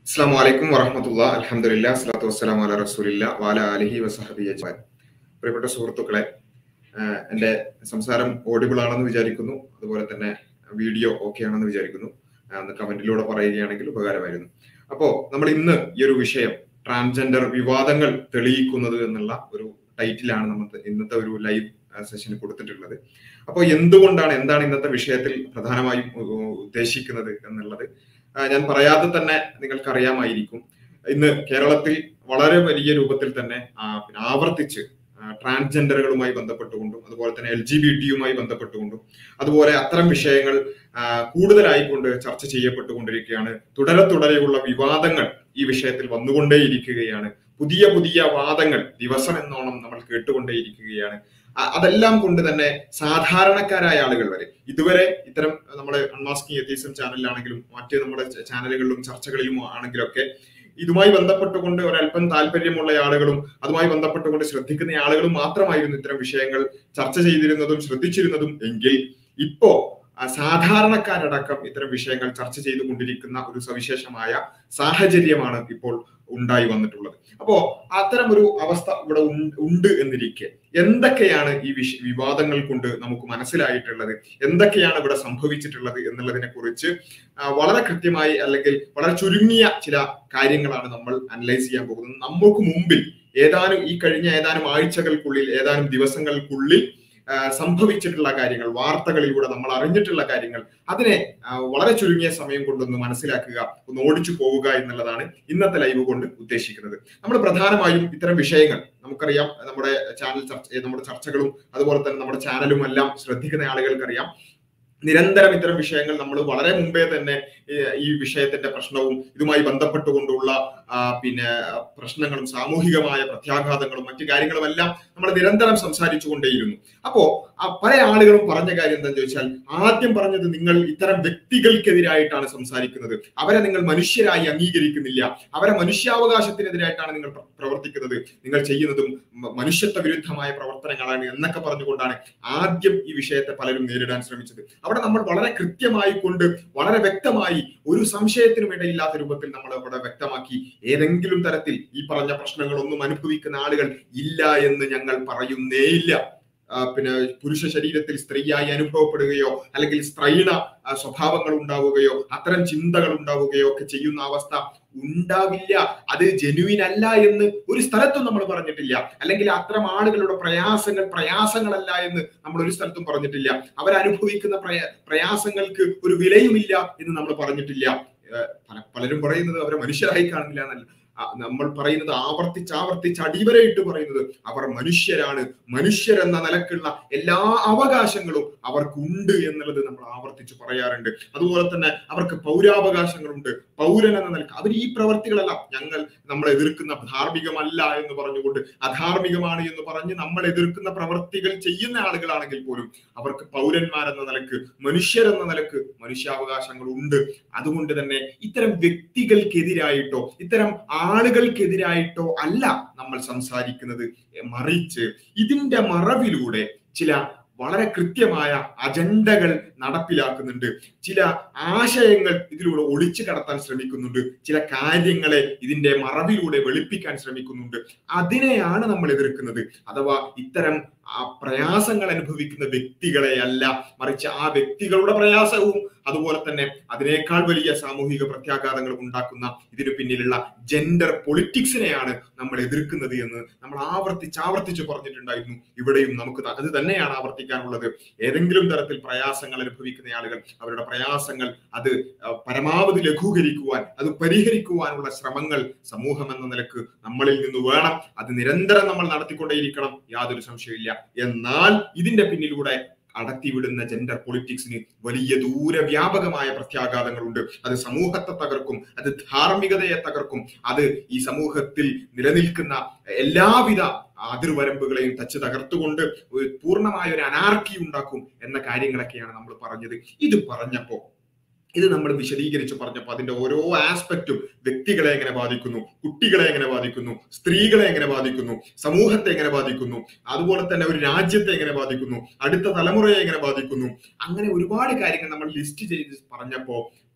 അസ്സാം വലൈക്കും വറഹമത്തുള്ള അലഹമുല്ല അസ്ലാത്തു വസ്സലാം അല റസൂലില്ല വാല അലഹി വസഹബി അജ്മാൻ പ്രിയപ്പെട്ട സുഹൃത്തുക്കളെ ആഹ് എൻ്റെ സംസാരം ഓഡിബിൾ ആണെന്ന് വിചാരിക്കുന്നു അതുപോലെ തന്നെ വീഡിയോ ഓക്കെ ആണെന്ന് വിചാരിക്കുന്നു ആഹ് ഒന്ന് കമന്റിലൂടെ പറയുകയാണെങ്കിൽ ഉപകാരമായിരുന്നു അപ്പോ നമ്മൾ ഇന്ന് ഈ ഒരു വിഷയം ട്രാൻസ്ജെൻഡർ വിവാദങ്ങൾ തെളിയിക്കുന്നത് എന്നുള്ള ഒരു ടൈറ്റിലാണ് നമ്മൾ ഇന്നത്തെ ഒരു ലൈവ് സെഷന് കൊടുത്തിട്ടുള്ളത് അപ്പോൾ എന്തുകൊണ്ടാണ് എന്താണ് ഇന്നത്തെ വിഷയത്തിൽ പ്രധാനമായും ഉ- ഉദ്ദേശിക്കുന്നത് എന്നുള്ളത് ആ, ഞാൻ പറയാതെ തന്നെ നിങ്ങൾക്ക് അറിയാമായിരിക്കും ഇന്ന് കേരളത്തിൽ വളരെ വലിയ രൂപത്തിൽ തന്നെ ആ, പിന്നെ ആവർത്തിച്ച് ആ, ട്രാൻസ്ജെൻഡറുകളുമായി ബന്ധപ്പെട്ടുകൊണ്ടും അതുപോലെ തന്നെ എൽ ജി ബി ടിയുമായി ബന്ധപ്പെട്ടുകൊണ്ടും അതുപോലെ അത്തരം വിഷയങ്ങൾ ആ, കൂടുതലായിക്കൊണ്ട് ചർച്ച ചെയ്യപ്പെട്ടുകൊണ്ടിരിക്കുകയാണ് തുടരെ തുടരെയുള്ള വിവാദങ്ങൾ ഈ വിഷയത്തിൽ വന്നുകൊണ്ടേയിരിക്കുകയാണ് പുതിയ പുതിയ വാദങ്ങൾ ദിവസം എന്നോണം നമ്മൾ കേട്ടുകൊണ്ടേയിരിക്കുകയാണ് അ- അതെല്ലാം കൊണ്ട് തന്നെ സാധാരണക്കാരായ ആളുകൾ വരെ ഇതുവരെ ഇത്തരം നമ്മുടെ അൺമാസ്കിംഗ് എത്തീസം ചാനലിലാണെങ്കിലും മറ്റ് നമ്മുടെ ച- ചാനലുകളിലും ചർച്ചകളിലും ആണെങ്കിലൊക്കെ ഇതുമായി ബന്ധപ്പെട്ടുകൊണ്ട് ഒരല്പം താല്പര്യമുള്ള ആളുകളും അതുമായി ബന്ധപ്പെട്ടുകൊണ്ട് ശ്രദ്ധിക്കുന്ന ആളുകളും മാത്രമായിരുന്നു ഇത്തരം വിഷയങ്ങൾ ചർച്ച ചെയ്തിരുന്നതും ശ്രദ്ധിച്ചിരുന്നതും എങ്കിൽ ഇപ്പോ ആ, സാധാരണക്കാരടക്കം ഇത്തരം വിഷയങ്ങൾ ചർച്ച ചെയ്തുകൊണ്ടിരിക്കുന്ന ഒരു സവിശേഷമായ സാഹചര്യമാണ് ഇപ്പോൾ ഉണ്ടായി വന്നിട്ടുള്ളത് അപ്പോ അത്തരം ഒരു അവസ്ഥ ഇവിടെ ഉൺ- ഉണ്ട് എന്നിരിക്കെ എന്തൊക്കെയാണ് ഈ വിഷ വിവാദങ്ങൾ കൊണ്ട് നമുക്ക് മനസ്സിലായിട്ടുള്ളത് എന്തൊക്കെയാണ് ഇവിടെ സംഭവിച്ചിട്ടുള്ളത് എന്നുള്ളതിനെ കുറിച്ച് ആ, വളരെ കൃത്യമായി അല്ലെങ്കിൽ വളരെ ചുരുങ്ങിയ ചില കാര്യങ്ങളാണ് നമ്മൾ അനലൈസ് ചെയ്യാൻ പോകുന്നത് നമുക്ക് മുമ്പിൽ ഏതാനും ഈ കഴിഞ്ഞ ഏതാനും ആഴ്ചകൾക്കുള്ളിൽ ഏതാനും ദിവസങ്ങൾക്കുള്ളിൽ ആ, സംഭവിച്ചിട്ടുള്ള കാര്യങ്ങൾ വാർത്തകളിലൂടെ നമ്മൾ അറിഞ്ഞിട്ടുള്ള കാര്യങ്ങൾ അതിനെ ആ, വളരെ ചുരുങ്ങിയ സമയം കൊണ്ടൊന്ന് മനസ്സിലാക്കുക ഒന്ന് ഓടിച്ചു പോവുക എന്നുള്ളതാണ് ഇന്നത്തെ ലൈവ് കൊണ്ട് ഉദ്ദേശിക്കുന്നത് നമ്മൾ പ്രധാനമായും ഇത്തരം വിഷയങ്ങൾ നമുക്കറിയാം നമ്മുടെ ചാനൽ ചർച്ച നമ്മുടെ ചർച്ചകളും അതുപോലെ തന്നെ നമ്മുടെ ചാനലും എല്ലാം ശ്രദ്ധിക്കുന്ന ആളുകൾക്കറിയാം നിരന്തരം ഇത്തരം വിഷയങ്ങൾ നമ്മൾ വളരെ മുമ്പേ തന്നെ ഏഹ്, ഈ വിഷയത്തിന്റെ പ്രശ്നവും ഇതുമായി ബന്ധപ്പെട്ടുകൊണ്ടുള്ള ആ, പിന്നെ പ്രശ്നങ്ങളും സാമൂഹികമായ പ്രത്യാഘാതങ്ങളും മറ്റു കാര്യങ്ങളും എല്ലാം നമ്മൾ നിരന്തരം സംസാരിച്ചു കൊണ്ടേയിരുന്നു അപ്പോ ആ പല ആളുകളും പറഞ്ഞ കാര്യം എന്താണെന്ന് ചോദിച്ചാൽ ആദ്യം പറഞ്ഞത് നിങ്ങൾ ഇത്തരം വ്യക്തികൾക്കെതിരായിട്ടാണ് സംസാരിക്കുന്നത് അവരെ നിങ്ങൾ മനുഷ്യരായി അംഗീകരിക്കുന്നില്ല അവരെ മനുഷ്യാവകാശത്തിനെതിരായിട്ടാണ് നിങ്ങൾ പ്ര- പ്രവർത്തിക്കുന്നത് നിങ്ങൾ ചെയ്യുന്നതും മ- മനുഷ്യത്വ വിരുദ്ധമായ പ്രവർത്തനങ്ങളാണ് എന്നൊക്കെ പറഞ്ഞുകൊണ്ടാണ് ആദ്യം ഈ വിഷയത്തെ പലരും നേരിടാൻ ശ്രമിച്ചത് അവിടെ നമ്മൾ വളരെ കൃത്യമായി കൊണ്ട് വളരെ വ്യക്തമായി ഒരു സംശയത്തിനും ഇടയില്ലാത്ത രൂപത്തിൽ നമ്മൾ അവിടെ വ്യക്തമാക്കി ഏതെങ്കിലും തരത്തിൽ ഈ പറഞ്ഞ പ്രശ്നങ്ങളൊന്നും അനുഭവിക്കുന്ന ആളുകൾ ഇല്ല എന്ന് ഞങ്ങൾ പറയുന്നേയില്ല ആ, പിന്നെ പുരുഷ ശരീരത്തിൽ സ്ത്രീയായി അനുഭവപ്പെടുകയോ അല്ലെങ്കിൽ സ്ത്രൈണ ആ, സ്വഭാവങ്ങൾ ഉണ്ടാവുകയോ അത്തരം ചിന്തകൾ ഉണ്ടാവുകയോ ഒക്കെ ചെയ്യുന്ന അവസ്ഥ ഉണ്ടാവില്ല അത് ജെനുവിൻ അല്ല എന്ന് ഒരു സ്ഥലത്തും നമ്മൾ പറഞ്ഞിട്ടില്ല അല്ലെങ്കിൽ അത്തരം ആളുകളുടെ പ്രയാസങ്ങൾ പ്രയാസങ്ങളല്ല എന്ന് നമ്മൾ ഒരു സ്ഥലത്തും പറഞ്ഞിട്ടില്ല അവരനുഭവിക്കുന്ന പ്രയ പ്രയാസങ്ങൾക്ക് ഒരു വിലയുമില്ല എന്ന് നമ്മൾ പറഞ്ഞിട്ടില്ല ഏഹ് പല പലരും പറയുന്നത് അവരെ മനുഷ്യരായി കാണില്ല എന്നല്ല ആ, നമ്മൾ പറയുന്നത് ആവർത്തിച്ച് ആവർത്തിച്ച് അടിവരയിട്ട് പറയുന്നത് അവർ മനുഷ്യരാണ് മനുഷ്യരെന്ന നിലക്കുള്ള എല്ലാ അവകാശങ്ങളും അവർക്കുണ്ട് എന്നുള്ളത് നമ്മൾ ആവർത്തിച്ച് പറയാറുണ്ട് അതുപോലെ തന്നെ അവർക്ക് പൗരാവകാശങ്ങളുണ്ട് പൗരൻ എന്ന നിലക്ക് അവർ ഈ പ്രവർത്തികളെല്ലാം ഞങ്ങൾ നമ്മൾ എതിർക്കുന്ന ധാർമ്മികമല്ല എന്ന് പറഞ്ഞുകൊണ്ട് അധാർമികമാണ് എന്ന് പറഞ്ഞ് നമ്മൾ എതിർക്കുന്ന പ്രവർത്തികൾ ചെയ്യുന്ന ആളുകളാണെങ്കിൽ പോലും അവർക്ക് പൗരന്മാരെന്ന നിലക്ക് മനുഷ്യരെന്ന നിലക്ക് മനുഷ്യാവകാശങ്ങൾ ഉണ്ട് അതുകൊണ്ട് തന്നെ ഇത്തരം വ്യക്തികൾക്കെതിരായിട്ടോ ഇത്തരം ആളുകൾക്കെതിരായിട്ടോ അല്ല നമ്മൾ സംസാരിക്കുന്നത് മറിച്ച് ഇതിന്റെ മറവിലൂടെ ചില വളരെ കൃത്യമായ അജണ്ടകൾ നടപ്പിലാക്കുന്നുണ്ട് ചില ആശയങ്ങൾ ഇതിലൂടെ ഒളിച്ചു കടത്താൻ ശ്രമിക്കുന്നുണ്ട് ചില കാര്യങ്ങളെ ഇതിന്റെ മറവിലൂടെ വെളുപ്പിക്കാൻ ശ്രമിക്കുന്നുണ്ട് അതിനെയാണ് നമ്മൾ എതിർക്കുന്നത് അഥവാ ഇത്തരം ആ പ്രയാസങ്ങൾ അനുഭവിക്കുന്ന വ്യക്തികളെ അല്ല മറിച്ച് ആ വ്യക്തികളുടെ പ്രയാസവും അതുപോലെ തന്നെ അതിനേക്കാൾ വലിയ സാമൂഹിക പ്രത്യാഘാതങ്ങളും ഉണ്ടാക്കുന്ന ഇതിനു പിന്നിലുള്ള ജെൻഡർ പൊളിറ്റിക്സിനെയാണ് നമ്മൾ എതിർക്കുന്നത് എന്ന് നമ്മൾ ആവർത്തിച്ച് ആവർത്തിച്ച് പറഞ്ഞിട്ടുണ്ടായിരുന്നു ഇവിടെയും നമുക്ക് ത- അത് തന്നെയാണ് ആവർത്തിക്കാനുള്ളത് ഏതെങ്കിലും തരത്തിൽ പ്രയാസങ്ങൾ അനുഭവിക്കുന്ന ആളുകൾ അവരുടെ പ്രയാസങ്ങൾ അത് അഹ് പരമാവധി ലഘൂകരിക്കുവാൻ അത് പരിഹരിക്കുവാനുള്ള ശ്രമങ്ങൾ സമൂഹം എന്ന നിലക്ക് നമ്മളിൽ നിന്ന് വേണം അത് നിരന്തരം നമ്മൾ നടത്തിക്കൊണ്ടേയിരിക്കണം യാതൊരു സംശയമില്ല എന്നാൽ ഇതിന്റെ പിന്നിലൂടെ അടത്തിവിടുന്ന ജെൻഡർ പൊളിറ്റിക്സിന് വലിയ ദൂരവ്യാപകമായ പ്രത്യാഘാതങ്ങളുണ്ട് അത് സമൂഹത്തെ തകർക്കും അത് ധാർമ്മികതയെ തകർക്കും അത് ഈ സമൂഹത്തിൽ നിലനിൽക്കുന്ന എല്ലാവിധ അതിർവരമ്പുകളെയും തച്ച് തകർത്തുകൊണ്ട് ഒരു പൂർണ്ണമായ ഒരു അനാർക്കി ഉണ്ടാക്കും എന്ന കാര്യങ്ങളൊക്കെയാണ് നമ്മൾ പറഞ്ഞത് ഇത് പറഞ്ഞപ്പോ ഇത് നമ്മൾ വിശദീകരിച്ച് പറഞ്ഞപ്പോൾ അതിന്റെ ഓരോ ആസ്പെക്റ്റും വ്യക്തികളെ എങ്ങനെ ബാധിക്കുന്നു കുട്ടികളെ എങ്ങനെ ബാധിക്കുന്നു സ്ത്രീകളെ എങ്ങനെ ബാധിക്കുന്നു സമൂഹത്തെ എങ്ങനെ ബാധിക്കുന്നു അതുപോലെ തന്നെ ഒരു രാജ്യത്തെ എങ്ങനെ ബാധിക്കുന്നു അടുത്ത തലമുറയെ എങ്ങനെ ബാധിക്കുന്നു അങ്ങനെ ഒരുപാട് കാര്യങ്ങൾ നമ്മൾ ലിസ്റ്റ് ചെയ്ത് പറഞ്ഞപ്പോ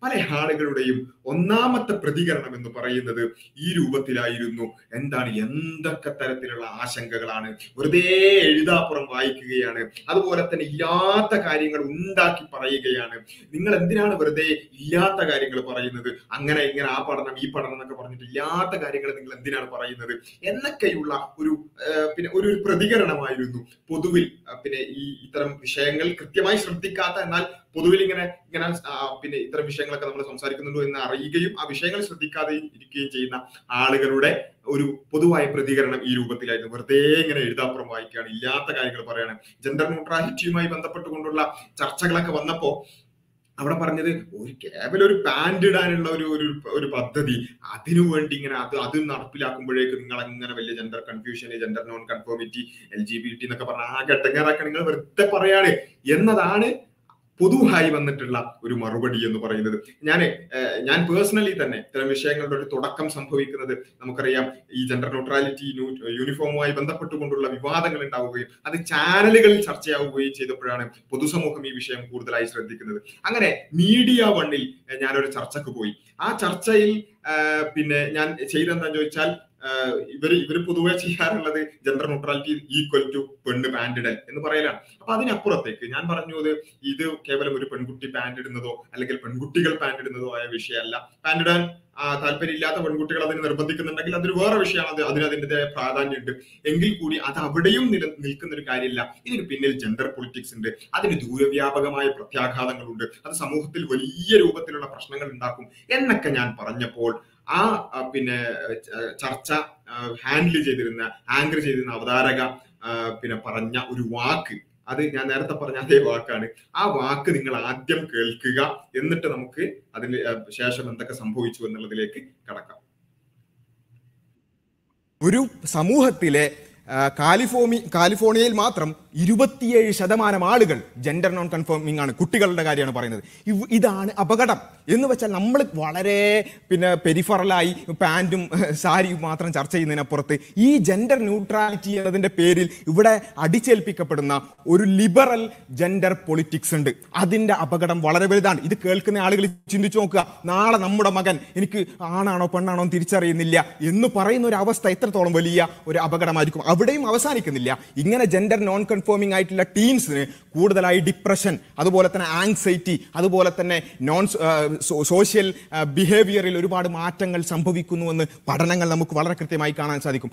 പല ആളുകളുടെയും ഒന്നാമത്തെ പ്രതികരണം എന്ന് പറയുന്നത് ഈ രൂപത്തിലായിരുന്നു എന്താണ് എന്തൊക്കെ തരത്തിലുള്ള ആശങ്കകളാണ് വെറുതെ എഴുതാപ്പുറം വായിക്കുകയാണ് അതുപോലെ തന്നെ ഇല്ലാത്ത കാര്യങ്ങൾ ഉണ്ടാക്കി പറയുകയാണ് നിങ്ങൾ എന്തിനാണ് വെറുതെ ഇല്ലാത്ത കാര്യങ്ങൾ പറയുന്നത് അങ്ങനെ ഇങ്ങനെ ആ പഠനം ഈ പഠനം എന്നൊക്കെ പറഞ്ഞിട്ട് ഇല്ലാത്ത കാര്യങ്ങൾ നിങ്ങൾ എന്തിനാണ് പറയുന്നത് എന്നൊക്കെയുള്ള ഒരു പിന്നെ ഒരു പ്രതികരണമായിരുന്നു പൊതുവിൽ പിന്നെ ഈ ഇത്തരം വിഷയങ്ങൾ കൃത്യമായി ശ്രദ്ധിക്കാത്ത എന്നാൽ പൊതുവിൽ ഇങ്ങനെ ഇങ്ങനെ പിന്നെ ഇത്തരം വിഷയങ്ങളൊക്കെ നമ്മൾ സംസാരിക്കുന്നുണ്ടോ എന്ന് അറിയുകയും ആ വിഷയങ്ങൾ ശ്രദ്ധിക്കാതെ ഇരിക്കുകയും ചെയ്യുന്ന ആളുകളുടെ ഒരു പൊതുവായ പ്രതികരണം ഈ രൂപത്തിലായിരുന്നു വെറുതെ ഇങ്ങനെ എഴുതാപ്പുറം വായിക്കുകയാണ് ഇല്ലാത്ത കാര്യങ്ങൾ പറയാണ് ജെൻഡർ ന്യൂട്രാലിറ്റിയുമായി ബന്ധപ്പെട്ടുകൊണ്ടുള്ള ചർച്ചകളൊക്കെ വന്നപ്പോ അവിടെ പറഞ്ഞത് ഒരു കേവലം ഒരു പാൻറ് ഇടാനുള്ള ഒരു ഒരു ഒരു പദ്ധതി അതിനു വേണ്ടി ഇങ്ങനെ അത് അത് നടപ്പിലാക്കുമ്പോഴേക്ക് നിങ്ങൾ അങ്ങനെ വലിയ gender confusion gender non conformity L G B T എന്നൊക്കെ പറഞ്ഞ ആ ഘട്ടങ്ങാറാക്കാൻ നിങ്ങൾ വെറുതെ പറയാണ് എന്നതാണ് പൊതുവായി വന്നിട്ടുള്ള ഒരു മറുപടി എന്ന് പറയുന്നത് ഞാൻ ഞാൻ പേഴ്സണലി തന്നെ ഇത്തരം വിഷയങ്ങളുടെ ഒരു തുടക്കം സംഭവിക്കുന്നത് നമുക്കറിയാം ഈ ജെൻഡർ ന്യൂട്രാലിറ്റി യൂണിഫോമുമായി ബന്ധപ്പെട്ടുകൊണ്ടുള്ള വിവാദങ്ങൾ ഉണ്ടാവുകയും അത് ചാനലുകളിൽ ചർച്ചയാവുകയും ചെയ്തപ്പോഴാണ് പൊതുസമൂഹം ഈ വിഷയം കൂടുതലായി ശ്രദ്ധിക്കുന്നത് അങ്ങനെ മീഡിയ വണ്ണിൽ ഞാനൊരു ചർച്ചക്ക് പോയി ആ ചർച്ചയിൽ പിന്നെ ഞാൻ ചെയ്തെന്താന്ന് ചോദിച്ചാൽ ഇവര് ഇവര് പൊതുവെ ചെയ്യാറുള്ളത് ജെൻഡർ ന്യൂട്രാലിറ്റി ഈക്വൽ ടു പെണ്ണ് പാൻറ് ഇടൽ എന്ന് പറയലാണ് അപ്പൊ അതിനപ്പുറത്തേക്ക് ഞാൻ പറഞ്ഞത് ഇത് കേവലം ഒരു പെൺകുട്ടി പാൻറ് ഇടുന്നതോ അല്ലെങ്കിൽ പെൺകുട്ടികൾ പാൻറ് ഇടുന്നതോ ആയ വിഷയമല്ല പാൻറ് ഇടാൻ താല്പര്യമില്ലാത്ത പെൺകുട്ടികൾ അതിന് നിർബന്ധിക്കുന്നുണ്ടെങ്കിൽ അതൊരു വേറെ വിഷയമാണ് അത് അതിന് അതിൻ്റെതായ പ്രാധാന്യമുണ്ട് എങ്കിൽ കൂടി അത് അവിടെയും നില നിൽക്കുന്ന ഒരു കാര്യമില്ല ഇതിന് പിന്നിൽ ജെൻഡർ പൊളിറ്റിക്സ് ഉണ്ട് അതിന് ദൂരവ്യാപകമായ പ്രത്യാഘാതങ്ങളുണ്ട് അത് സമൂഹത്തിൽ വലിയ രൂപത്തിലുള്ള പ്രശ്നങ്ങൾ ഉണ്ടാക്കും എന്നൊക്കെ ഞാൻ പറഞ്ഞപ്പോൾ ആ പിന്നെ ചർച്ച ഹാൻഡിൽ ചെയ്തിരുന്ന ആങ്കർ ചെയ്തിരുന്ന അവതാരക പിന്നെ പറഞ്ഞ ഒരു വാക്ക് അത് ഞാൻ നേരത്തെ പറഞ്ഞ അതേ വാക്കാണ് ആ വാക്ക് നിങ്ങൾ ആദ്യം കേൾക്കുക എന്നിട്ട് നമുക്ക് അതിന് ശേഷം എന്തൊക്കെ സംഭവിച്ചു എന്നുള്ളതിലേക്ക് കടക്കാം ഒരു സമൂഹത്തിലെ കാലിഫോമി കാലിഫോർണിയയിൽ മാത്രം ഇരുപത്തിയേഴ് ശതമാനം ആളുകൾ ജെൻഡർ നോൺ കൺഫേമിംഗ് ആണ് കുട്ടികളുടെ കാര്യമാണ് പറയുന്നത് ഇതാണ് അപകടം എന്ന് വെച്ചാൽ നമ്മൾ വളരെ പിന്നെ പെരിഫറലായി പാൻറ്റും സാരിയും മാത്രം ചർച്ച ചെയ്യുന്നതിനപ്പുറത്ത് ഈ ജെൻഡർ ന്യൂട്രാലിറ്റി എന്നതിൻ്റെ പേരിൽ ഇവിടെ അടിച്ചേൽപ്പിക്കപ്പെടുന്ന ഒരു ലിബറൽ ജെൻഡർ പൊളിറ്റിക്സ് ഉണ്ട് അതിൻ്റെ അപകടം വളരെ വലുതാണ് ഇത് കേൾക്കുന്ന ആളുകൾ ചിന്തിച്ചു നോക്കുക നാളെ നമ്മുടെ മകൻ എനിക്ക് ആണാണോ പെണ്ണാണോ തിരിച്ചറിയുന്നില്ല എന്ന് പറയുന്ന ഒരു അവസ്ഥ എത്രത്തോളം വലിയ ഒരു അപകടമായിരിക്കും അവിടെയും അവസാനിക്കുന്നില്ല ഇങ്ങനെ ജെൻഡർ നോൺ കൺഫേമിംഗ് ആയിട്ടുള്ള ടീംസിന് കൂടുതലായി ഡിപ്രഷൻ അതുപോലെ തന്നെ ആങ്സൈറ്റി അതുപോലെ തന്നെ നോൺ സോഷ്യൽ ബിഹേവിയറിൽ ഒരുപാട് മാറ്റങ്ങൾ സംഭവിക്കുന്നുവെന്ന് പഠനങ്ങൾ നമുക്ക് വളരെ കൃത്യമായി കാണാൻ സാധിക്കും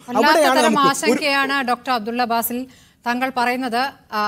ആശങ്കയാണ് ഡോക്ടർ അബ്ദുള്ള ബാസിൽ താങ്കൾ പറയുന്നത്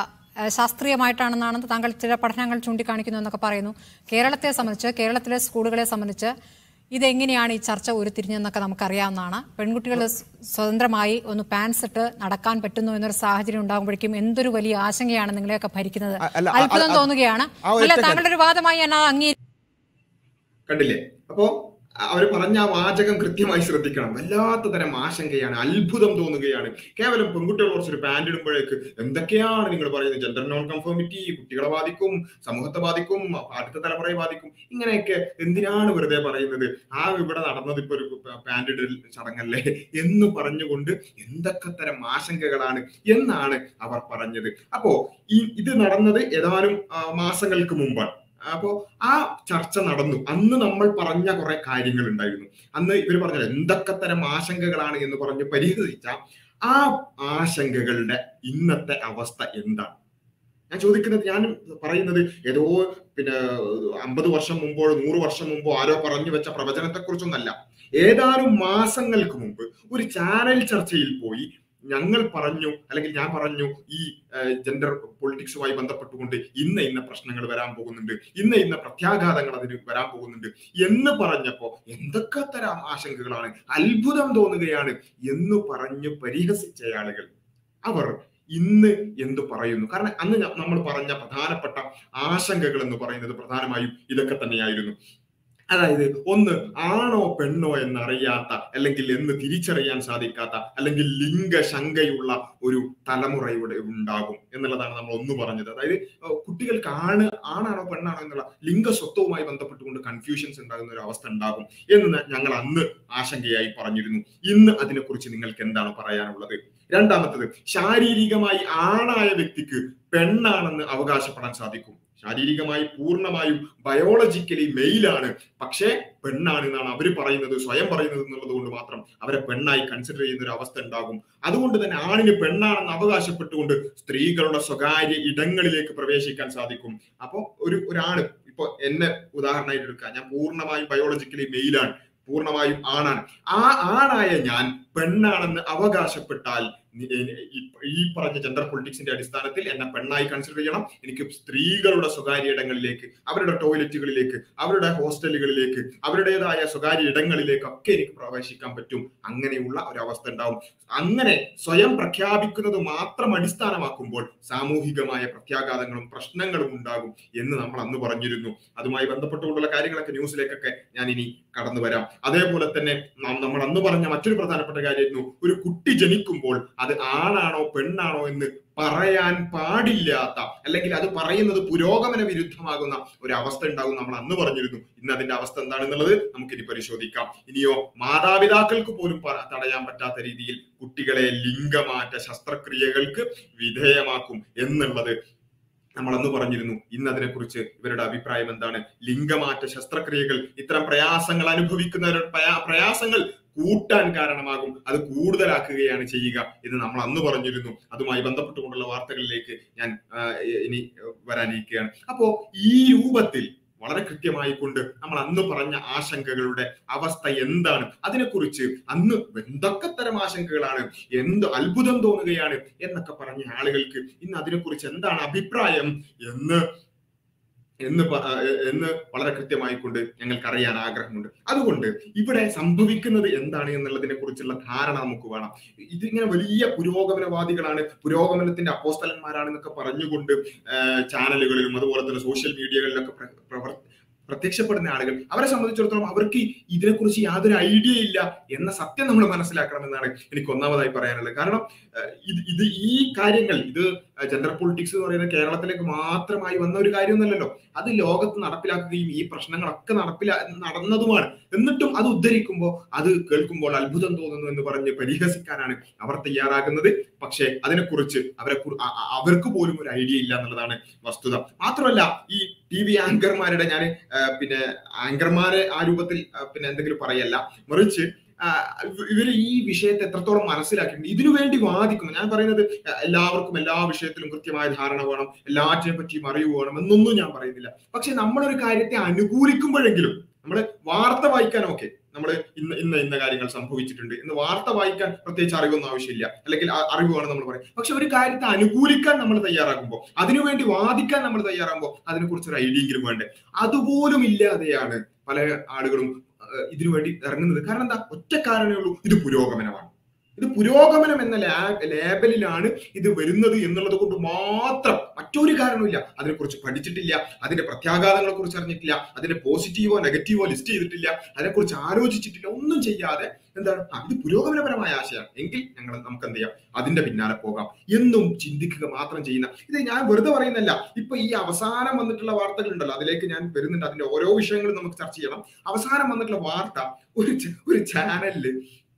ശാസ്ത്രീയമായിട്ടാണെന്നാണ് താങ്കൾ ചില പഠനങ്ങൾ ചൂണ്ടിക്കാണിക്കുന്നു എന്നൊക്കെ പറയുന്നു കേരളത്തെ സംബന്ധിച്ച് കേരളത്തിലെ സ്കൂളുകളെ സംബന്ധിച്ച് ഇതെങ്ങനെയാണ് ഈ ചർച്ച ഉരുത്തിരിഞ്ഞെന്നൊക്കെ നമുക്കറിയാവുന്നതാണ് പെൺകുട്ടികൾ സ്വതന്ത്രമായി ഒന്ന് പാൻസ് ഇട്ട് നടക്കാൻ പറ്റുന്നു എന്നൊരു സാഹചര്യം ഉണ്ടാകുമ്പോഴേക്കും എന്തൊരു വലിയ ആശങ്കയാണ് നിങ്ങളെയൊക്കെ ഭരിക്കുന്നത് അത്ഭുതം തോന്നുകയാണ് അല്ല താങ്കളുടെ ഒരു വാദമായി ഞാൻ അംഗീകരിക്കും കണ്ടില്ലേ അപ്പോ അവർ പറഞ്ഞ ആ വാചകം കൃത്യമായി ശ്രദ്ധിക്കണം വല്ലാത്ത തരം ആശങ്കയാണ് അത്ഭുതം തോന്നുകയാണ് കേവലം പെൺകുട്ടികൾ കുറച്ചൊരു പാൻറ് ഇടുമ്പോഴേക്ക് എന്തൊക്കെയാണ് നിങ്ങൾ പറയുന്നത് ജെൻഡർ നോൺ കൺഫോമിറ്റി കുട്ടികളെ ബാധിക്കും സമൂഹത്തെ ബാധിക്കും അടുത്ത തലമുറയെ ബാധിക്കും ഇങ്ങനെയൊക്കെ എന്തിനാണ് വെറുതെ പറയുന്നത് ആ ഇവിടെ നടന്നത് ഇപ്പൊ ഒരു പാൻറ് ഇടൽ ചടങ്ങല്ലേ എന്ന് പറഞ്ഞുകൊണ്ട് എന്തൊക്കെ തരം ആശങ്കകളാണ് എന്നാണ് അവർ പറഞ്ഞത് അപ്പോ ഈ ഇത് നടന്നത് ഏതാനും മാസങ്ങൾക്ക് മുമ്പാണ് അപ്പോ ആ ചർച്ച നടന്നു അന്ന് നമ്മൾ പറഞ്ഞ കുറെ കാര്യങ്ങൾ ഉണ്ടായിരുന്നു അന്ന് ഇവർ പറഞ്ഞത് എന്തൊക്കെ തരം ആശങ്കകളാണ് എന്ന് പറഞ്ഞ് പരിഹസിച്ച ആ ആശങ്കകളുടെ ഇന്നത്തെ അവസ്ഥ എന്താണ് ഞാൻ ചോദിക്കുന്നത് ഞാൻ പറയുന്നത് ഏതോ പിന്നെ അമ്പത് വർഷം മുമ്പോ നൂറ് വർഷം മുമ്പോ ആരോ പറഞ്ഞു വെച്ച പ്രവചനത്തെ കുറിച്ചൊന്നല്ല ഏതാനും മാസങ്ങൾക്ക് മുമ്പ് ഒരു ചാനൽ ചർച്ചയിൽ പോയി ഞങ്ങൾ പറഞ്ഞു അല്ലെങ്കിൽ ഞാൻ പറഞ്ഞു ഈ ജെൻഡർ പൊളിറ്റിക്സുമായി ബന്ധപ്പെട്ടുകൊണ്ട് ഇന്ന ഇന്ന പ്രശ്നങ്ങൾ വരാൻ പോകുന്നുണ്ട് ഇന്ന ഇന്ന പ്രത്യാഘാതങ്ങൾ അതിന് വരാൻ പോകുന്നുണ്ട് എന്ന് പറഞ്ഞപ്പോ എന്തൊക്കെ തരം ആശങ്കകളാണ് അത്ഭുതം തോന്നുകയാണ് എന്ന് പറഞ്ഞു പരിഹസിച്ച ആളുകൾ അവർ ഇന്ന് എന്ത് പറയുന്നു കാരണം അന്ന് നമ്മൾ പറഞ്ഞ പ്രധാനപ്പെട്ട ആശങ്കകൾ എന്ന് പറയുന്നത് പ്രധാനമായും ഇതൊക്കെ തന്നെയായിരുന്നു അതായത് ഒന്ന് ആണോ പെണ്ണോ എന്നറിയാത്ത അല്ലെങ്കിൽ എന്ന് തിരിച്ചറിയാൻ സാധിക്കാത്ത അല്ലെങ്കിൽ ലിംഗശങ്കയുള്ള ഒരു തലമുറ ഇവിടെ ഉണ്ടാകും എന്നുള്ളതാണ് നമ്മൾ ഒന്ന് പറഞ്ഞത് അതായത് കുട്ടികൾക്ക് ആണ് ആണാണോ പെണ്ണാണോ എന്നുള്ള ലിംഗസ്വത്വവുമായി ബന്ധപ്പെട്ടുകൊണ്ട് കൺഫ്യൂഷൻസ് ഉണ്ടാകുന്ന ഒരു അവസ്ഥ ഉണ്ടാകും എന്ന് ഞങ്ങൾ അന്ന് ആശങ്കയായി പറഞ്ഞിരുന്നു ഇന്ന് അതിനെക്കുറിച്ച് നിങ്ങൾക്ക് എന്താണ് പറയാനുള്ളത് രണ്ടാമത്തത് ശാരീരികമായി ആണായ വ്യക്തിക്ക് പെണ്ണാണെന്ന് അവകാശപ്പെടാൻ സാധിക്കും ശാരീരികമായി പൂർണ്ണമായും ബയോളജിക്കലി മെയിലാണ് പക്ഷേ പെണ്ണാണ് എന്നാണ് അവർ പറയുന്നത് സ്വയം പറയുന്നത് എന്നുള്ളത് കൊണ്ട് മാത്രം അവരെ പെണ്ണായി കൺസിഡർ ചെയ്യുന്ന ഒരു അവസ്ഥ ഉണ്ടാകും അതുകൊണ്ട് തന്നെ ആണിന് പെണ്ണാണെന്ന് അവകാശപ്പെട്ടുകൊണ്ട് സ്ത്രീകളുടെ സ്വകാര്യ ഇടങ്ങളിലേക്ക് പ്രവേശിക്കാൻ സാധിക്കും അപ്പോൾ ഒരു ഒരാണ് ഇപ്പൊ എന്നെ ഉദാഹരണമായിട്ട് എടുക്കുക ഞാൻ പൂർണ്ണമായും ബയോളജിക്കലി മെയിലാണ് പൂർണ്ണമായും ആണാണ് ആ ആണായ ഞാൻ പെണ്ണാണെന്ന് അവകാശപ്പെട്ടാൽ നി- എ- ഈ- ഈ പറഞ്ഞ ജെൻഡർ പൊളിറ്റിക്സിന്റെ അടിസ്ഥാനത്തിൽ എന്നെ പെണ്ണായി കൺസിഡർ ചെയ്യണം എനിക്ക് സ്ത്രീകളുടെ സ്വകാര്യ ഇടങ്ങളിലേക്ക് അവരുടെ ടോയ്ലറ്റുകളിലേക്ക് അവരുടെ ഹോസ്റ്റലുകളിലേക്ക് അവരുടേതായ സ്വകാര്യ ഇടങ്ങളിലേക്കൊക്കെ എനിക്ക് പ്രവേശിക്കാൻ പറ്റും അങ്ങനെയുള്ള ഒരു അവസ്ഥ ഉണ്ടാവും അങ്ങനെ സ്വയം പ്രഖ്യാപിക്കുന്നത് മാത്രം അടിസ്ഥാനമാക്കുമ്പോൾ സാമൂഹികമായ പ്രത്യാഘാതങ്ങളും പ്രശ്നങ്ങളും ഉണ്ടാകും എന്ന് നമ്മൾ അന്ന് പറഞ്ഞിരുന്നു അതുമായി ബന്ധപ്പെട്ടുകൊണ്ടുള്ള കാര്യങ്ങളൊക്കെ ന്യൂസിലേക്കൊക്കെ ഞാൻ ഇനി കടന്നു വരാം അതേപോലെ തന്നെ നാം നമ്മൾ അന്ന് പറഞ്ഞ മറ്റൊരു പ്രധാനപ്പെട്ട കാര്യമായിരുന്നു ഒരു കുട്ടി ജനിക്കുമ്പോൾ അത് ആണാണോ പെണ്ണാണോ എന്ന് പറയാൻ പാടില്ലാത്ത അല്ലെങ്കിൽ അത് പറയുന്നത് പുരോഗമന വിരുദ്ധമാകുന്ന ഒരു അവസ്ഥ ഉണ്ടാകും നമ്മൾ അന്ന് പറഞ്ഞിരുന്നു ഇന്ന് അതിന്റെ അവസ്ഥ എന്താണെന്നുള്ളത് നമുക്കിനി പരിശോധിക്കാം ഇനിയോ മാതാപിതാക്കൾക്ക് പോലും പ- തടയാൻ പറ്റാത്ത രീതിയിൽ കുട്ടികളെ ലിംഗമാറ്റ ശസ്ത്രക്രിയകൾക്ക് വിധേയമാക്കും എന്നുള്ളത് നമ്മൾ അന്ന് പറഞ്ഞിരുന്നു ഇന്ന് അതിനെക്കുറിച്ച് ഇവരുടെ അഭിപ്രായം എന്താണ് ലിംഗമാറ്റ ശസ്ത്രക്രിയകൾ ഇത്തരം പ്രയാസങ്ങൾ അനുഭവിക്കുന്നവരുടെ പ്രയാ- പ്രയാസങ്ങൾ കൂട്ടാൻ കാരണമാകും അത് കൂടുതലാക്കുകയാണ് ചെയ്യുക എന്ന് നമ്മൾ അന്ന് പറഞ്ഞിരുന്നു അതുമായി ബന്ധപ്പെട്ടുകൊണ്ടുള്ള വാർത്തകളിലേക്ക് ഞാൻ ആ, ഇനി വരാനിരിക്കുകയാണ് അപ്പോ ഈ രൂപത്തിൽ വളരെ കൃത്യമായി കൊണ്ട് നമ്മൾ അന്ന് പറഞ്ഞ ആശങ്കകളുടെ അവസ്ഥ എന്താണ് അതിനെക്കുറിച്ച് അന്ന് എന്തൊക്കെ തരം ആശങ്കകളാണ് എന്ത് അത്ഭുതം തോന്നുകയാണ് എന്നൊക്കെ പറഞ്ഞ ആളുകൾക്ക് ഇന്ന് അതിനെക്കുറിച്ച് എന്താണ് അഭിപ്രായം എന്ന് എന്ന് പ- ആ, എന്ന് വളരെ കൃത്യമായി കൊണ്ട് ഞങ്ങൾക്ക് അറിയാൻ ആഗ്രഹമുണ്ട് അതുകൊണ്ട് ഇവിടെ സംഭവിക്കുന്നത് എന്താണ് എന്നുള്ളതിനെ കുറിച്ചുള്ള ധാരണ നമുക്ക് വേണം ഇതിങ്ങനെ വലിയ പുരോഗമനവാദികളാണ് പുരോഗമനത്തിന്റെ അപ്പോസ്തലന്മാരാണെന്നൊക്കെ പറഞ്ഞുകൊണ്ട് ആ, ചാനലുകളിലും അതുപോലെ തന്നെ സോഷ്യൽ മീഡിയകളിലൊക്കെ പ്ര- പ്രവർ പ്രത്യക്ഷപ്പെടുന്ന ആളുകൾ അവരെ സംബന്ധിച്ചിടത്തോളം അവർക്ക് ഇതിനെക്കുറിച്ച് യാതൊരു ഐഡിയ ഇല്ല എന്ന സത്യം നമ്മൾ മനസ്സിലാക്കണമെന്നാണ് എനിക്ക് ഒന്നാമതായി പറയാനുള്ളത് കാരണം ആ, ഇത് ഇത് ഈ കാര്യങ്ങൾ ഇത് ജെൻഡർ പൊളിറ്റിക്സ് എന്ന് പറയുന്നത് കേരളത്തിലേക്ക് മാത്രമായി വന്ന ഒരു കാര്യമൊന്നുമല്ലല്ലോ അത് ലോകത്ത് നടപ്പിലാക്കുകയും ഈ പ്രശ്നങ്ങളൊക്കെ നടപ്പിലാ നടന്നതുമാണ് എന്നിട്ടും അത് ഉദ്ധരിക്കുമ്പോൾ അത് കേൾക്കുമ്പോൾ അത്ഭുതം തോന്നുന്നു എന്ന് പറഞ്ഞ് പരിഹസിക്കാനാണ് അവർ തയ്യാറാകുന്നത് പക്ഷേ അതിനെക്കുറിച്ച് അവരെ കുറി- അ- അ- അവർക്ക് പോലും ഒരു ഐഡിയ ഇല്ല എന്നുള്ളതാണ് വസ്തുത മാത്രമല്ല ഈ ടി വി ആങ്കർമാരുടെ ഞാൻ പിന്നെ ആങ്കർമാരെ ആ രൂപത്തിൽ ആ, പിന്നെ എന്തെങ്കിലും പറയല്ല മറിച്ച് ആ, ഇവ- ഇവര് ഈ വിഷയത്തെ എത്രത്തോളം മനസ്സിലാക്കിയിട്ടുണ്ട് ഇതിനു വേണ്ടി വാദിക്കുന്നു ഞാൻ പറയുന്നത് എല്ലാവർക്കും എല്ലാ വിഷയത്തിലും കൃത്യമായ ധാരണ വേണം എല്ലാറ്റിനെ പറ്റിയും അറിവ് വേണം എന്നൊന്നും ഞാൻ പറയുന്നില്ല പക്ഷെ നമ്മളൊരു കാര്യത്തെ അനുകൂലിക്കുമ്പോഴെങ്കിലും നമ്മൾ വാർത്ത വായിക്കാൻ ഓക്കെ നമ്മൾ ഇന്ന് ഇന്ന് ഇന്ന കാര്യങ്ങൾ സംഭവിച്ചിട്ടുണ്ട് ഇന്ന് വാർത്ത വായിക്കാൻ പ്രത്യേകിച്ച് അറിവൊന്നും ആവശ്യമില്ല അല്ലെങ്കിൽ ആ അറിവ് വേണം നമ്മൾ പറയും പക്ഷെ ഒരു കാര്യത്തെ അനുകൂലിക്കാൻ നമ്മൾ തയ്യാറാകുമ്പോൾ അതിനുവേണ്ടി വാദിക്കാൻ നമ്മൾ തയ്യാറാകുമ്പോൾ അതിനെക്കുറിച്ച് ഒരു ഐഡിയെങ്കിലും വേണ്ടേ അതുപോലും ഇല്ലാതെയാണ് പല ആളുകളും ഏഹ്, ഇതിനു വേണ്ടി ഇറങ്ങുന്നത് കാരണം എന്താ ഒറ്റ കാരണമേ ഉള്ളൂ ഇത് പുരോഗമനമാണ് ഇത് പുരോഗമനം എന്ന ലാ- ലേബലിലാണ് ഇത് വരുന്നത് എന്നുള്ളത് കൊണ്ട് മാത്രം മറ്റൊരു കാരണമില്ല അതിനെക്കുറിച്ച് പഠിച്ചിട്ടില്ല അതിന്റെ പ്രത്യാഘാതങ്ങളെ കുറിച്ച് അറിഞ്ഞിട്ടില്ല അതിന്റെ പോസിറ്റീവോ നെഗറ്റീവോ ലിസ്റ്റ് ചെയ്തിട്ടില്ല അതിനെക്കുറിച്ച് ആലോചിച്ചിട്ടില്ല ഒന്നും ചെയ്യാതെ എന്താണ് ആ, ഇത് പുരോഗമനപരമായ ആശയമാണ് എങ്കിൽ ഞങ്ങൾ നമുക്ക് എന്ത് ചെയ്യാം അതിന്റെ പിന്നാലെ പോകാം എന്നും ചിന്തിക്കുക മാത്രം ചെയ്യുന്ന ഇത് ഞാൻ വെറുതെ പറയുന്നല്ല ഇപ്പൊ ഈ അവസാനം വന്നിട്ടുള്ള വാർത്തകൾ ഉണ്ടല്ലോ അതിലേക്ക് ഞാൻ വരുന്നുണ്ട് അതിന്റെ ഓരോ വിഷയങ്ങളും നമുക്ക് ചർച്ച ചെയ്യണം അവസാനം വന്നിട്ടുള്ള വാർത്ത ഒരു ച- ഒരു ചാനലില്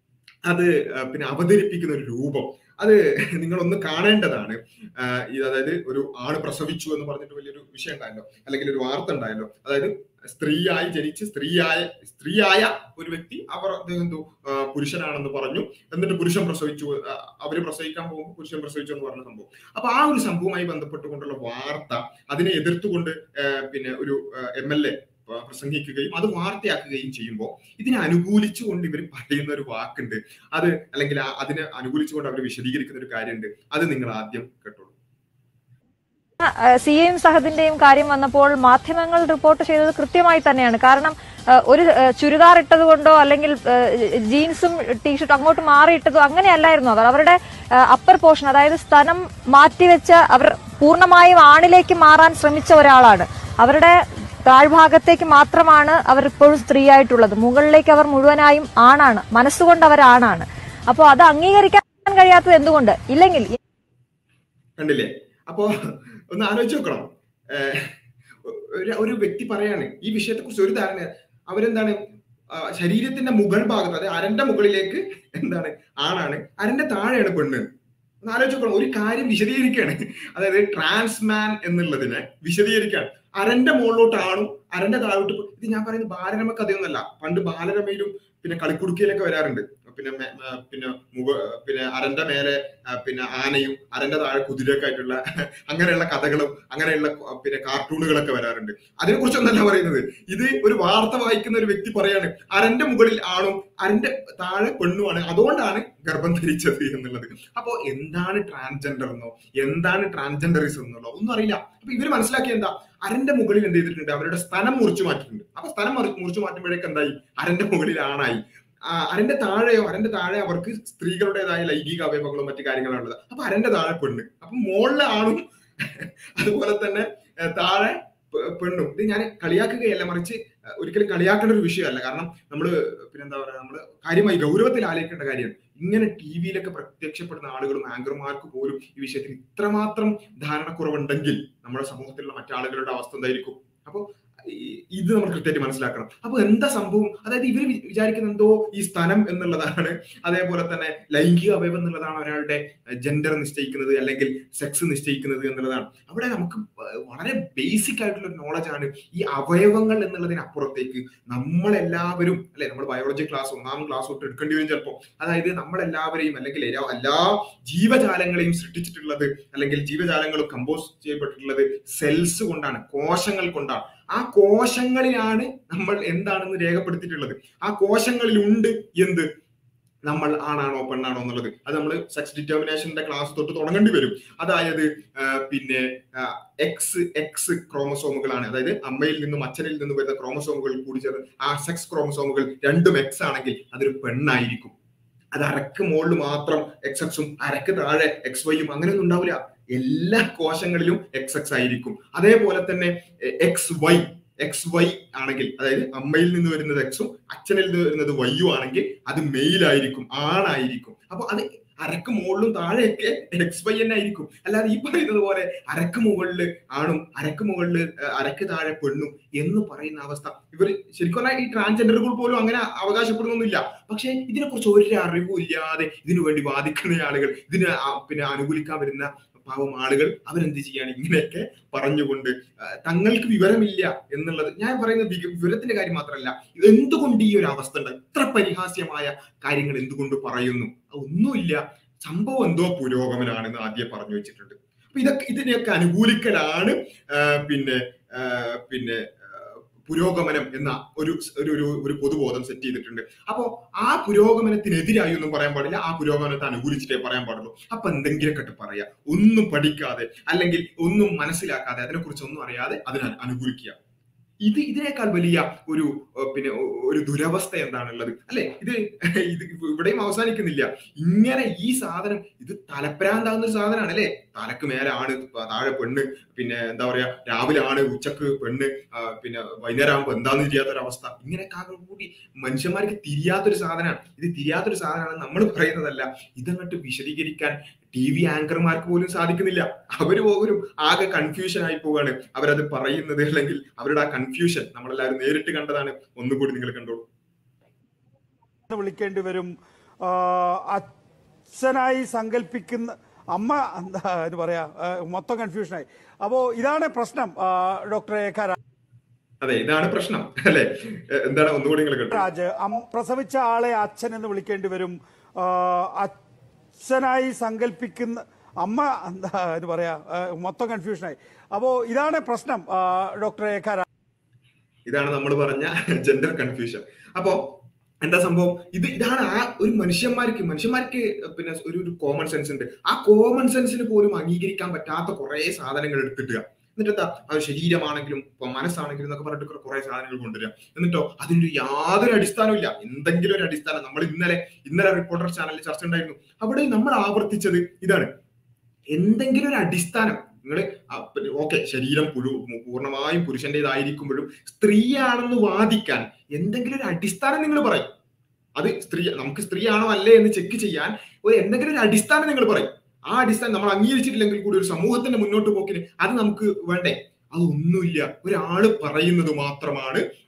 അത് ആ, പിന്നെ അവതരിപ്പിക്കുന്ന ഒരു രൂപം അത് നിങ്ങളൊന്ന് കാണേണ്ടതാണ് ആ, ഇത് അതായത് ഒരു ആണ് പ്രസവിച്ചു എന്ന് പറഞ്ഞിട്ട് വലിയൊരു വിഷയം ഉണ്ടായല്ലോ അല്ലെങ്കിൽ ഒരു വാർത്ത ഉണ്ടായല്ലോ അതായത് സ്ത്രീയായി ജനിച്ച് സ്ത്രീയായ സ്ത്രീയായ ഒരു വ്യക്തി അവർ അദ്ദേഹം എന്തോ ആ, പുരുഷനാണെന്ന് പറഞ്ഞു എന്നിട്ട് പുരുഷൻ പ്രസവിച്ചു ആ, അവര് പ്രസവിക്കാൻ പോകുമ്പോൾ പുരുഷൻ പ്രസവിച്ചു എന്ന് പറഞ്ഞ സംഭവം അപ്പൊ ആ ഒരു സംഭവവുമായി ബന്ധപ്പെട്ടുകൊണ്ടുള്ള വാർത്ത അതിനെ എതിർത്തുകൊണ്ട് ആ, പിന്നെ ഒരു എം എൽ എ പ്രസംഗിക്കുകയും അത് വാർത്തയാക്കുകയും ചെയ്യുമ്പോൾ ഇതിനെ അനുകൂലിച്ചുകൊണ്ട് ഇവർ പറയുന്ന ഒരു വാക്കുണ്ട് അത് അല്ലെങ്കിൽ ആ- അതിനെ അനുകൂലിച്ചുകൊണ്ട് അവർ വിശദീകരിക്കുന്ന ഒരു കാര്യമുണ്ട് അത് നിങ്ങൾ ആദ്യം കേട്ടോളൂ സി എം സഹദിന്റെയും കാര്യം വന്നപ്പോൾ മാധ്യമങ്ങൾ റിപ്പോർട്ട് ചെയ്തത് കൃത്യമായി തന്നെയാണ് കാരണം ആ, ഒരു ആ, ചുരിദാർ ഇട്ടത് കൊണ്ടോ അല്ലെങ്കിൽ ആ, ജീൻസും ടീഷർട്ടും അങ്ങോട്ട് മാറിയിട്ടതോ അങ്ങനെയല്ലായിരുന്നു അവർ അവരുടെ അപ്പർ പോർഷൻ അതായത് സ്ഥലം മാറ്റിവെച്ച് അവർ പൂർണ്ണമായും ആണിലേക്ക് മാറാൻ ശ്രമിച്ച ഒരാളാണ് അവരുടെ താഴ്ഭാഗത്തേക്ക് മാത്രമാണ് അവർ ഇപ്പോഴും സ്ത്രീയായിട്ടുള്ളത് മുകളിലേക്ക് അവർ മുഴുവനായും ആണാണ് മനസ്സുകൊണ്ട് അവർ ആണാണ് അപ്പോൾ അത് അംഗീകരിക്കാൻ കഴിയാത്തത് എന്തുകൊണ്ട് ഇല്ലെങ്കിൽ കണ്ടില്ലേ അപ്പോ ഒന്ന് ആലോചിച്ച് നോക്കണം ഏഹ് ഒരു ഒരു വ്യക്തി പറയാണ് ഈ വിഷയത്തെ കുറിച്ച് ഒരു ധാരണ അവരെന്താണ് ആ, ശരീരത്തിന്റെ മുകൾ ഭാഗത്ത് അതായത് അരന്റെ മുകളിലേക്ക് എന്താണ് ആണാണ് അരന്റെ താഴെയാണ് പെണ്ണ് ഒന്ന് ആലോചിച്ചോക്കണം ഒരു കാര്യം വിശദീകരിക്കുകയാണ് അതായത് ട്രാൻസ്മാൻ എന്നുള്ളതിനെ വിശദീകരിക്കുകയാണ് അരന്റെ മുകളിലോട്ട് ആണും അരന്റെ താഴോട്ട് പോ- ഇത് ഞാൻ പറയുന്നത് ബാലരമ കഥയൊന്നല്ല പണ്ട് ബാലരമയിലും പിന്നെ കളിക്കുടുക്കയിലൊക്കെ വരാറുണ്ട് പിന്നെ മെ- മെ- പിന്നെ മുഖ പിന്നെ അരന്റെ മേലെ ആ, പിന്നെ ആനയും അരന്റെ താഴെ കുതിരയൊക്കെ ആയിട്ടുള്ള അങ്ങനെയുള്ള കഥകളും അങ്ങനെയുള്ള ക- പിന്നെ കാർട്ടൂണുകളൊക്കെ വരാറുണ്ട് അതിനെ കുറിച്ചൊന്നല്ല പറയുന്നത് ഇത് ഒരു വാർത്ത വായിക്കുന്ന ഒരു വ്യക്തി പറയാണ് അരന്റെ മുകളിൽ ആണും അരന്റെ താഴെ പെണ്ണുമാണ് അതുകൊണ്ടാണ് ഗർഭം ധരിച്ചത് എന്നുള്ളത് അപ്പോ എന്താണ് ട്രാൻസ്ജെൻഡർ എന്നോ എന്താണ് ട്രാൻസ്ജെൻഡറിസം എന്നുള്ളോ ഒന്നും അറിയില്ല അപ്പൊ ഇവര് മനസ്സിലാക്കിയ എന്താ അരന്റെ മുകളിൽ എന്ത് ചെയ്തിട്ടുണ്ട് അവരുടെ സ്ഥലം മുറിച്ചു മാറ്റിയിട്ടുണ്ട് അപ്പൊ സ്ഥലം മുറി- മുറിച്ചു മാറ്റുമ്പോഴേക്ക് എന്തായി അരന്റെ മുകളിൽ ആണായി ആ, അരന്റെ താഴെയോ അരന്റെ താഴെ അവർക്ക് സ്ത്രീകളുടേതായ ലൈംഗിക അവയവങ്ങളും മറ്റു കാര്യങ്ങളാണ് ഉള്ളത് അപ്പൊ അരന്റെ താഴെ പെണ്ണ് അപ്പൊ മുകളിലെ ആണും അതുപോലെ തന്നെ ഏ, താഴെ പെ- പെണ്ണും ഇത് ഞാൻ കളിയാക്കുകയല്ല മറിച്ച് ഏ, ഒരിക്കലും കളിയാക്കേണ്ട ഒരു വിഷയമല്ല കാരണം നമ്മൾ പിന്നെന്താ പറയാ നമ്മൾ കാര്യമായി ഗൗരവത്തിൽ ആലോചിക്കേണ്ട കാര്യമാണ് ഇങ്ങനെ ടി വിയിലൊക്കെ പ്രത്യക്ഷപ്പെടുന്ന ആളുകളും ആങ്കർമാർക്ക് പോലും ഈ വിഷയത്തിൽ ഇത്രമാത്രം ധാരണക്കുറവുണ്ടെങ്കിൽ നമ്മുടെ സമൂഹത്തിലുള്ള മറ്റാളുകളുടെ അവസ്ഥ എന്തായിരിക്കും അപ്പൊ ഈ- ഇത് നമ്മൾ കൃത്യമായിട്ട് മനസ്സിലാക്കണം അപ്പൊ എന്താ സംഭവം അതായത് ഇവർ വിചാരിക്കുന്ന എന്തോ ഈ സ്ഥലം എന്നുള്ളതാണ് അതേപോലെ തന്നെ ലൈംഗിക അവയവം എന്നുള്ളതാണ് ഒരാളുടെ ജെൻഡർ നിശ്ചയിക്കുന്നത് അല്ലെങ്കിൽ സെക്സ് നിശ്ചയിക്കുന്നത് എന്നുള്ളതാണ് അവിടെ നമുക്ക് വളരെ ബേസിക് ആയിട്ടുള്ള ഒരു നോളജ് ആണ് ഈ അവയവങ്ങൾ എന്നുള്ളതിനപ്പുറത്തേക്ക് നമ്മളെല്ലാവരും അല്ലെ നമ്മൾ ബയോളജി ക്ലാസ് ഒന്നാം ക്ലാസ് തൊട്ട് എടുക്കേണ്ടി വരും ചിലപ്പോൾ അതായത് നമ്മളെല്ലാവരെയും അല്ലെങ്കിൽ എല്ലാ- എല്ലാ ജീവജാലങ്ങളെയും സൃഷ്ടിച്ചിട്ടുള്ളത് അല്ലെങ്കിൽ ജീവജാലങ്ങളും കമ്പോസ് ചെയ്യപ്പെട്ടിട്ടുള്ളത് സെൽസ് കൊണ്ടാണ് കോശങ്ങൾ കൊണ്ടാണ് ആ കോശങ്ങളിലാണ് നമ്മൾ എന്താണെന്ന് രേഖപ്പെടുത്തിയിട്ടുള്ളത് ആ കോശങ്ങളിലുണ്ട് എന്ത് നമ്മൾ ആണാണോ പെണ്ണാണോ എന്നുള്ളത് അത് നമ്മൾ സെക്സ് ഡിറ്റർമിനേഷന്റെ ക്ലാസ് തൊട്ട് തുടങ്ങേണ്ടി വരും അതായത് ആ, പിന്നെ എക്സ് എക്സ് ക്രോമസോമുകളാണ് അതായത് അമ്മയിൽ നിന്നും അച്ഛനിൽ നിന്നും വരുന്ന ക്രോമസോമുകൾ കൂടി ചേർന്ന് ആ സെക്സ് ക്രോമസോമുകൾ രണ്ടും എക്സ് ആണെങ്കിൽ അതൊരു പെണ്ണായിരിക്കും അത് അരക്ക് മുകളിൽ മാത്രം എക്സ് എക്സും അരക്ക് താഴെ എക്സ് വൈയും അങ്ങനെയൊന്നും ഉണ്ടാവില്ല എല്ലാ കോശങ്ങളിലും എക്സ് എക്സ് ആയിരിക്കും അതേപോലെ തന്നെ എക്സ് വൈ എക്സ് വൈ ആണെങ്കിൽ അതായത് അമ്മയിൽ നിന്ന് വരുന്നത് എക്സും അച്ഛനിൽ നിന്ന് വരുന്നത് വൈയും ആണെങ്കിൽ അത് മെയിലായിരിക്കും ആണായിരിക്കും അപ്പൊ അത് അരക്ക് മുകളിലും താഴെയൊക്കെ എക്സ് വൈ തന്നെ ആയിരിക്കും അല്ലാതെ ഈ പറയുന്നത് പോലെ അരക്ക് മുകളില് ആണും അരക്ക് മുകളില് ഏഹ്, അരക്ക് താഴെ പെണ്ണും എന്ന് പറയുന്ന അവസ്ഥ ഇവർ ശരിക്കും പറഞ്ഞാൽ ഈ ട്രാൻസ്ജെൻഡറുകൾ പോലും അങ്ങനെ അവകാശപ്പെടുന്നൊന്നുമില്ല പക്ഷെ ഇതിനെക്കുറിച്ച് ഒരു അറിവും ഇല്ലാതെ ഇതിനു വേണ്ടി വാദിക്കുന്ന ആളുകൾ ഇതിന് ആ- പിന്നെ അനുകൂലിക്കാൻ വരുന്ന പാവം ആളുകൾ അവരെന്ത് ചെയ്യാണ് ഇങ്ങനെയൊക്കെ പറഞ്ഞുകൊണ്ട് ആ, തങ്ങൾക്ക് വിവരമില്ല എന്നുള്ളത് ഞാൻ പറയുന്ന വിക- വിവരത്തിന്റെ കാര്യം മാത്രമല്ല ഇത് എന്തുകൊണ്ട് ഈ ഒരു അവസ്ഥ ഉണ്ട് ഇത്ര പരിഹാസ്യമായ കാര്യങ്ങൾ എന്തുകൊണ്ട് പറയുന്നു ഒന്നുമില്ല സംഭവം എന്തോ പുരോഗമനാണെന്ന് ആദ്യം പറഞ്ഞു വെച്ചിട്ടുണ്ട് അപ്പൊ ഇതൊക്കെ ഇതിനെയൊക്കെ അനുകൂലിക്കലാണ് ആ, പിന്നെ ആ, പിന്നെ ആ, പുരോഗമനം എന്ന ഒരു ഒരു ഒരു ഒരു പൊതുബോധം സെറ്റ് ചെയ്തിട്ടുണ്ട് അപ്പോ ആ പുരോഗമനത്തിനെതിരായി ഒന്നും പറയാൻ പാടില്ല ആ പുരോഗമനത്തെ അനുകൂലിച്ചിട്ടേ പറയാൻ പാടുള്ളൂ അപ്പൊ എന്തെങ്കിലുമൊക്കെ ഇട്ട് പറയാ ഒന്നും പഠിക്കാതെ അല്ലെങ്കിൽ ഒന്നും മനസ്സിലാക്കാതെ അതിനെക്കുറിച്ച് ഒന്നും അറിയാതെ അതിനെ അനുകൂലിക്കുക ഇത് ഇതിനേക്കാൾ വലിയ ഒരു ഏഹ്, പിന്നെ ഒ- ഒരു ദുരവസ്ഥ എന്താണുള്ളത് അല്ലെ ഇത് ഇത് ഇവിടെയും അവസാനിക്കുന്നില്ല ഇങ്ങനെ ഈ സാധനം ഇത് തലപ്രാന്താകുന്ന ഒരു സാധനമാണ് അല്ലെ തലക്ക് മേലെ ആണ് താഴെ പെണ്ണ് പിന്നെ എന്താ പറയാ രാവിലെ ആണ് ഉച്ചക്ക് പെണ്ണ് ആ, പിന്നെ വൈകുന്നേരം ആകുമ്പോ എന്താന്ന് തിരിയാത്തൊരവസ്ഥ ഇങ്ങനെയൊക്കെ ആകെ കൂടി മനുഷ്യന്മാർക്ക് തിരിയാത്തൊരു സാധനമാണ് ഇത് തിരിയാത്തൊരു സാധനമാണ് നമ്മൾ പറയുന്നതല്ല ഇതങ്ങോട്ട് വിശദീകരിക്കാൻ ടി വി ആങ്കർമാർക്ക് പോലും സാധിക്കുന്നില്ല അവര് പോലും ആകെ കൺഫ്യൂഷൻ ആയി പോവാണ് അവരത് പറയുന്നത് അല്ലെങ്കിൽ അവരുടെ ആ കൺഫ്യൂഷൻ നമ്മളെല്ലാവരും നേരിട്ട് കണ്ടതാണ് ഒന്നുകൂടി നിങ്ങൾ കണ്ടോളൂ എന്ന് വിളിക്കേണ്ടി വരും ആ, അച്ഛനായി സങ്കല്പിക്കുന്ന അമ്മ എന്താ എന്ന് പറയാ ആ, മൊത്തം കൺഫ്യൂഷനായി അപ്പോ ഇതാണ് പ്രശ്നം ആ, ഡോക്ടർ ഏഖ അതെ ഇതാണ് പ്രശ്നം അല്ലെ എന്താണ് ഒന്നുകൂടി നിങ്ങൾ കേട്ടോ രാജ് അം- പ്രസവിച്ച ആളെ അച്ഛൻ എന്ന് വിളിക്കേണ്ടി വരും ആ, അച്ഛനായി സങ്കല്പിക്കുന്ന അമ്മ എന്താ എന്ന് പറയാ ആ, മൊത്തം കൺഫ്യൂഷനായി അപ്പോ ഇതാണ് പ്രശ്നം ആ, ഡോക്ടർ ഏഖ ഇതാണ് നമ്മൾ പറഞ്ഞ ജെൻഡർ കൺഫ്യൂഷൻ അപ്പോ എന്താ സംഭവം ഇത് ഇതാണ് ആ ഒരു മനുഷ്യന്മാർക്ക് മനുഷ്യന്മാർക്ക് പിന്നെ ഒരു ഒരു കോമൺ സെൻസ് ഉണ്ട് ആ കോമൺ സെൻസിന് പോലും അംഗീകരിക്കാൻ പറ്റാത്ത കുറെ സാധനങ്ങൾ എടുത്തിട്ടുക എന്നിട്ട് എന്താ അത് ശരീരമാണെങ്കിലും ഇപ്പൊ മനസ്സാണെങ്കിലും എന്നൊക്കെ പറഞ്ഞിട്ട് കുറെ സാധനങ്ങൾ കൊണ്ടുവരിക എന്നിട്ടോ അതിന്റെ യാതൊരു അടിസ്ഥാനവും ഇല്ല എന്തെങ്കിലും ഒരു അടിസ്ഥാനം നമ്മൾ ഇന്നലെ ഇന്നലെ റിപ്പോർട്ടർ ചാനലിൽ ചർച്ച ഉണ്ടായിരുന്നു അവിടെ നമ്മൾ ആവർത്തിച്ചത് ഇതാണ് എന്തെങ്കിലും ഒരു അടിസ്ഥാനം നിങ്ങൾ ഓക്കെ ശരീരം പുഴു പൂർണ്ണമായും പുരുഷന്റേതായിരിക്കുമ്പോഴും സ്ത്രീയാണെന്ന് വാദിക്കാൻ എന്തെങ്കിലും ഒരു അടിസ്ഥാനം നിങ്ങൾ പറയും അത് സ്ത്രീ നമുക്ക് സ്ത്രീയാണോ അല്ലേ എന്ന് ചെക്ക് ചെയ്യാൻ ഒരു എന്തെങ്കിലും ഒരു അടിസ്ഥാനം നിങ്ങൾ പറയും ആ അടിസ്ഥാനം നമ്മൾ അംഗീകരിച്ചിട്ടില്ലെങ്കിൽ കൂടി ഒരു സമൂഹത്തിന്റെ മുന്നോട്ട് പോക്കിന് അത് നമുക്ക് വേണ്ടേ അതൊന്നുമില്ല ഒരാള് പറയുന്നത് മാത്രമാണ്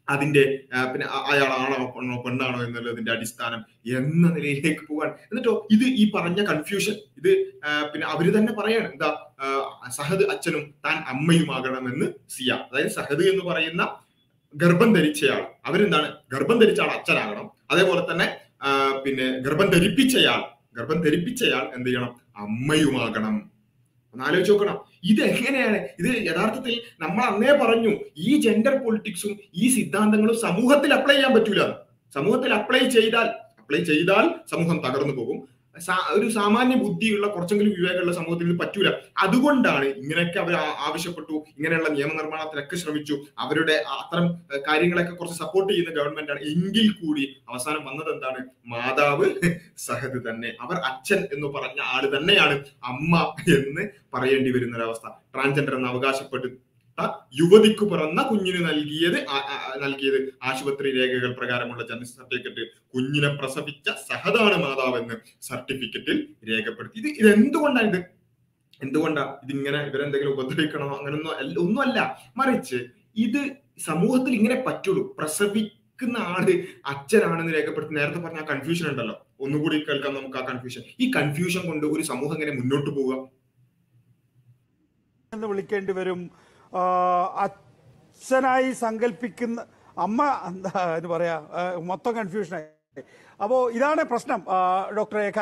അതിന്റെ ആ, പിന്നെ അ- അയാൾ ആണോ പെണ്ണോ പെണ്ണാണോ എന്നുള്ളതിന്റെ അടിസ്ഥാനം എന്ന നിലയിലേക്ക് പോകാൻ എന്നിട്ടോ ഇത് ഈ പറഞ്ഞ കൺഫ്യൂഷൻ ഇത് ആ, പിന്നെ അവര് തന്നെ പറയാണ് എന്താ ആ, സഹദ് അച്ഛനും താൻ അമ്മയുമാകണമെന്ന് സിയ അതായത് സഹദ് എന്ന് പറയുന്ന ഗർഭം ധരിച്ചയാൾ അവരെന്താണ് ഗർഭം ധരിച്ച ആൾ അച്ഛനാകണം അതേപോലെ തന്നെ ആ, പിന്നെ ഗർഭം ധരിപ്പിച്ചയാൾ ഗർഭം ധരിപ്പിച്ചയാൾ എന്ത് ചെയ്യണം അമ്മയുമാകണം ഒന്ന് ആലോചിച്ച് നോക്കണം ഇത് എങ്ങനെയാണ് ഇത് യഥാർത്ഥത്തിൽ നമ്മൾ അന്നേ പറഞ്ഞു ഈ ജെൻഡർ പൊളിറ്റിക്സും ഈ സിദ്ധാന്തങ്ങളും സമൂഹത്തിൽ അപ്ലൈ ചെയ്യാൻ പറ്റൂല സമൂഹത്തിൽ അപ്ലൈ ചെയ്താൽ അപ്ലൈ ചെയ്താൽ സമൂഹം തകർന്നു പോകും സാ- ഒരു സാമാന്യ ബുദ്ധിയുള്ള കുറച്ചെങ്കിലും വിവേകമുള്ള സമൂഹത്തിൽ ഇത് പറ്റൂല അതുകൊണ്ടാണ് ഇങ്ങനെയൊക്കെ അവർ ആ- ആവശ്യപ്പെട്ടു ഇങ്ങനെയുള്ള നിയമനിർമ്മാണത്തിനൊക്കെ ശ്രമിച്ചു അവരുടെ അത്തരം ഏഹ്, കാര്യങ്ങളൊക്കെ കുറച്ച് സപ്പോർട്ട് ചെയ്യുന്ന ഗവൺമെന്റ് ആണ് എങ്കിൽ കൂടി അവസാനം വന്നത് എന്താണ് മാതാവ് സഹദ് തന്നെ അവർ അച്ഛൻ എന്ന് പറഞ്ഞ ആള് തന്നെയാണ് അമ്മ എന്ന് പറയേണ്ടി വരുന്ന ഒരവസ്ഥ ട്രാൻസ്ജെൻഡർ എന്ന് അവകാശപ്പെട്ട യുവതിക്ക് പിറന്ന കുഞ്ഞിന് നൽകിയത് ആ- ആ- ആ- നൽകിയത് ആശുപത്രി രേഖകൾ പ്രകാരമുള്ള ജനന സർട്ടിഫിക്കറ്റ് കുഞ്ഞിനെ പ്രസവിച്ച സഹദാണ് മാതാവെന്ന് സർട്ടിഫിക്കറ്റിൽ രേഖപ്പെടുത്തി ഇത് ഇത് എന്തുകൊണ്ടാണ് ഇത് എന്തുകൊണ്ടാ ഇതിങ്ങനെ ഇവരെന്തെങ്കിലും ഉപദ്രവിക്കണോ അങ്ങനൊന്നും അല്ല ഒന്നുമല്ല മറിച്ച് ഇത് സമൂഹത്തിൽ ഇങ്ങനെ പറ്റുള്ളൂ പ്രസവിക്കുന്ന ആള് അച്ഛനാണെന്ന് രേഖപ്പെടുത്തി നേരത്തെ പറഞ്ഞ ആ കൺഫ്യൂഷൻ ഉണ്ടല്ലോ ഒന്നുകൂടി കേൾക്കാം നമുക്ക് ആ കൺഫ്യൂഷൻ ഈ കൺഫ്യൂഷൻ കൊണ്ട് ഒരു സമൂഹം എങ്ങനെ മുന്നോട്ട് പോവുക എന്ന് വിളിക്കേണ്ടി വരും ആ, അച്ഛനായി സങ്കല്പിക്കുന്ന അമ്മ എന്താ എന്ന് പറയാ ആ, മൊത്തം കൺഫ്യൂഷനായി അപ്പോ ഇതാണ് പ്രശ്നം ആ, ഡോക്ടർ രേഖ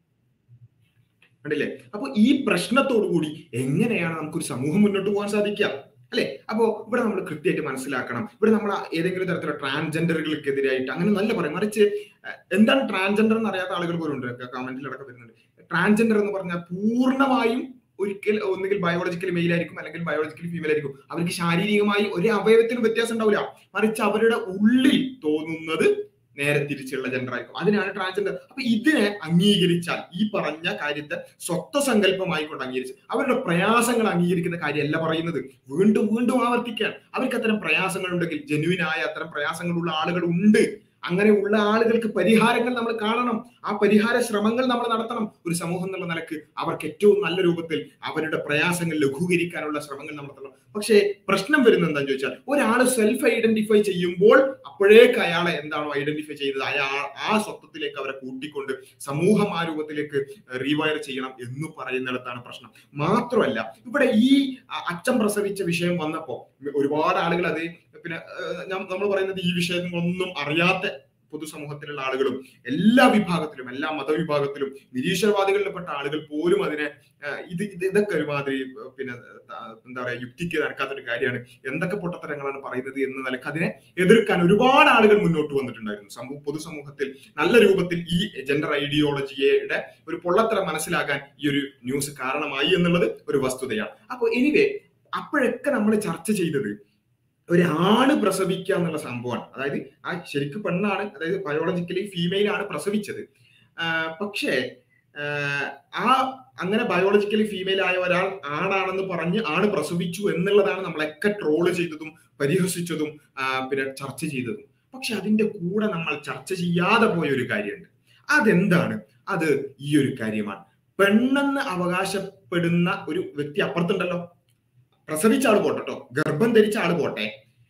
കണ്ടില്ലേ അപ്പൊ ഈ പ്രശ്നത്തോടു കൂടി എങ്ങനെയാണ് നമുക്കൊരു സമൂഹം മുന്നോട്ട് പോകാൻ സാധിക്കുക അല്ലെ അപ്പോ ഇവിടെ നമ്മൾ കൃത്യമായിട്ട് മനസ്സിലാക്കണം ഇവിടെ നമ്മൾ ഏതെങ്കിലും തരത്തിലുള്ള ട്രാൻസ്ജെൻഡറുകൾക്കെതിരായിട്ട് അങ്ങനെ നല്ല പറയും മറിച്ച് അഹ് എന്താണ് ട്രാൻസ്ജെൻഡർ എന്ന് അറിയാത്ത ആളുകൾ പോലും ഉണ്ട് കമന്റിലടക്കം വരുന്നുണ്ട് ട്രാൻസ്ജെൻഡർ എന്ന് പറഞ്ഞാൽ പൂർണ്ണമായും ഒരിക്കൽ ഒന്നുകിൽ ബയോളജിക്കലി മെയിൽ ആയിരിക്കും അല്ലെങ്കിൽ ബയോളജിക്കലി ഫീമെയിൽ ആയിരിക്കും അവർക്ക് ശാരീരികമായി ഒരു അവയവത്തിനും വ്യത്യാസം ഉണ്ടാവില്ല മറിച്ച് അവരുടെ ഉള്ളിൽ തോന്നുന്നത് നേരെ തിരിച്ചുള്ള ജെൻഡർ ആയിരിക്കും അതിനാണ് ട്രാൻസ്ജെൻഡർ അപ്പൊ ഇതിനെ അംഗീകരിച്ചാൽ ഈ പറഞ്ഞ കാര്യത്തെ സ്വത്വ സങ്കല്പമായി കൊണ്ട് അംഗീകരിച്ച് അവരുടെ പ്രയാസങ്ങൾ അംഗീകരിക്കുന്ന കാര്യമല്ല പറയുന്നത് വീണ്ടും വീണ്ടും ആവർത്തിക്കാൻ അവർക്ക് അത്തരം പ്രയാസങ്ങൾ ഉണ്ടെങ്കിൽ ജനുവിനായ അത്തരം പ്രയാസങ്ങളുള്ള ആളുകൾ ഉണ്ട് അങ്ങനെയുള്ള ആളുകൾക്ക് പരിഹാരങ്ങൾ നമ്മൾ കാണണം ആ പരിഹാര ശ്രമങ്ങൾ നമ്മൾ നടത്തണം ഒരു സമൂഹം എന്നുള്ള നിലക്ക് അവർക്ക് ഏറ്റവും നല്ല രൂപത്തിൽ അവരുടെ പ്രയാസങ്ങൾ ലഘൂകരിക്കാനുള്ള ശ്രമങ്ങൾ നടത്തണം പക്ഷേ പ്രശ്നം വരുന്നത് എന്താണെന്ന് ചോദിച്ചാൽ ഒരാൾ സെൽഫ് ഐഡന്റിഫൈ ചെയ്യുമ്പോൾ അപ്പോഴേക്ക് അയാളെ എന്താണോ ഐഡന്റിഫൈ ചെയ്തത് അയാൾ ആ സ്വത്വത്തിലേക്ക് അവരെ കൂട്ടിക്കൊണ്ട് സമൂഹം ആ രൂപത്തിലേക്ക് റീവയർ ചെയ്യണം എന്ന് പറയുന്നിടത്താണ് പ്രശ്നം മാത്രമല്ല ഇവിടെ ഈ അ- അച്ഛൻ പ്രസവിച്ച വിഷയം വന്നപ്പോ ഒരുപാട് ആളുകൾ അത് പിന്നെ നമ്മൾ പറയുന്നത് ഈ വിഷയങ്ങളൊന്നും അറിയാത്ത പൊതുസമൂഹത്തിലുള്ള ആളുകളും എല്ലാ വിഭാഗത്തിലും എല്ലാ മതവിഭാഗത്തിലും നിരീശ്വരവാദികളിൽപ്പെട്ട ആളുകൾ പോലും അതിനെ ആ, ഇത് ഇത് ഇതൊക്കെ ഒരുമാതിരി ആ, പിന്നെ ആ, എന്താ പറയാ യുക്തിക്ക് നടക്കാത്തൊരു കാര്യമാണ് എന്തൊക്കെ പൊട്ടത്തരങ്ങളാണ് പറയുന്നത് എന്ന നിലക്ക് അതിനെ എതിർക്കാൻ ഒരുപാട് ആളുകൾ മുന്നോട്ട് വന്നിട്ടുണ്ടായിരുന്നു സമൂഹ പൊതുസമൂഹത്തിൽ നല്ല രൂപത്തിൽ ഈ ജെൻഡർ ഐഡിയോളജിയുടെ ഒരു പൊള്ളത്തരം മനസ്സിലാക്കാൻ ഈ ഒരു ന്യൂസ് കാരണമായി എന്നുള്ളത് ഒരു വസ്തുതയാണ് അപ്പോൾ എനിവേ അപ്പോഴൊക്കെ നമ്മൾ ചർച്ച ചെയ്തത് ഒരു ആണ് പ്രസവിക്കുക എന്നുള്ള സംഭവമാണ് അതായത് ആ ശരിക്കും പെണ്ണാണ് അതായത് ബയോളജിക്കലി ഫീമെയിൽ ആണ് പ്രസവിച്ചത് ആ, പക്ഷേ ആ, ആ അങ്ങനെ ബയോളജിക്കലി ഫീമെയിൽ ആയ ഒരാൾ ആണാണെന്ന് പറഞ്ഞ് ആണ് പ്രസവിച്ചു എന്നുള്ളതാണ് നമ്മളൊക്കെ ട്രോള് ചെയ്തതും പരിഹസിച്ചതും ആ, പിന്നെ ചർച്ച ചെയ്തതും പക്ഷെ അതിന്റെ കൂടെ നമ്മൾ ചർച്ച ചെയ്യാതെ പോയ ഒരു കാര്യമുണ്ട് അതെന്താണ് അത് ഈ ഒരു കാര്യമാണ് പെണ്ണെന്ന് അവകാശപ്പെടുന്ന ഒരു വ്യക്തി അപ്പുറത്തുണ്ടല്ലോ പ്രസവിച്ച ആള് പോട്ടോ ഗർഭം ധരിച്ച ആള് പോട്ടെ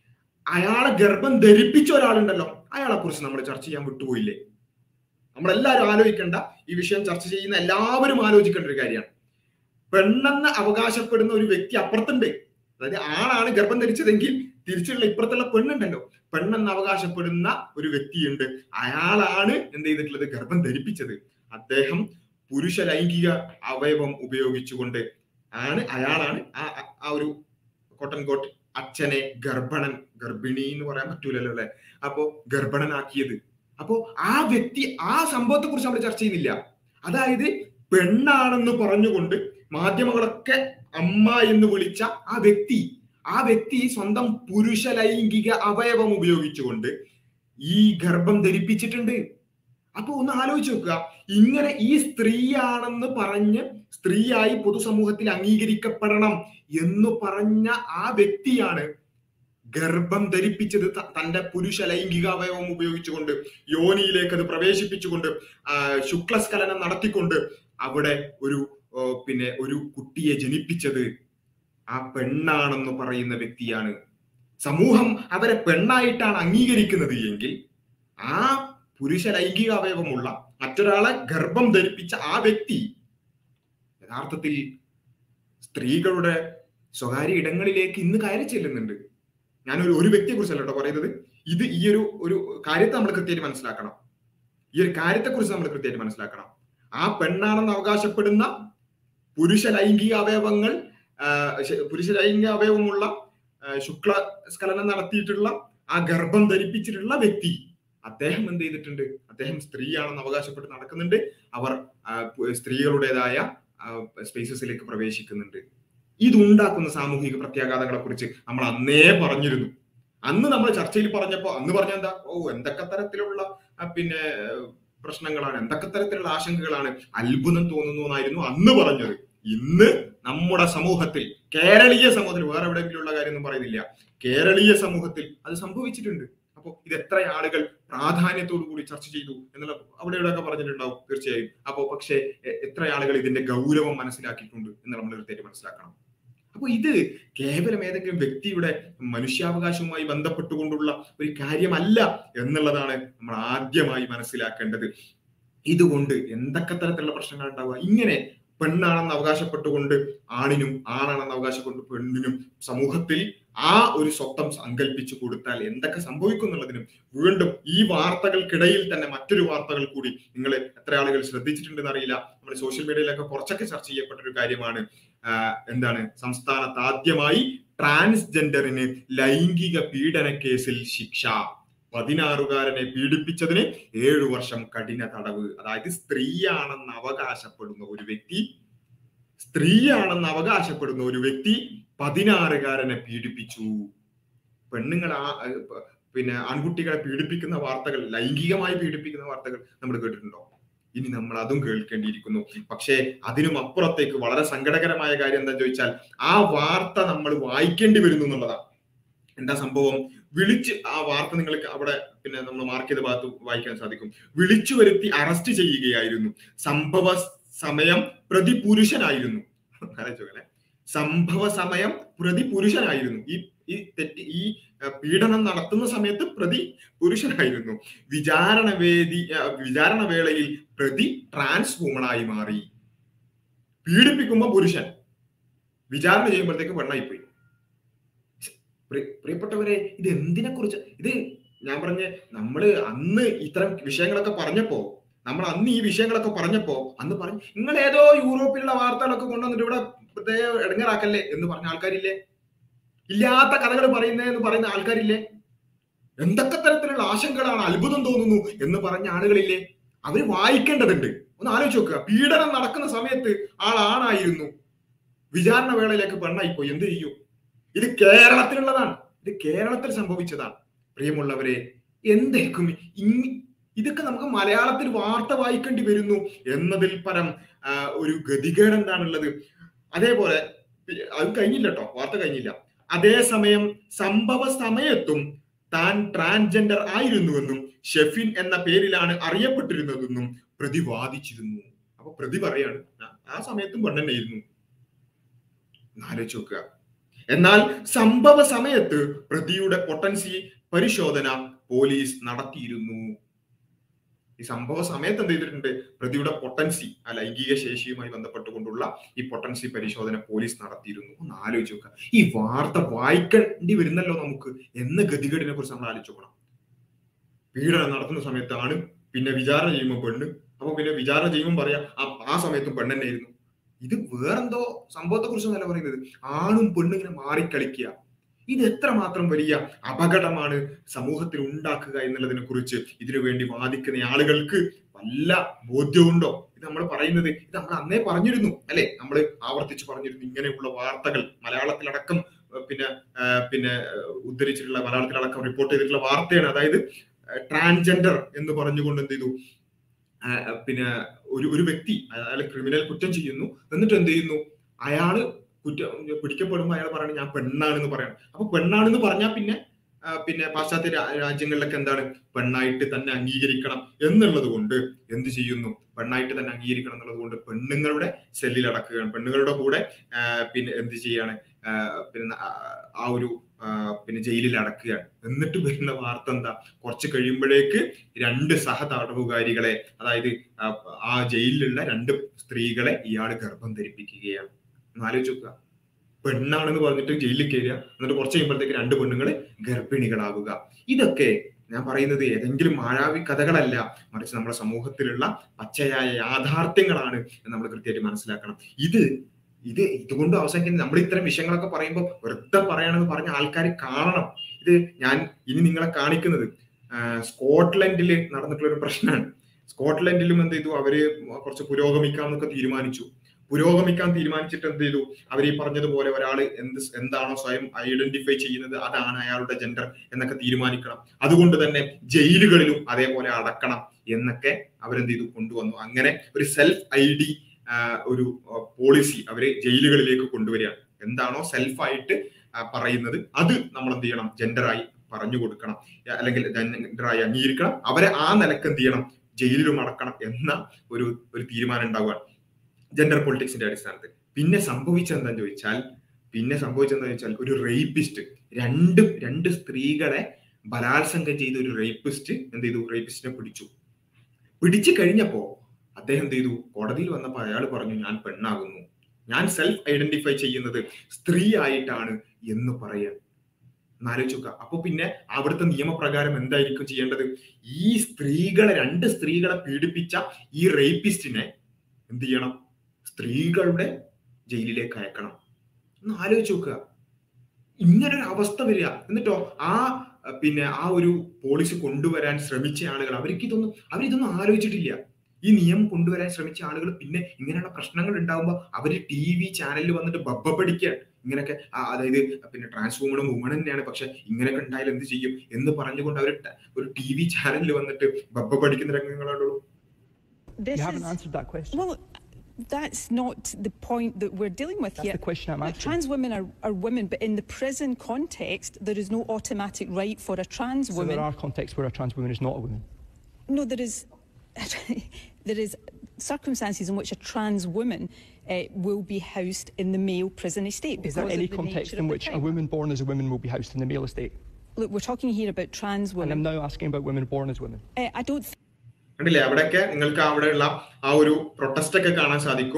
അയാളെ ഗർഭം ധരിപ്പിച്ച ഒരാളുണ്ടല്ലോ അയാളെ കുറിച്ച് നമ്മൾ ചർച്ച ചെയ്യാൻ വിട്ടുപോയില്ലേ നമ്മളെല്ലാവരും ആലോചിക്കേണ്ട ഈ വിഷയം ചർച്ച ചെയ്യുന്ന എല്ലാവരും ആലോചിക്കേണ്ട ഒരു കാര്യമാണ് പെണ്ണെന്ന് അവകാശപ്പെടുന്ന ഒരു വ്യക്തി അപ്പുറത്തുണ്ട് അതായത് ആണാണ് ഗർഭം ധരിച്ചതെങ്കിൽ തിരിച്ചുള്ള ഇപ്പുറത്തുള്ള പെണ്ണുണ്ടല്ലോ പെണ്ണെന്ന് അവകാശപ്പെടുന്ന ഒരു വ്യക്തിയുണ്ട് അയാളാണ് എന്ത് ചെയ്തിട്ടുള്ളത് ഗർഭം ധരിപ്പിച്ചത് അദ്ദേഹം പുരുഷ ലൈംഗിക അവയവം ഉപയോഗിച്ചുകൊണ്ട് ആണ് അയാളാണ് ആ ആ- ആ ഒരു കോട്ടൻ കോട്ട് അച്ഛനെ ഗർഭണൻ ഗർഭിണി എന്ന് പറയാൻ പറ്റൂലല്ലോ അല്ലെ അപ്പോ ഗർഭണനാക്കിയത് അപ്പോ ആ വ്യക്തി ആ സംഭവത്തെ കുറിച്ച് നമ്മൾ ചർച്ച ചെയ്യുന്നില്ല അതായത് പെണ്ണാണെന്ന് പറഞ്ഞുകൊണ്ട് മാധ്യമങ്ങളൊക്കെ അമ്മ എന്ന് വിളിച്ച ആ വ്യക്തി ആ വ്യക്തി സ്വന്തം പുരുഷ ലൈംഗിക അവയവം ഉപയോഗിച്ചുകൊണ്ട് ഈ ഗർഭം ധരിപ്പിച്ചിട്ടുണ്ട് അപ്പൊ ഒന്ന് ആലോചിച്ച് നോക്കുക ഇങ്ങനെ ഈ സ്ത്രീയാണെന്ന് പറഞ്ഞ് സ്ത്രീയായി പൊതുസമൂഹത്തിൽ അംഗീകരിക്കപ്പെടണം എന്ന് പറഞ്ഞ ആ വ്യക്തിയാണ് ഗർഭം ധരിപ്പിച്ചത് ത- തന്റെ പുരുഷ ലൈംഗിക അവയവം ഉപയോഗിച്ചുകൊണ്ട് യോനിയിലേക്ക് അത് പ്രവേശിപ്പിച്ചുകൊണ്ട് ആ, ശുക്ലസ്ഖലനം നടത്തിക്കൊണ്ട് അവിടെ ഒരു ഓ, പിന്നെ ഒരു കുട്ടിയെ ജനിപ്പിച്ചത് ആ പെണ്ണാണെന്ന് പറയുന്ന വ്യക്തിയാണ് സമൂഹം അവരെ പെണ്ണായിട്ടാണ് അംഗീകരിക്കുന്നത് എങ്കിൽ ആ പുരുഷ ലൈംഗിക അവയവമുള്ള മറ്റൊരാളെ ഗർഭം ധരിപ്പിച്ച ആ വ്യക്തി യഥാർത്ഥത്തിൽ സ്ത്രീകളുടെ സ്വകാര്യ ഇടങ്ങളിലേക്ക് ഇന്ന് കയറി ചെല്ലുന്നുണ്ട് ഞാനൊരു ഒരു വ്യക്തിയെ കുറിച്ചല്ല കേട്ടോ പറയുന്നത് ഇത് ഈ ഒരു ഒരു കാര്യത്തെ നമ്മൾ കൃത്യമായിട്ട് മനസ്സിലാക്കണം ഈ ഒരു കാര്യത്തെ കുറിച്ച് നമ്മൾ കൃത്യമായിട്ട് മനസ്സിലാക്കണം ആ പെണ്ണാണെന്ന് അവകാശപ്പെടുന്ന പുരുഷ ലൈംഗിക അവയവങ്ങൾ ആ, ശ- പുരുഷ ലൈംഗിക അവയവമുള്ള ആ, ശുക്ല സ്ഖലനം നടത്തിയിട്ടുള്ള ആ ഗർഭം ധരിപ്പിച്ചിട്ടുള്ള വ്യക്തി അദ്ദേഹം എന്ത് ചെയ്തിട്ടുണ്ട് അദ്ദേഹം സ്ത്രീയാണെന്ന് അവകാശപ്പെട്ട് നടക്കുന്നുണ്ട് അവർ ആ, പു- സ്ത്രീകളുടേതായ സ്പേസസിലേക്ക് പ്രവേശിക്കുന്നുണ്ട് ഇതുണ്ടാക്കുന്ന സാമൂഹിക പ്രത്യാഘാതങ്ങളെ കുറിച്ച് നമ്മൾ അന്നേ പറഞ്ഞിരുന്നു അന്ന് നമ്മൾ ചർച്ചയിൽ പറഞ്ഞപ്പോ അന്ന് പറഞ്ഞ എന്താ ഓ എന്തൊക്കെ തരത്തിലുള്ള ആ, പിന്നെ ഏഹ്, പ്രശ്നങ്ങളാണ് എന്തൊക്കെ തരത്തിലുള്ള ആശങ്കകളാണ് അത്ഭുതം തോന്നുന്നു എന്നായിരുന്നു അന്ന് പറഞ്ഞത് ഇന്ന് നമ്മുടെ സമൂഹത്തിൽ കേരളീയ സമൂഹത്തിൽ വേറെ എവിടെയെങ്കിലും ഉള്ള കാര്യമൊന്നും പറയുന്നില്ല കേരളീയ സമൂഹത്തിൽ അത് സംഭവിച്ചിട്ടുണ്ട് അപ്പോൾ ഇത് എത്ര ആളുകൾ പ്രാധാന്യത്തോടു കൂടി ചർച്ച ചെയ്തു എന്നുള്ള അവിടെ ഇവിടെയൊക്കെ പറഞ്ഞിട്ടുണ്ടാവും തീർച്ചയായും അപ്പോ പക്ഷേ എ- എത്ര ആളുകൾ ഇതിന്റെ ഗൗരവം മനസ്സിലാക്കിയിട്ടുണ്ട് എന്ന് നമ്മൾ കൃത്യമായിട്ട് മനസ്സിലാക്കണം അപ്പൊ ഇത് കേവലം ഏതെങ്കിലും വ്യക്തിയുടെ മനുഷ്യാവകാശവുമായി ബന്ധപ്പെട്ടുകൊണ്ടുള്ള ഒരു കാര്യമല്ല എന്നുള്ളതാണ് നമ്മൾ ആദ്യമായി മനസ്സിലാക്കേണ്ടത് ഇതുകൊണ്ട് എന്തൊക്കെ തരത്തിലുള്ള പ്രശ്നങ്ങൾ ഉണ്ടാവുക ഇങ്ങനെ പെണ്ണാണെന്ന് അവകാശപ്പെട്ടുകൊണ്ട് ആണിനും ആണാണെന്ന് അവകാശപ്പെട്ട് പെണ്ണിനും സമൂഹത്തിൽ ആ ഒരു സ്വത്തം സങ്കല്പിച്ചു കൊടുത്താൽ എന്തൊക്കെ സംഭവിക്കും എന്നുള്ളതിനും വീണ്ടും ഈ വാർത്തകൾക്കിടയിൽ തന്നെ മറ്റൊരു വാർത്തകൾ കൂടി നിങ്ങൾ എത്ര ആളുകൾ ശ്രദ്ധിച്ചിട്ടുണ്ടെന്ന് അറിയില്ല നമ്മുടെ സോഷ്യൽ മീഡിയയിലൊക്കെ കുറച്ചൊക്കെ ചർച്ച ചെയ്യപ്പെട്ട ഒരു കാര്യമാണ് ആ, എന്താണ് സംസ്ഥാനത്ത് ആദ്യമായി ട്രാൻസ്ജെൻഡറിന് ലൈംഗിക പീഡന കേസിൽ ശിക്ഷ പതിനാറുകാരനെ പീഡിപ്പിച്ചതിന് ഏഴു വർഷം കഠിന തടവ് അതായത് സ്ത്രീയാണെന്ന് അവകാശപ്പെടുന്ന ഒരു വ്യക്തി സ്ത്രീയാണെന്ന് അവകാശപ്പെടുന്ന ഒരു വ്യക്തി പതിനാറുകാരനെ പീഡിപ്പിച്ചു പെണ്ണുങ്ങൾ ആ ഏർ, പ- പിന്നെ ആൺകുട്ടികളെ പീഡിപ്പിക്കുന്ന വാർത്തകൾ ലൈംഗികമായി പീഡിപ്പിക്കുന്ന വാർത്തകൾ നമ്മൾ കേട്ടിട്ടുണ്ടോ ഇനി നമ്മൾ അതും കേൾക്കേണ്ടിയിരിക്കുന്നു പക്ഷേ അതിനും അപ്പുറത്തേക്ക് വളരെ സങ്കടകരമായ കാര്യം എന്താ ചോദിച്ചാൽ ആ വാർത്ത നമ്മൾ വായിക്കേണ്ടി വരുന്നു എന്നുള്ളതാണ് എന്താ സംഭവം വിളിച്ച് ആ വാർത്ത നിങ്ങൾക്ക് അവിടെ പിന്നെ നമ്മൾ മാർക്ക് ചെയ്ത ഭാഗത്ത് വായിക്കാൻ സാധിക്കും വിളിച്ചു വരുത്തി അറസ്റ്റ് ചെയ്യുകയായിരുന്നു സംഭവ സമയം പ്രതി പുരുഷനായിരുന്നു ആലോചിച്ചോക്കല്ലേ സംഭവ സമയം പ്രതി പുരുഷനായിരുന്നു ഈ ഈ തെറ്റ് ഈ അഹ്, പീഡനം നടത്തുന്ന സമയത്ത് പ്രതി പുരുഷനായിരുന്നു വിചാരണ വേദി അഹ്, വിചാരണ വേളയിൽ പ്രതി ട്രാൻസ് വുമണായി മാറി പീഡിപ്പിക്കുമ്പോ പുരുഷൻ വിചാരണ ചെയ്യുമ്പോഴത്തേക്ക് പെണ്ണായിപ്പോയി പ്രിയ- പ്രിയപ്പെട്ടവരെ ഇത് എന്തിനെ കുറിച്ച് ഇത് ഞാൻ പറഞ്ഞ നമ്മള് അന്ന് ഇത്തരം വിഷയങ്ങളൊക്കെ പറഞ്ഞപ്പോ നമ്മൾ അന്ന് ഈ വിഷയങ്ങളൊക്കെ പറഞ്ഞപ്പോ അന്ന് പറഞ്ഞു നിങ്ങൾ ഏതോ യൂറോപ്പിലുള്ള വാർത്തകളൊക്കെ കൊണ്ടുവന്നിട്ട് ഇവിടെ പ്രത്യേക ഇടങ്ങറാക്കല്ലേ എന്ന് പറഞ്ഞ ആൾക്കാരില്ലേ ഇല്ലാത്ത കഥകൾ പറയുന്നേ എന്ന് പറയുന്ന ആൾക്കാരില്ലേ എന്തൊക്കെ തരത്തിലുള്ള ആശങ്കകളാണ് അത്ഭുതം തോന്നുന്നു എന്ന് പറഞ്ഞ ആളുകളില്ലേ അവര് വായിക്കേണ്ടതുണ്ട് ഒന്ന് ആലോചിച്ച് നോക്കുക പീഡനം നടക്കുന്ന സമയത്ത് ആൾ ആണായിരുന്നു വിചാരണ വേളയിലേക്ക് പെണ്ണായിപ്പോയി എന്ത് ചെയ്യും ഇത് കേരളത്തിലുള്ളതാണ് ഇത് കേരളത്തിൽ സംഭവിച്ചതാണ് പ്രിയമുള്ളവരെ എന്തേക്കും ഇങ് ഇതൊക്കെ നമുക്ക് മലയാളത്തിൽ വാർത്ത വായിക്കേണ്ടി വരുന്നു എന്നതിൽ പരം ആ, ഒരു ഗതികേട് എന്താണുള്ളത് അതേപോലെ പി- അത് കഴിഞ്ഞില്ല കേട്ടോ വാർത്ത കഴിഞ്ഞില്ല അതേസമയം സംഭവ സമയത്തും താൻ ട്രാൻസ്ജെൻഡർ ആയിരുന്നുവെന്നും ഷെഫിൻ എന്ന പേരിലാണ് അറിയപ്പെട്ടിരുന്നതെന്നും പ്രതി വാദിച്ചിരുന്നു അപ്പൊ പ്രതി പറയാണ് "ആ- ആ സമയത്തും പെണ്ണെന്നായിരുന്നു ആലോചിച്ച് നോക്കുക എന്നാൽ സംഭവ സമയത്ത് പ്രതിയുടെ പൊട്ടൻസി പരിശോധന പോലീസ് നടത്തിയിരുന്നു ഈ സംഭവ സമയത്ത് എന്ത് ചെയ്തിട്ടുണ്ട് പ്രതിയുടെ പൊട്ടൻസി ആ ലൈംഗിക ശേഷിയുമായി ബന്ധപ്പെട്ടുകൊണ്ടുള്ള ഈ പൊട്ടൻസി പരിശോധന പോലീസ് നടത്തിയിരുന്നു ഒന്ന് ആലോചിച്ച് നോക്കുക ഈ വാർത്ത വായിക്കേണ്ടി വരുന്നല്ലോ നമുക്ക് എന്ന ഗതികേടിനെ കുറിച്ച് നമ്മൾ ആലോചിച്ച് നോക്കണം പീഡനം നടത്തുന്ന സമയത്താണ് പിന്നെ വിചാരണ ചെയ്യുമ്പോൾ പെണ്ണ് അപ്പൊ പിന്നെ വിചാരണ ചെയ്യുമ്പോൾ പറയാ ആ ആ സമയത്തും പെണ്ണെന്നായിരുന്നു ഇത് വേറെന്തോ സംഭവത്തെ കുറിച്ചൊന്നല്ല പറയുന്നത് ആണും പെണ്ണും ഇങ്ങനെ മാറിക്കളിക്കുക ഇത് എത്രമാത്രം വലിയ അപകടമാണ് സമൂഹത്തിൽ ഉണ്ടാക്കുക എന്നുള്ളതിനെ കുറിച്ച് ഇതിനു വേണ്ടി വാദിക്കുന്ന ആളുകൾക്ക് വല്ല ബോധ്യമുണ്ടോ ഇത് നമ്മൾ പറയുന്നത് ഇത് നമ്മൾ അന്നേ പറഞ്ഞിരുന്നു അല്ലെ നമ്മൾ ആവർത്തിച്ച് പറഞ്ഞിരുന്നു ഇങ്ങനെയുള്ള വാർത്തകൾ മലയാളത്തിലടക്കം ഏഹ് പിന്നെ ഏഹ് പിന്നെ ഏഹ് ഉദ്ധരിച്ചിട്ടുള്ള മലയാളത്തിലടക്കം റിപ്പോർട്ട് ചെയ്തിട്ടുള്ള വാർത്തയാണ് അതായത് ട്രാൻസ്ജെൻഡർ എന്ന് പറഞ്ഞുകൊണ്ട് എന്ത് ചെയ്തു ആ, പിന്നെ ഒരു ഒരു വ്യക്തി അയാൾ ക്രിമിനൽ കുറ്റം ചെയ്യുന്നു എന്നിട്ട് എന്ത് ചെയ്യുന്നു അയാള് കുറ്റം പിടിക്കപ്പെടുമ്പോൾ അയാൾ പറയണത് ഞാൻ പെണ്ണാണെന്ന് പറയണം അപ്പൊ പെണ്ണാണെന്ന് പറഞ്ഞാൽ പിന്നെ ആ, പിന്നെ പാശ്ചാത്യ രാ- രാജ്യങ്ങളിലൊക്കെ എന്താണ് പെണ്ണായിട്ട് തന്നെ അംഗീകരിക്കണം എന്നുള്ളത് കൊണ്ട് എന്ത് ചെയ്യുന്നു പെണ്ണായിട്ട് തന്നെ അംഗീകരിക്കണം എന്നുള്ളത് കൊണ്ട് പെണ്ണുങ്ങളുടെ സെല്ലിൽ അടക്കുകയാണ് പെണ്ണുങ്ങളുടെ കൂടെ ആ, പിന്നെ എന്ത് ചെയ്യാണ് ആ, പിന്നെ ആ- ആ ഒരു ആ, പിന്നെ ജയിലിൽ അടക്കുകയാണ് എന്നിട്ട് വരുന്ന വാർത്ത എന്താ കുറച്ച് കഴിയുമ്പോഴേക്ക് രണ്ട് സഹ തടവുകാരികളെ അതായത് ആ, ആ ജയിലിലുള്ള രണ്ട് സ്ത്രീകളെ ഇയാൾ ഗർഭം ധരിപ്പിക്കുകയാണ് ഒന്ന് ആലോചിച്ച് നോക്കുക പെണ്ണാണെന്ന് പറഞ്ഞിട്ട് ജയിലിൽ കയറുക എന്നിട്ട് കുറച്ച് കഴിയുമ്പോഴത്തേക്ക് രണ്ട് പെണ്ണുങ്ങൾ ഗർഭിണികളാവുക ഇതൊക്കെ ഞാൻ പറയുന്നത് ഏതെങ്കിലും മാഴാവി കഥകളല്ല മറിച്ച് നമ്മുടെ സമൂഹത്തിലുള്ള പച്ചയായ യാഥാർത്ഥ്യങ്ങളാണ് എന്ന് നമ്മൾ കൃത്യമായിട്ട് മനസ്സിലാക്കണം ഇത് ഇത് ഇതുകൊണ്ട് അവസാനിക്കുന്നത് നമ്മൾ ഇത്തരം വിഷയങ്ങളൊക്കെ പറയുമ്പോൾ വെറുതെ പറയണമെന്ന് പറഞ്ഞ ആൾക്കാർ കാണണം ഇത് ഞാൻ ഇനി നിങ്ങളെ കാണിക്കുന്നത് ആ, സ്കോട്ട്ലൻഡിൽ നടന്നിട്ടുള്ള ഒരു പ്രശ്നമാണ് സ്കോട്ട്ലൻഡിലും എന്ത് ചെയ്തു അവര് കുറച്ച് പുരോഗമിക്കാം എന്നൊക്കെ തീരുമാനിച്ചു പുരോഗമിക്കാൻ തീരുമാനിച്ചിട്ട് എന്ത് ചെയ്തു അവർ ഈ പറഞ്ഞതുപോലെ ഒരാൾ എന്ത് എന്താണോ സ്വയം ഐഡന്റിഫൈ ചെയ്യുന്നത് അതാണ് അയാളുടെ ജെൻഡർ എന്നൊക്കെ തീരുമാനിക്കണം അതുകൊണ്ട് തന്നെ ജയിലുകളിലും അതേപോലെ അടക്കണം എന്നൊക്കെ അവരെന്ത് ചെയ്തു കൊണ്ടുവന്നു അങ്ങനെ ഒരു സെൽഫ് ഐ ഡി ഒരു പോളിസി അവര് ജയിലുകളിലേക്ക് കൊണ്ടുവരികയാണ് എന്താണോ സെൽഫായിട്ട് പറയുന്നത് അത് നമ്മൾ എന്ത് ചെയ്യണം ജെൻഡറായി പറഞ്ഞു കൊടുക്കണം അല്ലെങ്കിൽ ജെൻഡറായി അംഗീകരിക്കണം അവരെ ആ നിലക്ക് എന്ത് ചെയ്യണം ജയിലിലും അടക്കണം എന്ന ഒരു ഒരു തീരുമാനം ഉണ്ടാവുകയാണ് ജെൻഡർ പൊളിറ്റിക്സിന്റെ അടിസ്ഥാനത്തിൽ പിന്നെ സംഭവിച്ചെന്താന്ന് ചോദിച്ചാൽ പിന്നെ സംഭവിച്ചെന്താ ചോദിച്ചാൽ ഒരു റേപ്പിസ്റ്റ് രണ്ട് രണ്ട് സ്ത്രീകളെ ബലാത്സംഗം ചെയ്ത ഒരു റേപ്പിസ്റ്റ് എന്ത് ചെയ്തു റേപ്പിസ്റ്റിനെ പിടിച്ചു പിടിച്ചു കഴിഞ്ഞപ്പോ അദ്ദേഹം എന്ത് ചെയ്തു കോടതിയിൽ വന്നപ്പോൾ അയാൾ പറഞ്ഞു ഞാൻ പെണ്ണാകുന്നു ഞാൻ സെൽഫ് ഐഡന്റിഫൈ ചെയ്യുന്നത് സ്ത്രീ ആയിട്ടാണ് എന്ന് പറയാൻ എന്നാലോചിക്കുക അപ്പൊ പിന്നെ അവിടുത്തെ നിയമപ്രകാരം എന്തായിരിക്കും ചെയ്യേണ്ടത് ഈ സ്ത്രീകളെ രണ്ട് സ്ത്രീകളെ പീഡിപ്പിച്ച ഈ റേപ്പിസ്റ്റിനെ എന്ത് ചെയ്യണം സ്ത്രീകളുടെ ജയിലിലേക്ക് അയക്കണം ഒന്ന് ആലോചിച്ച് നോക്കുക ഇങ്ങനൊരു അവസ്ഥ വരിക എന്നിട്ടോ ആ പിന്നെ ആ ഒരു പോളിസി കൊണ്ടുവരാൻ ശ്രമിച്ച ആളുകൾ അവർക്ക് ഇതൊന്നും അവരിതൊന്നും ആലോചിച്ചിട്ടില്ല ഈ നിയമം കൊണ്ടുവരാൻ ശ്രമിച്ച ആളുകൾ പിന്നെ ഇങ്ങനെയുള്ള പ്രശ്നങ്ങൾ ഉണ്ടാകുമ്പോൾ അവര് ടി വി ചാനലിൽ വന്നിട്ട് ബബ്ബ പഠിക്കുകയാണ് ഇങ്ങനെയൊക്കെ അതായത് പിന്നെ ട്രാൻസ് വുമണും വുമൺ തന്നെയാണ് പക്ഷെ ഇങ്ങനെയൊക്കെ ഉണ്ടായാൽ എന്ത് ചെയ്യും എന്ന് പറഞ്ഞുകൊണ്ട് അവർ ഒരു ടി വി ചാനലിൽ വന്നിട്ട് ബബ്ബ പഠിക്കുന്ന രംഗങ്ങളുള്ളൂ This You haven't is- answered that question. Well, that's not the point that we're dealing with That's here. the question I'm Look, asking. Trans women are, are women, but in the prison context, there is no automatic right for a trans So woman. there are contexts where a trans woman is not a woman. No, there is. there is circumstances in which a trans woman uh, will be housed in the male prison estate. Is there because any of the context nature in of the which a crime. woman born as a woman will be housed in the male estate? Look, we're talking here about trans And I'm women. now asking about women born as women. Uh, I don't think കണ്ടില്ലേ അവിടെയൊക്കെ നിങ്ങൾക്ക് അവിടെയുള്ള ആ ഒരു protest ഒക്കെ കാണാൻ സാധിക്കും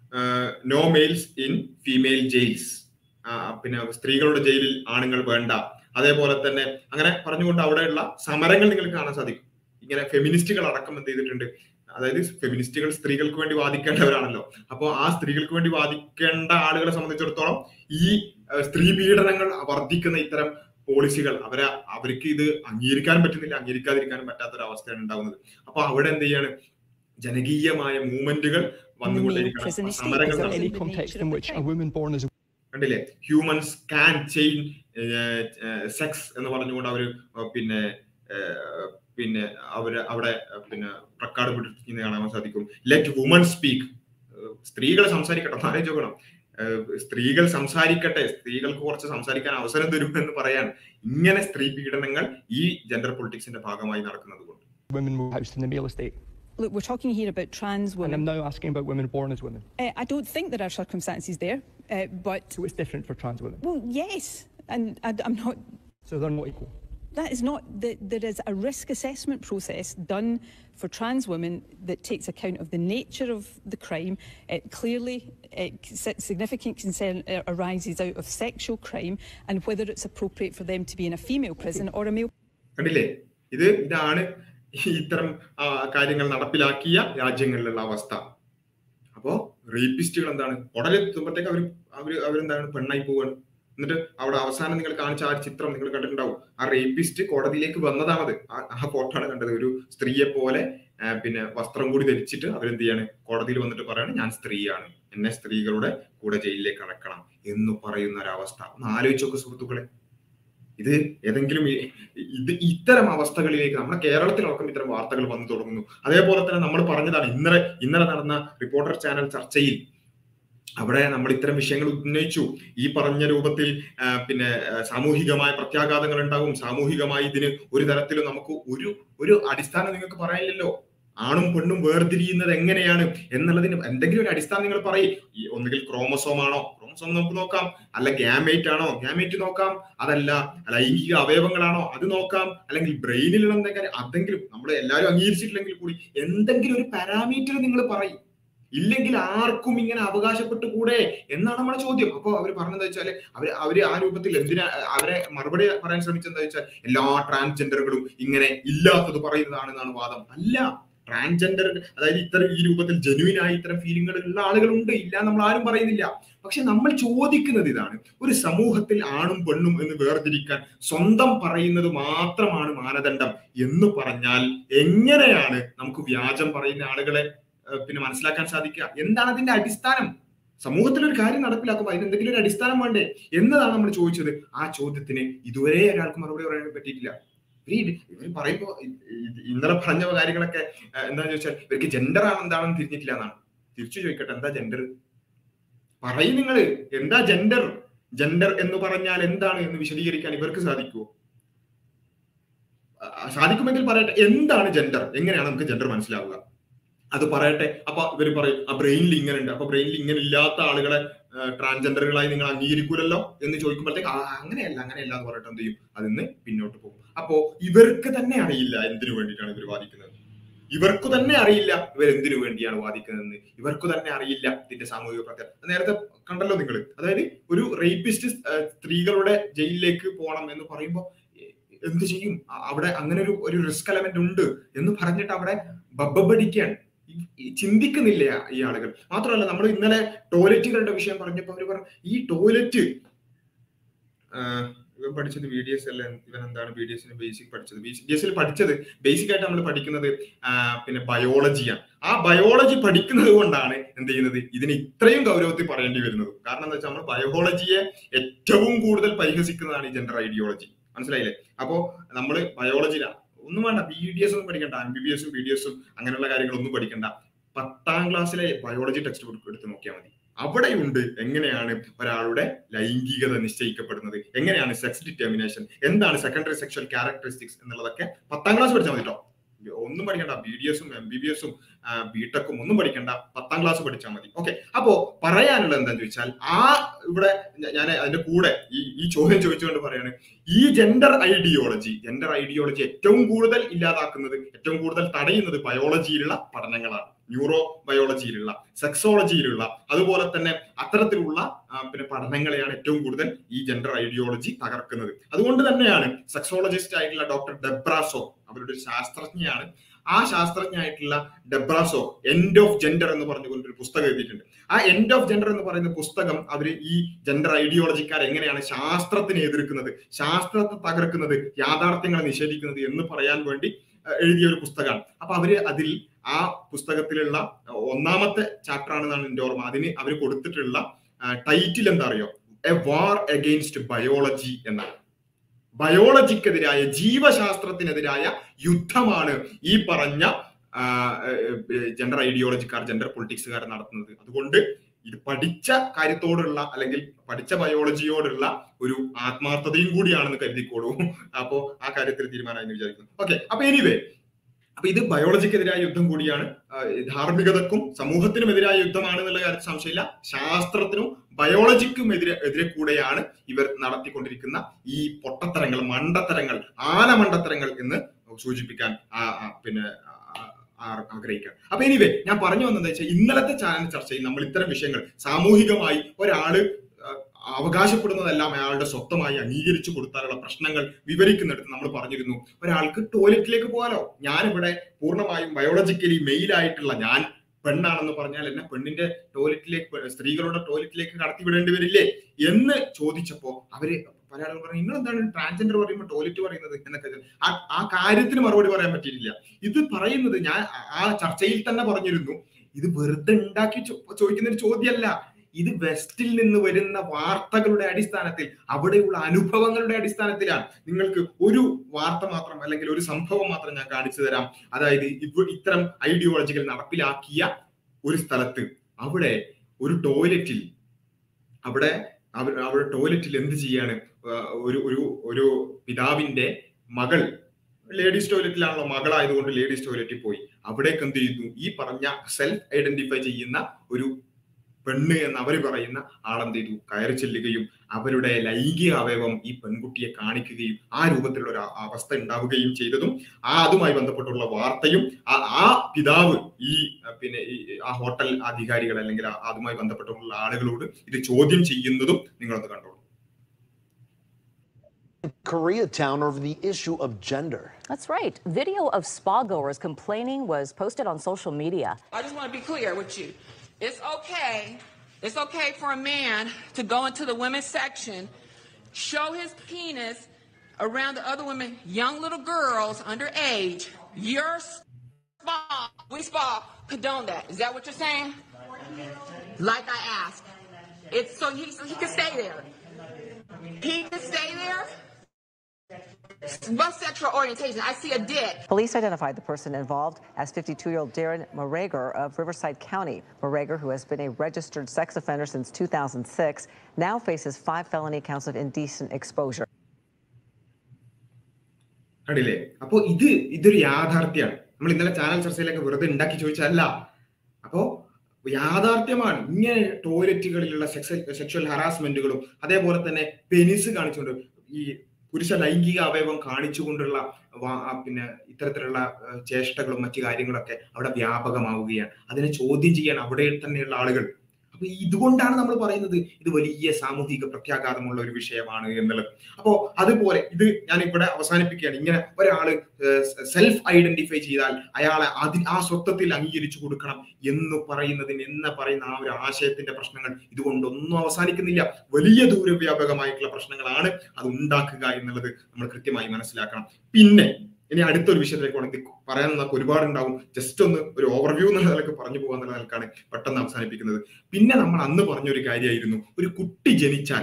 no males in female jails പിന്നെ സ്ത്രീകളുടെ ജയിലിൽ ആണുങ്ങൾ വേണ്ട അതേപോലെ തന്നെ അങ്ങനെ പറഞ്ഞുകൊണ്ട് അവിടെയുള്ള സമരങ്ങൾ നിങ്ങൾക്ക് കാണാൻ സാധിക്കും ഇങ്ങനെ ഫെമിനിസ്റ്റുകൾ അടക്കം എന്ത് ചെയ്തിട്ടുണ്ട് അതായത് ഫെമിനിസ്റ്റുകൾ സ്ത്രീകൾക്ക് വേണ്ടി വാദിക്കേണ്ടവരാണല്ലോ അപ്പോൾ ആ സ്ത്രീകൾക്ക് വേണ്ടി വാദിക്കേണ്ട ആളുകളെ സംബന്ധിച്ചിടത്തോളം ഈ ഏഹ്, സ്ത്രീ പീഡനങ്ങൾ വർദ്ധിക്കുന്ന ഇത്തരം പോളിസികൾ അവരെ അവർക്ക് ഇത് അംഗീകരിക്കാൻ പറ്റുന്നില്ല അംഗീകരിക്കാതിരിക്കാനും പറ്റാത്ത ഒരു അവസ്ഥയാണ് ഉണ്ടാകുന്നത് അപ്പൊ അവിടെ എന്ത് ചെയ്യാണ് ജനകീയമായ മൂവ്മെന്റുകൾ വന്നുകൊണ്ടിരിക്കണം prison അപ്പൊ estate. സമരങ്ങൾ Is there Because any of the context nature in of the which a crime. woman born as a കണ്ടില്ലേ ഹ്യൂമൻസ് ക്യാൻ ചെയിൻ സെക്സ് എന്ന് പറഞ്ഞുകൊണ്ട് അവര് പിന്നെ ഏഹ്, പിന്നെ അവര് അവിടെ പിന്നെ പ്രക്കാട് പിടിക്കുന്ന കാണാൻ സാധിക്കും ലെറ്റ് വുമൺ സ്പീക്ക് സ്ത്രീകൾ സംസാരിക്കട്ടെ ഒന്ന് ആലോചിക്കണം ഏഹ്, സ്ത്രീകൾ സംസാരിക്കട്ടെ സ്ത്രീകൾക്ക് കുറച്ച് സംസാരിക്കാൻ അവസരം തരും എന്ന് പറയാൻ ഇങ്ങനെ സ്ത്രീ പീഡനങ്ങൾ ഈ ജെൻഡർ പൊളിറ്റിക്സിന്റെ ഭാഗമായി നടക്കുന്നത് കൊണ്ട് woman will be housed in the male estate? Look, we're talking here about trans And women. I'm now asking about women born as women. Uh, I don't think there are circumstances there, uh, but So it's different for trans women. well, yes, and I, am not. So they're not equal. That is not. The, there is a risk assessment process done for trans women that takes account of the nature of the crime. It clearly, uh, si- significant concern uh, arises out of sexual crime and whether it's appropriate for them to be in a female prison or a male. കണ്ടില്ലേ ഇത് ഇതാണ് ഈ ഇത്തരം ആ, കാര്യങ്ങൾ നടപ്പിലാക്കിയ രാജ്യങ്ങളിലുള്ള അവസ്ഥ അപ്പോ റേപ്പിസ്റ്റുകൾ എന്താണ് ഉടനെ എത്തുമ്പോഴത്തേക്ക് അവർ അവര് അവരെന്താണ് പെണ്ണായി പോവാണ് എന്നിട്ട് അവിടെ അവസാനം നിങ്ങൾ കാണിച്ച ആ ചിത്രം നിങ്ങൾ കണ്ടിട്ടുണ്ടാവും ആ റേപ്പിസ്റ്റ് കോടതിയിലേക്ക് വന്നതാണത് ആ- ആ ഫോട്ടോ ആണ് കണ്ടത് ഒരു സ്ത്രീയെ പോലെ ആ, പിന്നെ വസ്ത്രം കൂടി ധരിച്ചിട്ട് അവരെന്ത് ചെയ്യാണ് കോടതിയിൽ വന്നിട്ട് പറയാണ് ഞാൻ സ്ത്രീയാണ് എന്നെ സ്ത്രീകളുടെ കൂടെ ജയിലിലേക്ക് അടക്കണം എന്ന് പറയുന്ന ഒരവസ്ഥ ഒന്ന് ആലോചിച്ച് നോക്ക് സുഹൃത്തുക്കളെ ഇത് ഏതെങ്കിലും ഈ- ഇത് ഇത്തരം അവസ്ഥകളിലേക്ക് നമ്മുടെ കേരളത്തിലടക്കം ഇത്തരം വാർത്തകൾ വന്നു തുടങ്ങുന്നു അതേപോലെ തന്നെ നമ്മൾ പറഞ്ഞതാണ് ഇന്നലെ ഇന്നലെ നടന്ന റിപ്പോർട്ടർ ചാനൽ ചർച്ചയിൽ അവിടെ നമ്മൾ ഇത്തരം വിഷയങ്ങൾ ഉന്നയിച്ചു ഈ പറഞ്ഞ രൂപത്തിൽ ആ, പിന്നെ ആ, സാമൂഹികമായ പ്രത്യാഘാതങ്ങൾ ഉണ്ടാകും സാമൂഹികമായി ഇതിന് ഒരു തരത്തിലും നമുക്ക് ഒരു ഒരു അടിസ്ഥാനം നിങ്ങൾക്ക് പറയാനില്ലല്ലോ ആണും പെണ്ണും വേർതിരിയുന്നത് എങ്ങനെയാണ് എന്നുള്ളതിന് എന്തെങ്കിലും ഒരു അടിസ്ഥാനം നിങ്ങൾ പറയും ഈ ഒന്നുകിൽ ക്രോമസോം ആണോ ക്രോമസോം നമുക്ക് നോക്കാം അല്ല ഗ്യാമേറ്റ് ആണോ ഗ്യാമേറ്റ് നോക്കാം അതല്ല ലൈംഗിക അവയവങ്ങളാണോ അത് നോക്കാം അല്ലെങ്കിൽ ബ്രെയിനിലുള്ള എന്തെങ്കിലും അതെങ്കിലും നമ്മൾ എല്ലാവരും അംഗീകരിച്ചിട്ടില്ലെങ്കിൽ കൂടി എന്തെങ്കിലും ഒരു പാരാമീറ്റർ നിങ്ങൾ പറയും ഇല്ലെങ്കിൽ ആർക്കും ഇങ്ങനെ അവകാശപ്പെട്ടു കൂടെ എന്നാണ് നമ്മുടെ ചോദ്യം അപ്പൊ അവർ പറഞ്ഞതെന്ന് വെച്ചാല് അവര് അവര് ആ രൂപത്തിൽ എന്തിനാ അവരെ മറുപടി പറയാൻ ശ്രമിച്ചെന്താ വെച്ചാൽ എല്ലാ ട്രാൻസ്ജെൻഡറുകളും ഇങ്ങനെ ഇല്ലാത്തത് പറയുന്നതാണെന്നാണ് വാദം അല്ല ട്രാൻസ്ജെൻഡർ അതായത് ഇത്തരം ഈ രൂപത്തിൽ ജെനുവിൻ ആയി ഇത്തരം ഫീലിംഗുകൾ ഉള്ള ആളുകളുണ്ട് ഇല്ല നമ്മൾ ആരും പറയുന്നില്ല പക്ഷെ നമ്മൾ ചോദിക്കുന്നത് ഇതാണ് ഒരു സമൂഹത്തിൽ ആണും പെണ്ണും എന്ന് വേർതിരിക്കാൻ സ്വന്തം പറയുന്നത് മാത്രമാണ് മാനദണ്ഡം എന്ന് പറഞ്ഞാൽ എങ്ങനെയാണ് നമുക്ക് വ്യാജം പറയുന്ന ആളുകളെ ഏഹ്, പിന്നെ മനസ്സിലാക്കാൻ സാധിക്കുക എന്താണ് അതിന്റെ അടിസ്ഥാനം സമൂഹത്തിൽ ഒരു കാര്യം നടപ്പിലാക്കുമ്പോൾ അതിന് എന്തെങ്കിലും ഒരു അടിസ്ഥാനം വേണ്ടേ എന്നതാണ് നമ്മൾ ചോദിച്ചത് ആ ചോദ്യത്തിന് ഇതുവരെ ഒരാൾക്ക് മറുപടി പറയാൻ പറ്റിയിട്ടില്ല ഇവര് ഇവർ പറയുമ്പോ ഇ- ഇ- ഇന്നലെ പറഞ്ഞ കാര്യങ്ങളൊക്കെ ഏഹ്, എന്താന്ന് ചോദിച്ചാൽ ഇവർക്ക് ജെൻഡർ ആണ് എന്താണെന്ന് തിരിഞ്ഞിട്ടില്ല എന്നാണ് തിരിച്ചു ചോദിക്കട്ടെ എന്താ ജെൻഡർ പറയും നിങ്ങൾ എന്താ ജെൻഡർ ജെൻഡർ എന്ന് പറഞ്ഞാൽ എന്താണ് എന്ന് വിശദീകരിക്കാൻ ഇവർക്ക് സാധിക്കുമോ ആ, സാധിക്കുമെങ്കിൽ പറയട്ടെ എന്താണ് ജെൻഡർ എങ്ങനെയാണ് നമുക്ക് ജെൻഡർ മനസ്സിലാവുക അത് പറയട്ടെ അപ്പൊ ഇവർ പറയും ആ ബ്രെയിനിൽ ഇങ്ങനെ ഉണ്ട് അപ്പൊ ബ്രെയിനിൽ ഇങ്ങനെ ഇല്ലാത്ത ആളുകളെ ട്രാൻസ്ജെൻഡറുകളായി നിങ്ങൾ അംഗീകരിക്കൂലല്ലോ എന്ന് ചോദിക്കുമ്പോഴത്തേക്ക് ആ അങ്ങനെയല്ല അങ്ങനെയല്ല എന്ന് പറഞ്ഞിട്ട് എന്ത് ചെയ്യും അതിന്ന് പിന്നോട്ട് പോകും അപ്പോ ഇവർക്ക് തന്നെ അറിയില്ല എന്തിനു വേണ്ടിയിട്ടാണ് ഇവർ വാദിക്കുന്നത് ഇവർക്ക് തന്നെ അറിയില്ല ഇവർ എന്തിനു വേണ്ടിയാണ് വാദിക്കുന്നതെന്ന് ഇവർക്ക് തന്നെ അറിയില്ല ഇതിന്റെ സാമൂഹിക പ്രത്യേകത നേരത്തെ കണ്ടല്ലോ നിങ്ങൾ അതായത് ഒരു റേപ്പിസ്റ്റ് സ്ത്രീകളുടെ ജയിലിലേക്ക് പോകണം എന്ന് പറയുമ്പോൾ എന്ത് ചെയ്യും അ- അവിടെ അങ്ങനെ ഒരു ഒരു റിസ്ക് എലമെന്റ് ഉണ്ട് എന്ന് പറഞ്ഞിട്ട് അവിടെ ബബ്ബടിക്കാൻ ചിന്തിക്കുന്നില്ല ഈ ആളുകൾ മാത്രമല്ല നമ്മൾ ഇന്നലെ ടോയ്ലറ്റുകളുടെ വിഷയം പറഞ്ഞപ്പോൾ അവർ പറഞ്ഞു ഈ ടോയ്ലറ്റ് ഇവൻ പഠിച്ചത് ബി ഡി എസ് അല്ല ഇവൻ എന്താണ് ബി ഡി എസിന് ബേസിക് പഠിച്ചത് ബി ഡി എസിൽ പഠിച്ചത് ബേസിക് ആയിട്ട് നമ്മൾ പഠിക്കുന്നത് ആ, പിന്നെ ബയോളജിയാണ് ആ ബയോളജി പഠിക്കുന്നത് കൊണ്ടാണ് എന്ത് ചെയ്യുന്നത് ഇതിന് ഇത്രയും ഗൗരവത്തിൽ പറയേണ്ടി വരുന്നത് കാരണം എന്താ വെച്ചാൽ നമ്മൾ ബയോളജിയെ ഏറ്റവും കൂടുതൽ പരിഹസിക്കുന്നതാണ് ഈ ജെൻഡർ ഐഡിയോളജി മനസ്സിലായില്ലേ അപ്പോ നമ്മൾ ബയോളജിയിലാണ് ഒന്നും വേണ്ട ബി ഡി എസ് ഒന്നും പഠിക്കണ്ട എം ബി ബി എസും ബി ഡി എസും അങ്ങനെയുള്ള കാര്യങ്ങളൊന്നും പഠിക്കണ്ട പത്താം ക്ലാസ്സിലെ ബയോളജി ടെക്സ്റ്റ് ബുക്ക് എടുത്ത് നോക്കിയാൽ മതി അവിടെയുണ്ട് എങ്ങനെയാണ് ഒരാളുടെ ലൈംഗികത നിശ്ചയിക്കപ്പെടുന്നത് എങ്ങനെയാണ് സെക്സ് ഡിറ്റർമിനേഷൻ എന്താണ് സെക്കൻഡറി സെക്ഷൽ ക്യാരക്ടറിസ്റ്റിക്സ് എന്നുള്ളതൊക്കെ പത്താം ക്ലാസ് പഠിച്ചാൽ മതി കേട്ടോ ഒന്നും പഠിക്കണ്ട ബി ഡി എസും എം ബി ബി എസും ബിടെക്കും ഒന്നും പഠിക്കണ്ട പത്താം ക്ലാസ് പഠിച്ചാൽ മതി ഓക്കെ അപ്പോ പറയാനുള്ളത് എന്താന്ന് ചോദിച്ചാൽ ആ ഇവിടെ ഞാൻ അതിന്റെ കൂടെ ഈ ഈ ചോദ്യം ചോദിച്ചുകൊണ്ട് പറയാണ് ഈ ജെൻഡർ ഐഡിയോളജി ജെൻഡർ ഐഡിയോളജി ഏറ്റവും കൂടുതൽ ഇല്ലാതാക്കുന്നത് ഏറ്റവും കൂടുതൽ തടയുന്നത് ബയോളജിയിലുള്ള പഠനങ്ങളാണ് ന്യൂറോ ബയോളജിയിലുള്ള സെക്സോളജിയിലുള്ള അതുപോലെ തന്നെ അത്തരത്തിലുള്ള ആ, പിന്നെ പഠനങ്ങളെയാണ് ഏറ്റവും കൂടുതൽ ഈ ജെൻഡർ ഐഡിയോളജി തകർക്കുന്നത് അതുകൊണ്ട് തന്നെയാണ് സെക്സോളജിസ്റ്റ് ആയിട്ടുള്ള ഡോക്ടർ ഡെബ്രാസോ അവരുടെ ഒരു ശാസ്ത്രജ്ഞയാണ് ആ ശാസ്ത്രജ്ഞയായിട്ടുള്ള ഡെബ്രാസോ എൻഡ് ഓഫ് ജെൻഡർ എന്ന് പറഞ്ഞുകൊണ്ട് ഒരു പുസ്തകം എഴുതിയിട്ടുണ്ട് ആ എൻഡ് ഓഫ് ജെൻഡർ എന്ന് പറയുന്ന പുസ്തകം അവർ ഈ ജെൻഡർ ഐഡിയോളജിക്കാർ എങ്ങനെയാണ് ശാസ്ത്രത്തിനെ എതിർക്കുന്നത് ശാസ്ത്രത്തെ തകർക്കുന്നത് യാഥാർത്ഥ്യങ്ങളെ നിഷേധിക്കുന്നത് എന്ന് പറയാൻ വേണ്ടി അഹ് എഴുതിയ ഒരു പുസ്തകമാണ് അപ്പൊ അവര് അതിൽ ആ പുസ്തകത്തിലുള്ള ഒന്നാമത്തെ ചാപ്റ്റർ ആണെന്നാണ് എന്റെ ഓർമ്മ അതിന് അവർ കൊടുത്തിട്ടുള്ള ടൈറ്റിൽ എന്താ അറിയോ എ വാർ അഗെയിൻസ്റ്റ് ബയോളജി എന്നാണ് ബയോളജിക്കെതിരായ ജീവശാസ്ത്രത്തിനെതിരായ യുദ്ധമാണ് ഈ പറഞ്ഞ ജെൻഡർ ഐഡിയോളജിക്കാർ ജെൻഡർ പൊളിറ്റിക്സുകാർ നടത്തുന്നത് അതുകൊണ്ട് ഇത് പഠിച്ച കാര്യത്തോടുള്ള അല്ലെങ്കിൽ പഠിച്ച ബയോളജിയോടുള്ള ഒരു ആത്മാർത്ഥതയും കൂടിയാണെന്ന് കരുതിക്കോളൂ അപ്പോ ആ കാര്യത്തിൽ തീരുമാനമായി എന്ന് വിചാരിക്കുന്നു ഓക്കെ അപ്പൊ എനിവേ അപ്പൊ ഇത് ബയോളജിക്കെതിരായ യുദ്ധം കൂടിയാണ് ആ, ധാർമ്മികതക്കും സമൂഹത്തിനും എതിരായ യുദ്ധമാണ് എന്നുള്ള കാര്യത്തിൽ സംശയമില്ല ശാസ്ത്രത്തിനും ബയോളജിക്കും എതിരെ എതിരെ കൂടെയാണ് ഇവർ നടത്തിക്കൊണ്ടിരിക്കുന്ന ഈ പൊട്ടത്തരങ്ങൾ മണ്ടത്തരങ്ങൾ ആനമണ്ടത്തരങ്ങൾ എന്ന് സൂചിപ്പിക്കാൻ ആ- ആ, പിന്നെ ആ- ആ- ആഗ്രഹിക്കുകയാണ് അപ്പൊ എനിവേ ഞാൻ പറഞ്ഞു വന്നത് വെച്ചാൽ ഇന്നലത്തെ ചാനൽ ചർച്ചയിൽ നമ്മൾ ഇത്തരം വിഷയങ്ങൾ സാമൂഹികമായി ഒരാള് ആ, അവകാശപ്പെടുന്നതെല്ലാം അയാളുടെ സ്വന്തമായി അംഗീകരിച്ചു കൊടുത്താലുള്ള പ്രശ്നങ്ങൾ വിവരിക്കുന്നിടത്ത് നമ്മൾ പറഞ്ഞിരുന്നു ഒരാൾക്ക് ടോയ്ലറ്റിലേക്ക് പോകാലോ ഞാനിവിടെ പൂർണ്ണമായും ബയോളജിക്കലി മെയിലായിട്ടുള്ള ഞാൻ പെണ്ണാണെന്ന് പറഞ്ഞാൽ എന്നെ പെണ്ണിന്റെ ടോയ്ലറ്റിലേക്ക് സ്ത്രീകളുടെ ടോയ്ലറ്റിലേക്ക് കടത്തി വിടേണ്ടി വരില്ലേ എന്ന് ചോദിച്ചപ്പോ അവര് പല ആളുകൾ പറഞ്ഞു നിങ്ങൾ എന്താണ് ട്രാൻസ്ജെൻഡർ പറയുമ്പോൾ ടോയ്ലറ്റ് പറയുന്നത് എന്നൊക്കെ ചോദിച്ചു. ആ ആ കാര്യത്തിന് മറുപടി പറയാൻ പറ്റിയിട്ടില്ല ഇത് പറയുന്നത് ഞാൻ ആ- ആ ചർച്ചയിൽ തന്നെ പറഞ്ഞിരുന്നു ഇത് വെറുതെ ഉണ്ടാക്കി ചോ- ചോദിക്കുന്ന ഒരു ചോദ്യമല്ല ഇത് വെസ്റ്റിൽ നിന്ന് വരുന്ന വാർത്തകളുടെ അടിസ്ഥാനത്തിൽ അവിടെയുള്ള അനുഭവങ്ങളുടെ അടിസ്ഥാനത്തിലാണ് നിങ്ങൾക്ക് ഒരു വാർത്ത മാത്രം അല്ലെങ്കിൽ ഒരു സംഭവം മാത്രം ഞാൻ കാണിച്ചു തരാം അതായത് ഇപ്പോൾ ഇത്തരം ഐഡിയോളജികൾ നടപ്പിലാക്കിയ ഒരു സ്ഥലത്ത് അവിടെ ഒരു ടോയ്ലറ്റിൽ അവിടെ അവർ അവിടെ ടോയ്ലറ്റിൽ എന്ത് ചെയ്യാണ് ആ, ഒരു ഒരു ഒരു പിതാവിന്റെ മകൾ ലേഡീസ് ടോയ്ലറ്റിലാണല്ലോ മകളായതുകൊണ്ട് ലേഡീസ് ടോയ്ലറ്റിൽ പോയി അവിടേക്ക് എന്ത് ചെയ്യുന്നു ഈ പറഞ്ഞ സെൽഫ് ഐഡന്റിഫൈ ചെയ്യുന്ന ഒരു പെണ്ണ് എന്ന് അവർ പറയുന്ന ആളെന്ത് ചെയ്തു കയറി ചെല്ലുകയും അവരുടെ ലൈംഗിക അവയവം ഈ പെൺകുട്ടിയെ കാണിക്കുകയും ആ രൂപത്തിലുള്ള ഒരു അ- അവസ്ഥ ഉണ്ടാവുകയും ചെയ്തതും ആ അതുമായി ബന്ധപ്പെട്ടുള്ള വാർത്തയും ആ ആ പിതാവ് ഈ അഹ് പിന്നെ ഈ ആ ഹോട്ടൽ അധികാരികൾ അല്ലെങ്കിൽ ആ- അതുമായി ബന്ധപ്പെട്ടുള്ള ആളുകളോട് ഇത് ചോദ്യം ചെയ്യുന്നതും നിങ്ങളൊന്ന് കണ്ടോളൂ Koreatown over the issue of gender. That's right. Video of spa goers complaining was posted on social media. I just want to be clear with you. It's okay. It's okay for a man to go into the women's section, show his penis around the other women, young little girls underage. Your spa, we spa, condone that. Is that what you're saying? Like I asked. It's so he, so he can stay there. He can stay there. What sexual orientation? I see a dick. Police identified the person involved as 52 year old Darren Morager of Riverside County. Morager, who has been a registered sex offender since 2006, now faces five felony counts of indecent exposure. കണ്ടില്ലേ അപ്പോ ഇത് ഇതൊരു യാഥാർത്ഥ്യമാണ് നമ്മൾ ഇന്നലെ channel ചർച്ചയിലൊക്കെ വെറുതെ ഉണ്ടാക്കി ചോദിച്ചല്ല അപ്പോ യാഥാർത്ഥ്യമാണ് ഇങ്ങനെ ടോയ്ലറ്റുകളിലുള്ള സെക്സ് സെക്ഷൽ ഹറാസ്മെന്റുകളും അതേപോലെ തന്നെ പെനിസ് കാണിച്ചുകൊണ്ട് ഈ പുരുഷ ലൈംഗിക അവയവം കാണിച്ചുകൊണ്ടുള്ള വാ- ആ പിന്നെ ഇത്തരത്തിലുള്ള ഏഹ്, ചേഷ്ടകളും മറ്റു കാര്യങ്ങളൊക്കെ അവിടെ വ്യാപകമാവുകയാണ് അതിനെ ചോദ്യം ചെയ്യാൻ അവിടെ തന്നെയുള്ള ആളുകൾ അപ്പൊ ഇതുകൊണ്ടാണ് നമ്മൾ പറയുന്നത് ഇത് വലിയ സാമൂഹിക പ്രത്യാഘാതമുള്ള ഒരു വിഷയമാണ് എന്നുള്ളത് അപ്പോ അതുപോലെ ഇത് ഞാൻ ഇവിടെ അവസാനിപ്പിക്കുകയാണ് ഇങ്ങനെ ഒരാള് സെൽഫ് ഐഡന്റിഫൈ ചെയ്താൽ അയാളെ അതി ആ സ്വത്വത്തിൽ അംഗീകരിച്ചു കൊടുക്കണം എന്ന് പറയുന്നതിന് എന്ന് പറയുന്ന ആ ഒരു ആശയത്തിന്റെ പ്രശ്നങ്ങൾ ഇതുകൊണ്ടൊന്നും അവസാനിക്കുന്നില്ല വലിയ ദൂരവ്യാപകമായിട്ടുള്ള പ്രശ്നങ്ങളാണ് അത് ഉണ്ടാക്കുക എന്നുള്ളത് നമ്മൾ കൃത്യമായി മനസ്സിലാക്കണം പിന്നെ ഇനി അടുത്തൊരു വിഷയത്തിലേക്ക് വേണമെങ്കിൽ പറയാൻ നമുക്ക് ഒരുപാട് ഉണ്ടാവും ജസ്റ്റ് ഒന്ന് ഒരു ഓവർവ്യൂ എന്നുള്ള നിലക്ക് പറഞ്ഞു പോകാന്നുള്ള നിലക്കാണ് പെട്ടെന്ന് അവസാനിപ്പിക്കുന്നത് പിന്നെ നമ്മൾ അന്ന് പറഞ്ഞ ഒരു കാര്യമായിരുന്നു ഒരു കുട്ടി ജനിച്ചാൽ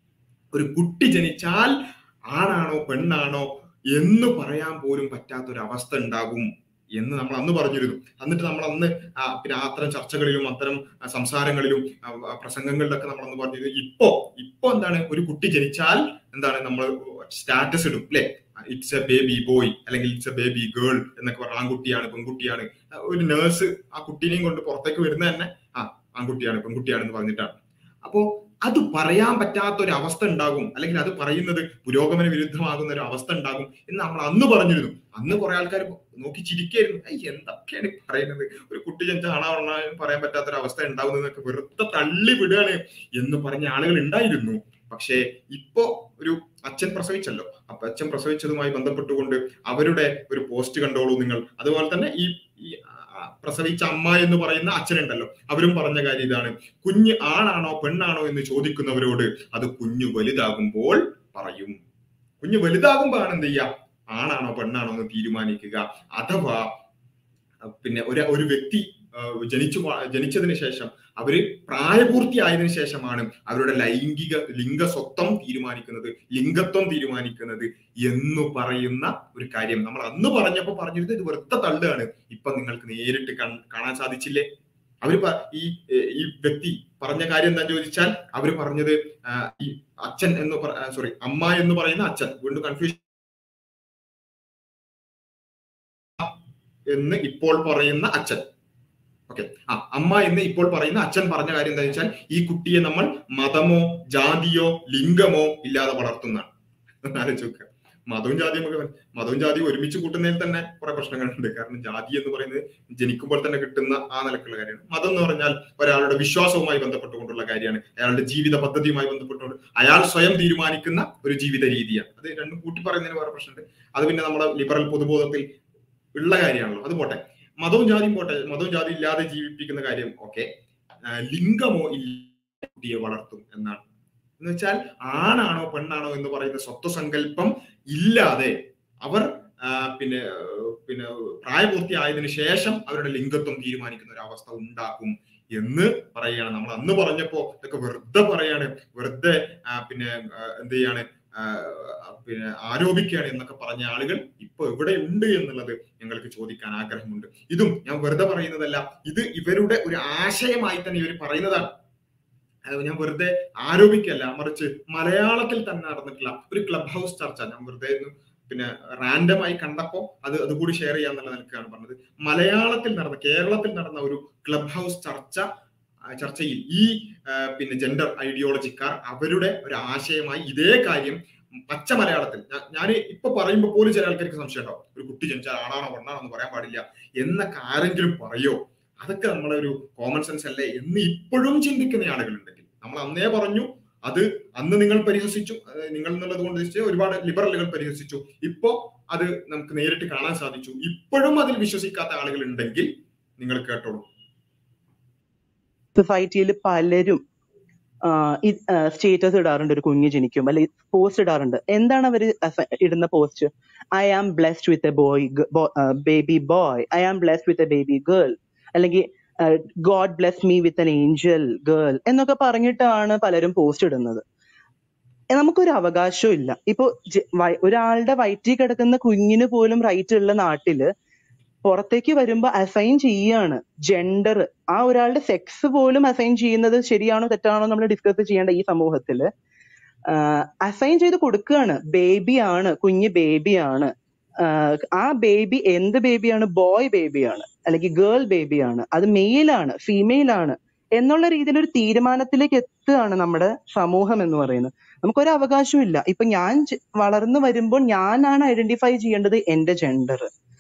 ഒരു കുട്ടി ജനിച്ചാൽ ആണാണോ പെണ്ണാണോ എന്ന് പറയാൻ പോലും പറ്റാത്ത ഒരു അവസ്ഥ ഉണ്ടാകും എന്ന് നമ്മൾ അന്ന് പറഞ്ഞിരുന്നു എന്നിട്ട് നമ്മൾ അന്ന് ആ, പിന്നെ അത്തരം ചർച്ചകളിലും അത്തരം ആ, സംസാരങ്ങളിലും ആ, ആ, പ്രസംഗങ്ങളിലൊക്കെ നമ്മൾ അന്ന് പറഞ്ഞിരുന്നു ഇപ്പോ ഇപ്പോ എന്താണ് ഒരു കുട്ടി ജനിച്ചാൽ എന്താണ് നമ്മൾ സ്റ്റാറ്റസ് ഇടും അല്ലെ ഇറ്റ്സ് എ ബേബി ബോയ് അല്ലെങ്കിൽ ഇറ്റ്സ് എ ബേബി ഗേൾ എന്നൊക്കെ പറഞ്ഞ ആൺകുട്ടിയാണ് പെൺകുട്ടിയാണ് ആ, ഒരു നേഴ്സ് ആ കുട്ടീനെയും കൊണ്ട് പുറത്തേക്ക് വരുന്ന തന്നെ ആ ആൺകുട്ടിയാണ് പെൺകുട്ടിയാണെന്ന് പറഞ്ഞിട്ടാണ് അപ്പോ അത് പറയാൻ പറ്റാത്ത ഒരു അവസ്ഥ ഉണ്ടാകും അല്ലെങ്കിൽ അത് പറയുന്നത് പുരോഗമന വിരുദ്ധമാകുന്ന ഒരു അവസ്ഥ ഉണ്ടാകും എന്ന് നമ്മൾ അന്ന് പറഞ്ഞിരുന്നു അന്ന് കുറെ ആൾക്കാർ നോക്കി ചിരിക്കായിരുന്നു "ഐ, എന്തൊക്കെയാണ് ഈ പറയുന്നത് ഒരു കുട്ടി ജനിച്ച ആണാവണ പറയാൻ പറ്റാത്ത ഒരു അവസ്ഥ ഉണ്ടാകുന്നതൊക്കെ വെറുതെ തള്ളി വിടുകയാണ് എന്ന് പറഞ്ഞ ആളുകൾ ഉണ്ടായിരുന്നു പക്ഷേ ഇപ്പോ ഒരു അച്ഛൻ പ്രസവിച്ചല്ലോ അപ്പൊ അച്ഛൻ പ്രസവിച്ചതുമായി ബന്ധപ്പെട്ടുകൊണ്ട് അവരുടെ ഒരു പോസ്റ്റ് കണ്ടോളൂ നിങ്ങൾ അതുപോലെ തന്നെ ഈ ഈ ആ, പ്രസവിച്ച അമ്മ എന്ന് പറയുന്ന അച്ഛനുണ്ടല്ലോ അവരും പറഞ്ഞ കാര്യം ഇതാണ് കുഞ്ഞ് ആണാണോ പെണ്ണാണോ എന്ന് ചോദിക്കുന്നവരോട് അത് കുഞ്ഞു വലുതാകുമ്പോൾ പറയും കുഞ്ഞ് വലുതാകുമ്പോഴാണ് എന്ത് ചെയ്യുക ആണാണോ പെണ്ണാണോ എന്ന് തീരുമാനിക്കുക അഥവാ അഹ് പിന്നെ ഒരു ഒരു വ്യക്തി ആഹ് ജനിച്ചു വ- ജനിച്ചതിന് ശേഷം അവര് പ്രായപൂർത്തിയായതിനു ശേഷമാണ് അവരുടെ ലൈംഗിക ലിംഗസ്വത്വം തീരുമാനിക്കുന്നത് ലിംഗത്വം തീരുമാനിക്കുന്നത് എന്ന് പറയുന്ന ഒരു കാര്യം നമ്മൾ അന്ന് പറഞ്ഞപ്പോ പറഞ്ഞിരുന്നത് ഇത് വെറുതെ തള്ളുകയാണ് ഇപ്പൊ നിങ്ങൾക്ക് നേരിട്ട് കൺ- കാണാൻ സാധിച്ചില്ലേ അവര് പ- ഈ ഏഹ് ഈ വ്യക്തി പറഞ്ഞ കാര്യം എന്താ ചോദിച്ചാൽ അവര് പറഞ്ഞത് ആ, ഈ അച്ഛൻ എന്ന് സോറി അമ്മ എന്ന് പറയുന്ന അച്ഛൻ വീണ്ടും കൺഫ്യൂഷൻ എന്ന് ഇപ്പോൾ പറയുന്ന അച്ഛൻ ഓക്കെ ആ അമ്മ എന്ന് ഇപ്പോൾ പറയുന്ന അച്ഛൻ പറഞ്ഞ കാര്യം എന്താ വെച്ചാൽ ഈ കുട്ടിയെ നമ്മൾ മതമോ ജാതിയോ ലിംഗമോ ഇല്ലാതെ വളർത്തുന്നതാണ് ഒന്ന് ആലോചിച്ച് നോക്കുക മതവും ജാതിയും ഒക്കെ മതവും ജാതിയും ഒരുമിച്ച് കൂട്ടുന്നതിൽ തന്നെ കുറെ പ്രശ്നങ്ങളുണ്ട് കാരണം ജാതി എന്ന് പറയുന്നത് ജനിക്കുമ്പോൾ തന്നെ കിട്ടുന്ന ആ നിലക്കുള്ള കാര്യമാണ് മതം എന്ന് പറഞ്ഞാൽ ഒരാളുടെ വിശ്വാസവുമായി ബന്ധപ്പെട്ടുകൊണ്ടുള്ള കാര്യമാണ് അയാളുടെ ജീവിത പദ്ധതിയുമായി ബന്ധപ്പെട്ടുകൊണ്ട് അയാൾ സ്വയം തീരുമാനിക്കുന്ന ഒരു ജീവിത രീതിയാണ് അത് രണ്ടും കൂട്ടി പറയുന്നതിന് വേറെ പ്രശ്നമുണ്ട് അത് പിന്നെ നമ്മുടെ ലിബറൽ പൊതുബോധത്തിൽ ഉള്ള കാര്യമാണല്ലോ അത് പോട്ടെ മതവും ജാതിയും പോട്ടെ മതവും ജാതി ഇല്ലാതെ ജീവിപ്പിക്കുന്ന കാര്യം ഓക്കെ ലിംഗമോ ഇല്ല കുട്ടിയെ വളർത്തും എന്നാണ് എന്ന് വെച്ചാൽ ആണാണോ പെണ്ണാണോ എന്ന് പറയുന്ന സ്വത്വസങ്കല്പം ഇല്ലാതെ അവർ ആ, പിന്നെ ഏഹ്, പിന്നെ പ്രായപൂർത്തിയായതിനു ശേഷം അവരുടെ ലിംഗത്വം തീരുമാനിക്കുന്ന ഒരു അവസ്ഥ ഉണ്ടാക്കും എന്ന് പറയുകയാണ് നമ്മൾ അന്ന് പറഞ്ഞപ്പോ ഇതൊക്കെ വെറുതെ പറയാണ് വെറുതെ ആ, പിന്നെ ആ, എന്ത് ചെയ്യാണ് ആ, പിന്നെ ആരോപിക്കുകയാണ് എന്നൊക്കെ പറഞ്ഞ ആളുകൾ ഇപ്പൊ എവിടെ ഉണ്ട് എന്നുള്ളത് ഞങ്ങൾക്ക് ചോദിക്കാൻ ആഗ്രഹമുണ്ട് ഇതും ഞാൻ വെറുതെ പറയുന്നതല്ല ഇത് ഇവരുടെ ഒരു ആശയമായി തന്നെ ഇവർ പറയുന്നതാണ് അത് ഞാൻ വെറുതെ ആരോപിക്കല്ല മറിച്ച് മലയാളത്തിൽ തന്നെ നടന്നിട്ടുള്ള ഒരു ക്ലബ് ഹൗസ് ചർച്ച ഞാൻ വെറുതെ ഒന്ന് പിന്നെ റാൻഡമായി കണ്ടപ്പോ അത് അതുകൂടി ഷെയർ ചെയ്യാന്നുള്ള നിലക്കാണ് പറഞ്ഞത് മലയാളത്തിൽ നടന്ന കേരളത്തിൽ നടന്ന ഒരു ക്ലബ് ഹൗസ് ചർച്ച ആ, ചർച്ചയിൽ ഈ ആ, പിന്നെ ജെൻഡർ ഐഡിയോളജിക്കാർ അവരുടെ ഒരു ആശയമായി ഇതേ കാര്യം പച്ച മലയാളത്തിൽ ഞാൻ ഇപ്പൊ പറയുമ്പോൾ പോലും ചില ആൾക്കാർക്ക് സംശയം ഉണ്ടാവും ഒരു കുട്ടി ജനിച്ചാൽ ആണാണോ പെണ്ണാണോ എന്ന് പറയാൻ പാടില്ല എന്നൊക്കെ ആരെങ്കിലും പറയോ അതൊക്കെ നമ്മളെ ഒരു കോമൺ സെൻസ് അല്ലേ എന്ന് ഇപ്പോഴും ചിന്തിക്കുന്ന ആളുകളുണ്ടെങ്കിൽ നമ്മൾ അന്നേ പറഞ്ഞു അത് അന്ന് നിങ്ങൾ പരിഹസിച്ചു അത് നിങ്ങൾ എന്നുള്ളത് കൊണ്ട് ഉദ്ദേശിച്ച് ഒരുപാട് ലിബറലുകൾ പരിഹസിച്ചു ഇപ്പോ അത് നമുക്ക് നേരിട്ട് കാണാൻ സാധിച്ചു ഇപ്പോഴും അതിൽ വിശ്വസിക്കാത്ത ആളുകൾ ഉണ്ടെങ്കിൽ നിങ്ങൾ കേട്ടോളൂ സൊസൈറ്റിയിൽ പലരും സ്റ്റേറ്റസ് ഇടാറുണ്ട് ഒരു കുഞ്ഞ് ജനിക്കും അല്ലെങ്കിൽ പോസ്റ്റ് ഇടാറുണ്ട് എന്താണ് അവർ ഇടുന്ന post I am blessed with a boy baby boy I am blessed with a baby girl അല്ലെങ്കിൽ God bless me with an angel girl എന്നൊക്കെ പറഞ്ഞിട്ടാണ് പലരും പോസ്റ്റ് ഇടുന്നത് നമുക്കൊരു അവകാശവും ഇല്ല ഇപ്പൊ ജ- വയ- ഒരാളുടെ വയറ്റിൽ കിടക്കുന്ന കുഞ്ഞിന് പോലും റൈറ്റ് ഉള്ള നാട്ടില് പുറത്തേക്ക് വരുമ്പോ അസൈൻ ചെയ്യാണ് ജെൻഡർ ആ ഒരാളുടെ സെക്സ് പോലും അസൈൻ ചെയ്യുന്നത് ശരിയാണോ തെറ്റാണോ നമ്മൾ ഡിസ്കസ് ചെയ്യേണ്ട ഈ സമൂഹത്തില് അസൈൻ ചെയ്ത് കൊടുക്കുകയാണ് ബേബി ആണ് കുഞ്ഞ് ബേബിയാണ് ആ ബേബി എന്ത് ബേബിയാണ് ബോയ് ബേബിയാണ് അല്ലെങ്കിൽ ഗേൾ ബേബിയാണ് അത് മെയിൽ ആണ് ഫീമെയിൽ ആണ് എന്നുള്ള രീതിയിൽ ഒരു തീരുമാനത്തിലേക്ക് എത്തുകയാണ് നമ്മുടെ സമൂഹം എന്ന് പറയുന്നത് നമുക്കൊരു അവകാശവും ഇല്ല ഇപ്പൊ ഞാൻ ജ- വളർന്നു വരുമ്പോൾ ഞാനാണ് ഐഡന്റിഫൈ ചെയ്യേണ്ടത് എന്റെ ജെൻഡർ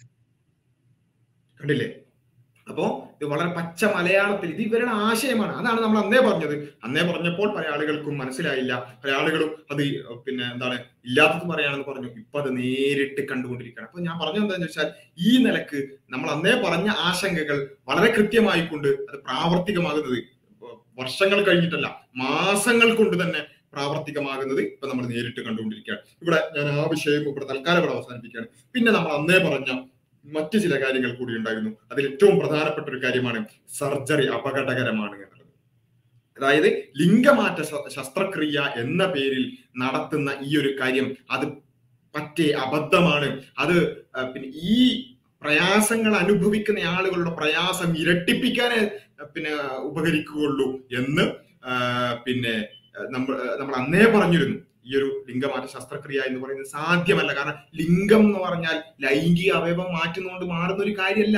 കണ്ടില്ലേ അപ്പോ ഇത് വളരെ പച്ച മലയാളത്തിൽ ഇത് ഇവരുടെ ആശയമാണ് അതാണ് നമ്മൾ അന്നേ പറഞ്ഞത് അന്നേ പറഞ്ഞപ്പോൾ പല ആളുകൾക്കും മനസ്സിലായില്ല പല ആളുകളും അത് ഈ, പിന്നെ എന്താണ് ഇല്ലാത്തത് പറയാണെന്ന് പറഞ്ഞു ഇപ്പൊ അത് നേരിട്ട് കണ്ടുകൊണ്ടിരിക്കുകയാണ് അപ്പൊ ഞാൻ പറഞ്ഞത് എന്താണെന്ന് വെച്ചാൽ ഈ നിലക്ക് നമ്മൾ അന്നേ പറഞ്ഞ ആശങ്കകൾ വളരെ കൃത്യമായിക്കൊണ്ട് അത് പ്രാവർത്തികമാകുന്നത് ഇപ്പൊ വർഷങ്ങൾ കഴിഞ്ഞിട്ടല്ല മാസങ്ങൾ കൊണ്ട് തന്നെ പ്രാവർത്തികമാകുന്നത് ഇപ്പൊ നമ്മൾ നേരിട്ട് കണ്ടുകൊണ്ടിരിക്കുകയാണ് ഇവിടെ ഞാൻ ആ വിഷയം ഇവിടെ തൽക്കാലം ഇവിടെ അവസാനിപ്പിക്കുകയാണ് പിന്നെ നമ്മൾ അന്നേ പറഞ്ഞ മറ്റു ചില കാര്യങ്ങൾ കൂടി ഉണ്ടായിരുന്നു അതിൽ ഏറ്റവും പ്രധാനപ്പെട്ട ഒരു കാര്യമാണ് സർജറി അപകടകരമാണ് എന്നുള്ളത് അതായത് ലിംഗമാറ്റ ശ- ശസ്ത്രക്രിയ എന്ന പേരിൽ നടത്തുന്ന ഈ ഒരു കാര്യം അത് പറ്റേ അബദ്ധമാണ് അത് ആ, പിന്നെ ഈ പ്രയാസങ്ങൾ അനുഭവിക്കുന്ന ആളുകളുടെ പ്രയാസം ഇരട്ടിപ്പിക്കാനേ ആ, പിന്നെ ഉപകരിക്കുകയുള്ളൂ എന്ന് ആ, പിന്നെ ആ, നമ്മൾ നമ്മൾ അന്നേ പറഞ്ഞിരുന്നു ഈ ഒരു ലിംഗമാറ്റ ശസ്ത്രക്രിയ എന്ന് പറയുന്നത് സാധ്യമല്ല കാരണം ലിംഗം എന്ന് പറഞ്ഞാൽ ലൈംഗിക അവയവം മാറ്റുന്നതുകൊണ്ട് മാറുന്ന ഒരു കാര്യമല്ല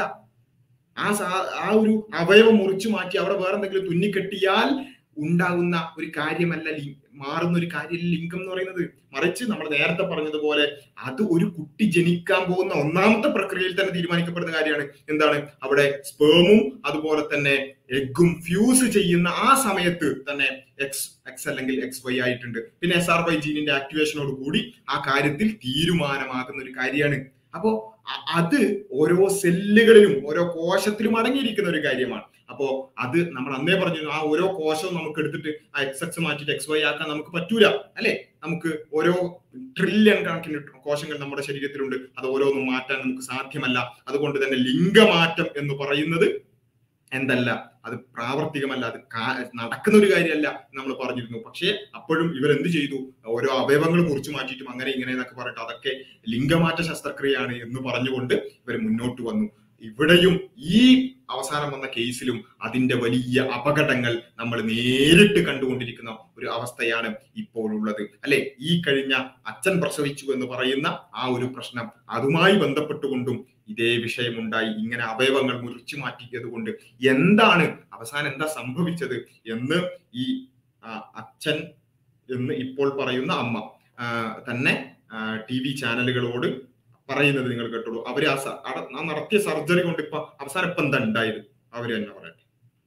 ആ സാ- ആ ഒരു അവയവം മുറിച്ചു മാറ്റി അവിടെ വേറെ എന്തെങ്കിലും തുന്നിക്കെട്ടിയാൽ ഉണ്ടാകുന്ന ഒരു കാര്യമല്ല ലി- മാറുന്ന ഒരു കാര്യമല്ല ലിംഗം എന്ന് പറയുന്നത് മറിച്ച് നമ്മൾ നേരത്തെ പറഞ്ഞതുപോലെ അത് ഒരു കുട്ടി ജനിക്കാൻ പോകുന്ന ഒന്നാമത്തെ പ്രക്രിയയിൽ തന്നെ തീരുമാനിക്കപ്പെടുന്ന കാര്യമാണ് എന്താണ് അവിടെ സ്പേമും അതുപോലെ തന്നെ എഗ്ഗും ഫ്യൂസ് ചെയ്യുന്ന ആ സമയത്ത് തന്നെ എക്സ് എക്സ് അല്ലെങ്കിൽ എക്സ് വൈ ആയിട്ടുണ്ട് പിന്നെ എസ് ആർ വൈ ജീനിന്റെ ആക്ടിവേഷനോട് കൂടി ആ കാര്യത്തിൽ തീരുമാനമാകുന്ന ഒരു കാര്യമാണ് അപ്പോ അ- അത് ഓരോ സെല്ലുകളിലും ഓരോ കോശത്തിലും അടങ്ങിയിരിക്കുന്ന ഒരു കാര്യമാണ് അപ്പോ അത് നമ്മൾ അന്നേ പറഞ്ഞു ആ ഓരോ കോശവും നമുക്ക് എടുത്തിട്ട് ആ എക്സ് എക്സ് മാറ്റിയിട്ട് എക്സ് വൈ ആക്കാൻ നമുക്ക് പറ്റൂല അല്ലെ നമുക്ക് ഓരോ ട്രില്യൺ കണക്കിന് കോശങ്ങൾ നമ്മുടെ ശരീരത്തിലുണ്ട് അത് ഓരോന്നും മാറ്റാൻ നമുക്ക് സാധ്യമല്ല അതുകൊണ്ട് തന്നെ ലിംഗമാറ്റം എന്ന് പറയുന്നത് എന്തല്ല അത് പ്രാവർത്തികമല്ല അത് കാ- നടക്കുന്ന ഒരു കാര്യമല്ല നമ്മൾ പറഞ്ഞിരുന്നു പക്ഷേ അപ്പോഴും ഇവരെന്ത് ചെയ്തു ഓരോ അവയവങ്ങൾ മുറിച്ചു മാറ്റിയിട്ടും അങ്ങനെ ഇങ്ങനെ എന്നൊക്കെ പറഞ്ഞിട്ട് അതൊക്കെ ലിംഗമാറ്റ ശസ്ത്രക്രിയയാണ് എന്ന് പറഞ്ഞുകൊണ്ട് ഇവർ മുന്നോട്ട് വന്നു ഇവിടെയും ഈ അവസാനം വന്ന കേസിലും അതിന്റെ വലിയ അപകടങ്ങൾ നമ്മൾ നേരിട്ട് കണ്ടുകൊണ്ടിരിക്കുന്ന ഒരു അവസ്ഥയാണ് ഇപ്പോഴുള്ളത് അല്ലെ ഈ കഴിഞ്ഞ അച്ഛൻ പ്രസവിച്ചു എന്ന് പറയുന്ന ആ ഒരു പ്രശ്നം അതുമായി ബന്ധപ്പെട്ടുകൊണ്ടും ഇതേ വിഷയമുണ്ടായി ഇങ്ങനെ അവയവങ്ങൾ മുറിച്ചു മാറ്റിയത് കൊണ്ട് എന്താണ് അവസാനം എന്താ സംഭവിച്ചത് എന്ന് ഈ ആ, അച്ഛൻ എന്ന് ഇപ്പോൾ പറയുന്ന അമ്മ ആ, തന്നെ ടി വി ചാനലുകളോട് പറയുന്നത് നിങ്ങൾ കേട്ടോളൂ അവര് ആ സ- അട- ആ നടത്തിയ സർജറി കൊണ്ട് ഇപ്പൊ അവസാനം ഇപ്പൊ എന്താ ഉണ്ടായത് അവര് തന്നെ പറയട്ടെ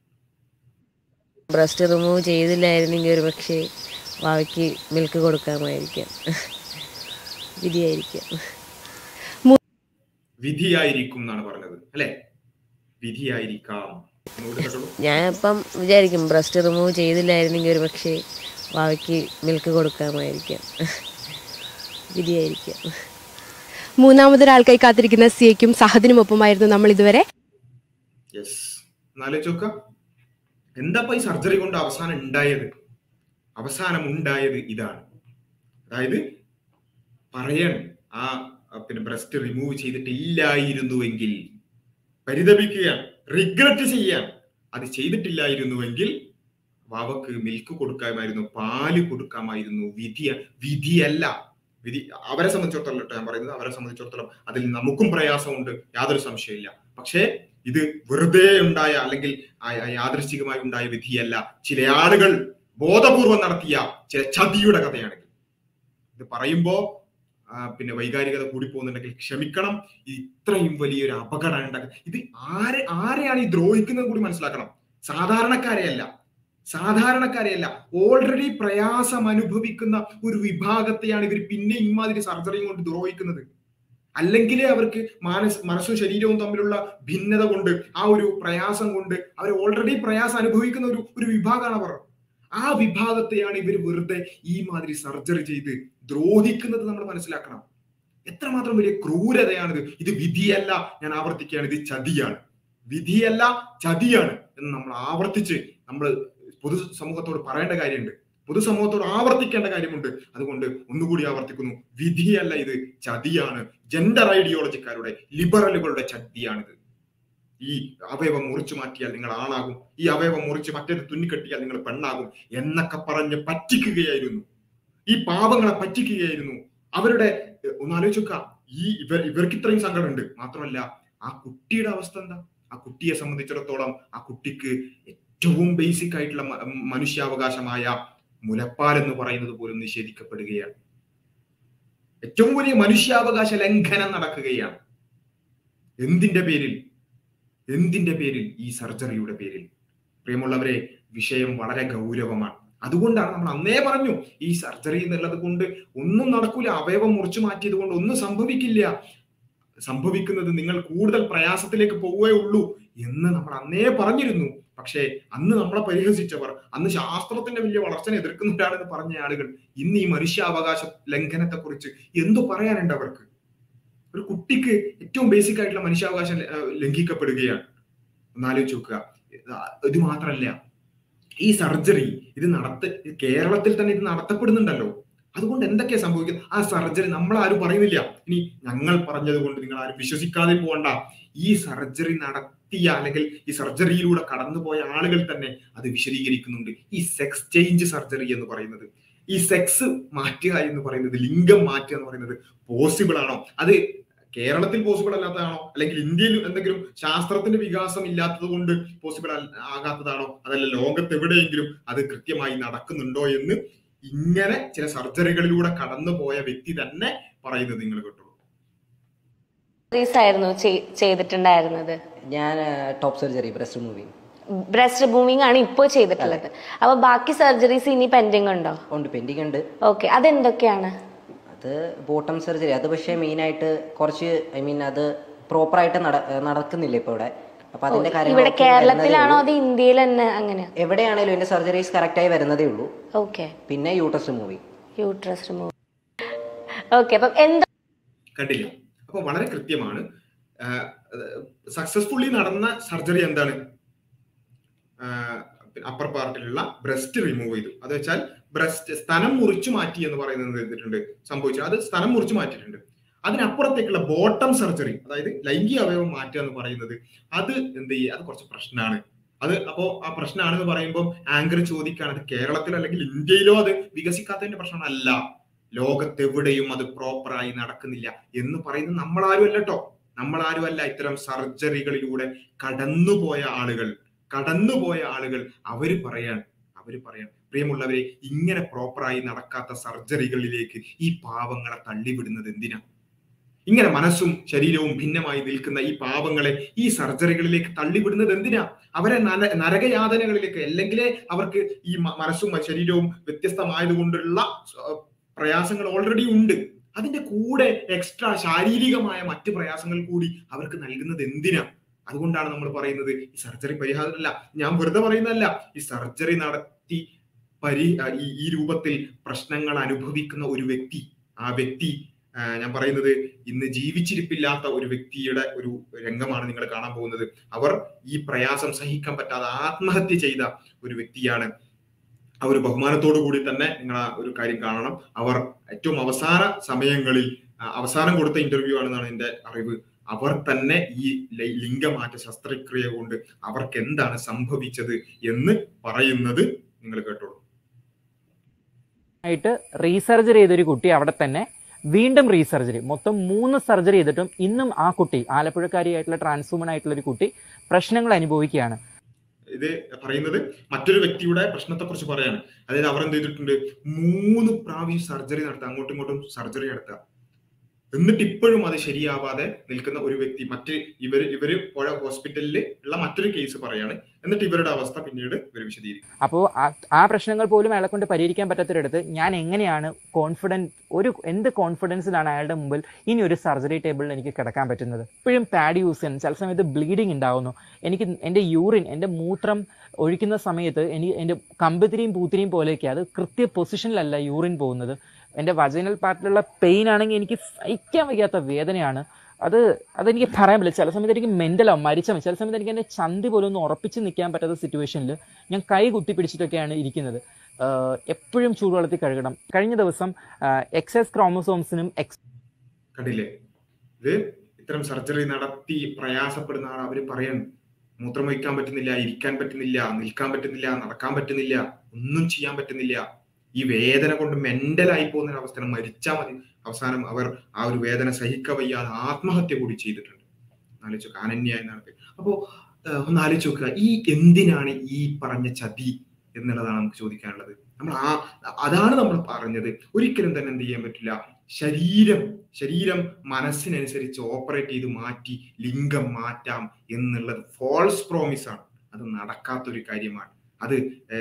ബ്രസ്റ്റ് റിമൂവ് ചെയ്തില്ലായിരുന്നെങ്കിൽ ഒരു പക്ഷേ വാവയ്ക്ക് മിൽക്ക് കൊടുക്കാമായിരിക്കാം വിധിയായിരിക്കാം വിധിയായിരിക്കും എന്നാണ് പറഞ്ഞത് അല്ലെ വിധിയായിരിക്കാം ഒന്നുകൂടി കേട്ടോളൂ ഞാൻ ഇപ്പം വിചാരിക്കും ബ്രസ്റ്റ് റിമൂവ് ചെയ്തില്ലായിരുന്നെങ്കിൽ ഒരു പക്ഷേ വാവയ്ക്ക് മിൽക്ക് കൊടുക്കാമായിരിക്കാം വിധിയായിരിക്കാം മൂന്നാമതൊരാൾക്കായി കാത്തിരിക്കുന്ന സിയയ്ക്കും സഹദിനുമൊപ്പമായിരുന്നു നമ്മൾ ഇതുവരെ യെസ് എന്നാലോചിക്ക എന്താ ഈ സർജറി കൊണ്ട് അവസാനം ഉണ്ടായത് അവസാനം ഉണ്ടായത് ഇതാണ് അതായത് പറയണം ആ ആ, പിന്നെ ബ്രസ്റ്റ് റിമൂവ് ചെയ്തിട്ടില്ലായിരുന്നുവെങ്കിൽ പരിതപിക്കുക റിഗ്രറ്റ് ചെയ്യാൻ അത് ചെയ്തിട്ടില്ലായിരുന്നുവെങ്കിൽ വാവക്ക് മിൽക്ക് കൊടുക്കാമായിരുന്നു പാല് കൊടുക്കാമായിരുന്നു വിധി വിധിയല്ല വിധി അവരെ സംബന്ധിച്ചിടത്തോളം കേട്ടോ ഞാൻ പറയുന്നത് അവരെ സംബന്ധിച്ചിടത്തോളം അതിൽ നമുക്കും പ്രയാസമുണ്ട് യാതൊരു സംശയമില്ല പക്ഷേ ഇത് വെറുതെ ഉണ്ടായ അല്ലെങ്കിൽ ആ- ആ യാദൃശ്ചികമായി ഉണ്ടായ വിധിയല്ല ചില ആളുകൾ ബോധപൂർവം നടത്തിയ ചില ചതിയുടെ കഥയാണിത് ഇത് പറയുമ്പോ ആ, പിന്നെ വൈകാരികത കൂടി പോകുന്നുണ്ടെങ്കിൽ ക്ഷമിക്കണം ഇത്രയും വലിയൊരു അപകടം ഉണ്ടാക്കുക ഇത് ആരെ ആരെയാണ് ഈ ദ്രോഹിക്കുന്നത് കൂടി മനസ്സിലാക്കണം സാധാരണക്കാരെയല്ല സാധാരണക്കാരെയല്ല ഓൾറെഡി പ്രയാസം അനുഭവിക്കുന്ന ഒരു വിഭാഗത്തെയാണ് ഇവർ പിന്നെ ഇമാതിരി സർജറിയും കൊണ്ട് ദ്രോഹിക്കുന്നത് അല്ലെങ്കിലേ അവർക്ക് മാനസ് മനസ്സും ശരീരവും തമ്മിലുള്ള ഭിന്നത കൊണ്ട് ആ ഒരു പ്രയാസം കൊണ്ട് അവർ ഓൾറെഡി പ്രയാസം അനുഭവിക്കുന്ന ഒരു ഒരു വിഭാഗമാണ് അവർ ആ വിഭാഗത്തെയാണ് ഇവർ വെറുതെ ഈ മാതിരി സർജറി ചെയ്ത് ദ്രോഹിക്കുന്നത് നമ്മൾ മനസ്സിലാക്കണം എത്രമാത്രം വലിയ ക്രൂരതയാണിത് ഇത് വിധിയല്ല ഞാൻ ആവർത്തിക്കുകയാണ് ഇത് ചതിയാണ് വിധിയല്ല ചതിയാണ് എന്ന് നമ്മൾ ആവർത്തിച്ച് നമ്മൾ പൊതു സമൂഹത്തോട് പറയേണ്ട കാര്യമുണ്ട് പൊതുസമൂഹത്തോട് ആവർത്തിക്കേണ്ട കാര്യമുണ്ട് അതുകൊണ്ട് ഒന്നുകൂടി ആവർത്തിക്കുന്നു വിധിയല്ല ഇത് ചതിയാണ് ജെൻഡർ ഐഡിയോളജിക്കാരുടെ ലിബറലുകളുടെ ചതിയാണിത് ഈ അവയവം മുറിച്ചു മാറ്റിയാൽ നിങ്ങൾ ആണാകും ഈ അവയവം മുറിച്ച് മറ്റേത് തുന്നിക്കെട്ടിയാൽ നിങ്ങൾ പെണ്ണാകും എന്നൊക്കെ പറഞ്ഞ് പറ്റിക്കുകയായിരുന്നു ഈ പാവങ്ങളെ പറ്റിക്കുകയായിരുന്നു അവരുടെ എഹ്, ഒന്ന് ആലോചിക്കുക ഈ ഇവർ ഇവർക്ക് ഇത്രയും സങ്കടമുണ്ട് മാത്രമല്ല ആ കുട്ടിയുടെ അവസ്ഥ എന്താ ആ കുട്ടിയെ സംബന്ധിച്ചിടത്തോളം ആ കുട്ടിക്ക് ഏറ്റവും ബേസിക് ആയിട്ടുള്ള മ- മനുഷ്യാവകാശമായ മുലപ്പാൽ എന്ന് പറയുന്നത് പോലും നിഷേധിക്കപ്പെടുകയാണ് ഏറ്റവും വലിയ മനുഷ്യാവകാശ ലംഘനം നടക്കുകയാണ് എന്തിന്റെ പേരിൽ എന്തിന്റെ പേരിൽ ഈ സർജറിയുടെ പേരിൽ പ്രിയമുള്ളവരെ വിഷയം വളരെ ഗൗരവമാണ് അതുകൊണ്ടാണ് നമ്മൾ അന്നേ പറഞ്ഞു ഈ സർജറി എന്നുള്ളത് കൊണ്ട് ഒന്നും നടക്കൂല അവയവം മുറിച്ചു മാറ്റിയത് കൊണ്ട് ഒന്നും സംഭവിക്കില്ല സംഭവിക്കുന്നത് നിങ്ങൾ കൂടുതൽ പ്രയാസത്തിലേക്ക് പോവുകയേ ഉള്ളൂ എന്ന് നമ്മൾ അന്നേ പറഞ്ഞിരുന്നു പക്ഷേ അന്ന് നമ്മളെ പരിഹസിച്ചവർ അന്ന് ശാസ്ത്രത്തിന്റെ വലിയ വളർച്ചനെ എതിർക്കുന്നവരാണെന്ന് പറഞ്ഞ ആളുകൾ ഇന്ന് ഈ മനുഷ്യാവകാശ ലംഘനത്തെ കുറിച്ച് എന്തു പറയാനുണ്ട് അവർക്ക് ഒരു കുട്ടിക്ക് ഏറ്റവും ബേസിക് ആയിട്ടുള്ള മനുഷ്യാവകാശം ല- ഏഹ് ലംഘിക്കപ്പെടുകയാണ് ഒന്ന് ആലോചിച്ച് നോക്കുക ഇത് മാത്രമല്ല ഈ സർജറി ഇത് നടത്ത കേരളത്തിൽ തന്നെ ഇത് നടത്തപ്പെടുന്നുണ്ടല്ലോ അതുകൊണ്ട് എന്തൊക്കെയാ സംഭവിക്കുന്നത് ആ സർജറി നമ്മൾ ആരും പറയുന്നില്ല ഇനി ഞങ്ങൾ പറഞ്ഞത് കൊണ്ട് നിങ്ങൾ ആരും വിശ്വസിക്കാതെ പോകണ്ട ഈ സർജറി നടത്തിയ അല്ലെങ്കിൽ ഈ സർജറിയിലൂടെ കടന്നുപോയ ആളുകൾ തന്നെ അത് വിശദീകരിക്കുന്നുണ്ട് ഈ സെക്സ് ചേഞ്ച് സർജറി എന്ന് പറയുന്നത് ഈ സെക്സ് മാറ്റുക എന്ന് പറയുന്നത് ലിംഗം മാറ്റുക എന്ന് പറയുന്നത് പോസിബിൾ ആണോ അത് കേരളത്തിൽ പോസിബിൾ അല്ലാത്തതാണോ അല്ലെങ്കിൽ ഇന്ത്യയിൽ എന്തെങ്കിലും ശാസ്ത്രത്തിന്റെ വികാസം ഇല്ലാത്തത് കൊണ്ട് പോസിബിൾ ആകാത്തതാണോ അതല്ല ലോകത്ത് എവിടെയെങ്കിലും അത് കൃത്യമായി നടക്കുന്നുണ്ടോ എന്ന് ഇങ്ങനെ ചില സർജറികളിലൂടെ കടന്നുപോയ വ്യക്തി തന്നെ പറയുന്നത് നിങ്ങൾ കേട്ടോളൂ സർജറീസ് ആയിരുന്നു ചെയ്- ചെയ്തിട്ടുണ്ടായിരുന്നത് ഞാൻ top surgery breast moving breast removing ആണ് ഇപ്പോൾ ചെയ്തിട്ടുള്ളത് അപ്പൊ ബാക്കി സർജറീസ് ഇനി പെൻഡിങ് ഉണ്ടോ ഉണ്ട് പെൻഡിങ് ഉണ്ട് ഓക്കെ അതെന്തൊക്കെയാണ് അത് ബോട്ടം സർജറി അത് പക്ഷേ മെയിനായിട്ട് കുറച്ച് ഐ മീൻ അത് പ്രോപ്പറായിട്ട് നട നടക്കുന്നില്ല ഇപ്പോൾ ഇവിടെ അപ്പൊ അതിന്റെ കാര്യങ്ങൾ ഇവിടെ ഒക്കെ വരുന്നതേ കേരളത്തിലാണോ ഉള്ളൂ. അത് ഇന്ത്യയിൽ തന്നെ അങ്ങനെ എവിടെയാണേലും എന്റെ സർജറീസ് കറക്റ്റായി വരുന്നതേ ഉള്ളൂ ഓക്കെ പിന്നെ uterus removing uterus remove okay അപ്പം എന്താ കണ്ടില്ല അപ്പൊ വളരെ കൃത്യമാണ് സക്സസ്ഫുള്ളി നടന്ന സർജറി എന്താണ് അപ്പർ പാർട്ടിലുള്ള ബ്രസ്റ്റ് റിമൂവ് ചെയ്തു അത് വെച്ചാൽ ബ്രസ്റ്റ് സ്തനം മുറിച്ചു മാറ്റി എന്ന് പറയുന്നത് ചെയ്തിട്ടുണ്ട് സംഭവിച്ചു അത് സ്തനം മുറിച്ചു മാറ്റിയിട്ടുണ്ട് അതിനപ്പുറത്തേക്കുള്ള ബോട്ടം സർജറി അതായത് ലൈംഗിക അവയവം മാറ്റുക എന്ന് പറയുന്നത് അത് എന്ത് ചെയ്യുക അത് കുറച്ച് പ്രശ്നമാണ് അത് അപ്പോ ആ പ്രശ്നമാണെന്ന് പറയുമ്പോൾ ആങ്കർ ചോദിക്കുകയാണ് അത് കേരളത്തിലോ അല്ലെങ്കിൽ ഇന്ത്യയിലോ അത് വികസിക്കാത്തതിന്റെ പ്രശ്നമല്ല ലോകത്തെവിടെയും അത് പ്രോപ്പറായി നടക്കുന്നില്ല എന്ന് പറയുന്നത് നമ്മളാരും അല്ല കേട്ടോ നമ്മളാരും അല്ല ഇത്തരം സർജറികളിലൂടെ കടന്നുപോയ ആളുകൾ കടന്നുപോയ ആളുകൾ അവര് പറയാൻ അവര് പറയാൻ പ്രിയമുള്ളവരെ ഇങ്ങനെ പ്രോപ്പറായി നടക്കാത്ത സർജറികളിലേക്ക് ഈ പാവങ്ങളെ തള്ളിവിടുന്നത് എന്തിനാ ഇങ്ങനെ മനസ്സും ശരീരവും ഭിന്നമായി നിൽക്കുന്ന ഈ പാവങ്ങളെ ഈ സർജറികളിലേക്ക് തള്ളിവിടുന്നത് എന്തിനാ അവരെ നര നരകയാതനകളിലേക്ക് അല്ലെങ്കിലേ അവർക്ക് ഈ മ- മനസ്സും ശരീരവും വ്യത്യസ്തമായതുകൊണ്ടുള്ള സ്വ- പ്രയാസങ്ങൾ ഓൾറെഡി ഉണ്ട് അതിന്റെ കൂടെ എക്സ്ട്രാ ശാരീരികമായ മറ്റ് പ്രയാസങ്ങൾ കൂടി അവർക്ക് നൽകുന്നത് എന്തിനാ അതുകൊണ്ടാണ് നമ്മൾ പറയുന്നത് ഈ സർജറി പരിഹാരമല്ല ഞാൻ വെറുതെ പറയുന്നതല്ല ഈ സർജറി നടത്തി പരി ആ, ഈ ഈ രൂപത്തിൽ പ്രശ്നങ്ങൾ അനുഭവിക്കുന്ന ഒരു വ്യക്തി ആ വ്യക്തി ആ, ഞാൻ പറയുന്നത് ഇന്ന് ജീവിച്ചിരിപ്പില്ലാത്ത ഒരു വ്യക്തിയുടെ ഒരു രംഗമാണ് നിങ്ങൾ കാണാൻ പോകുന്നത് അവർ ഈ പ്രയാസം സഹിക്കാൻ പറ്റാതെ ആത്മഹത്യ ചെയ്ത ഒരു വ്യക്തിയാണ് ആ ഒരു ബഹുമാനത്തോടു കൂടി തന്നെ നിങ്ങൾ ആ ഒരു കാര്യം കാണണം അവർ ഏറ്റവും അവസാന സമയങ്ങളിൽ ആ, അവസാനം കൊടുത്ത ഇന്റർവ്യൂ ആണെന്നാണ് എന്റെ അറിവ് അവർ തന്നെ ഈ ലൈ- ലിംഗമാറ്റ ശസ്ത്രക്രിയ കൊണ്ട് അവർക്ക് എന്താണ് സംഭവിച്ചത് എന്ന് പറയുന്നത് നിങ്ങൾ കേട്ടോളൂ ആയിട്ട് റീസർജറി ചെയ്തൊരു കുട്ടി അവിടെ തന്നെ വീണ്ടും റീസർജറി മൊത്തം മൂന്ന് സർജറി ചെയ്തിട്ടും ഇന്നും ആ കുട്ടി ആലപ്പുഴക്കാരിയായിട്ടുള്ള ട്രാൻസ്വുമൺ ആയിട്ടുള്ള ഒരു കുട്ടി പ്രശ്നങ്ങൾ അനുഭവിക്കുകയാണ് ഇത് പറയുന്നത് മറ്റൊരു വ്യക്തിയുടെ പ്രശ്നത്തെ കുറിച്ച് പറയാണ് അതായത് അവർ എന്ത് ചെയ്തിട്ടുണ്ട് മൂന്ന് പ്രാവശ്യം സർജറി നടത്തുക അങ്ങോട്ടും ഇങ്ങോട്ടും സർജറി നടത്തുക എന്നിട്ട് ഇപ്പോഴും അത് ശരിയാവാതെ നിൽക്കുന്ന ഒരു വ്യക്തി മറ്റ് ഇവർ ഇവര് പോയ ഹോസ്പിറ്റലിൽ ഉള്ള മറ്റൊരു കേസ് പറയാണ് എന്നിട്ട് ഇവരുടെ അവസ്ഥ പിന്നീട് ഇവർ വിശദീകരിക്കും അപ്പോൾ ആ പ്രശ്നങ്ങൾ പോലും അയാളെ കൊണ്ട് പരിഹരിക്കാൻ പറ്റാത്തൊരിടത്ത് ഞാൻ എങ്ങനെയാണ് കോൺഫിഡൻറ്റ് ഒരു എന്ത് കോൺഫിഡൻസിലാണ് അയാളുടെ മുമ്പിൽ ഇനി ഒരു സർജറി ടേബിളിൽ എനിക്ക് കിടക്കാൻ പറ്റുന്നത് ഇപ്പോഴും പാഡ് യൂസ് ചെയ്യുന്നു ചില സമയത്ത് ബ്ലീഡിങ് ഉണ്ടാവുന്നു എനിക്ക് എൻ്റെ യൂറിൻ എൻ്റെ മൂത്രം ഒഴിക്കുന്ന സമയത്ത് എനിക്ക് എൻ്റെ കമ്പത്തിരിയും പൂത്തിരിയും പോലെയൊക്കെ അത് കൃത്യ പൊസിഷനിലല്ല യൂറിൻ പോകുന്നത് എൻ്റെ വജൈനൽ പാർട്ടിലുള്ള പെയിൻ ആണെങ്കിൽ എനിക്ക് സഹിക്കാൻ വയ്യാത്ത വേദനയാണ് അത് അതെനിക്ക് പറയാൻ പറ്റില്ല ചില സമയത്ത് എനിക്ക് മെൻ്റലാവും മരിച്ച ചില സമയത്ത് എനിക്ക് എൻ്റെ ചന്തി പോലും ഒന്ന് ഉറപ്പിച്ച് നിൽക്കാൻ പറ്റാത്ത സിറ്റുവേഷനിൽ ഞാൻ കൈ കുത്തി പിടിച്ചിട്ടൊക്കെയാണ് ഇരിക്കുന്നത് എപ്പോഴും ചൂടുവെള്ളത്തിൽ കഴുകണം കഴിഞ്ഞ ദിവസം എക്സസ് ക്രോമസോംസിനും എക്സ് കണ്ടില്ലേ ഇത് ഇത്തരം സർജറി നടത്തി പ്രയാസപ്പെടുന്ന ആൾ അവർ പറയണം മൂത്രം വഹിക്കാൻ പറ്റുന്നില്ല ഇരിക്കാൻ പറ്റുന്നില്ല നിൽക്കാൻ പറ്റുന്നില്ല നടക്കാൻ പറ്റുന്നില്ല ഒന്നും ചെയ്യാൻ പറ്റുന്നില്ല ഈ വേദന കൊണ്ട് മെന്റലായി പോകുന്ന ഒരു അവസ്ഥ മരിച്ചാൽ മതി അവസാനം അവർ ആ ഒരു വേദന സഹിക്ക വയ്യാതെ ആത്മഹത്യ കൂടി ചെയ്തിട്ടുണ്ട് ആലോചിച്ചു അനന്യായി നടത്തി അപ്പോ ഒന്ന് ആലോചിച്ച് നോക്കുക ഈ എന്തിനാണ് ഈ പറഞ്ഞ ചതി എന്നുള്ളതാണ് നമുക്ക് ചോദിക്കാനുള്ളത് നമ്മൾ ആ അതാണ് നമ്മൾ പറഞ്ഞത് ഒരിക്കലും തന്നെ എന്ത് ചെയ്യാൻ പറ്റില്ല ശരീരം ശരീരം മനസ്സിനനുസരിച്ച് ഓപ്പറേറ്റ് ചെയ്ത് മാറ്റി ലിംഗം മാറ്റാം എന്നുള്ളത് ഫോൾസ് പ്രോമിസ് ആണ് അത് നടക്കാത്തൊരു കാര്യമാണ് അത്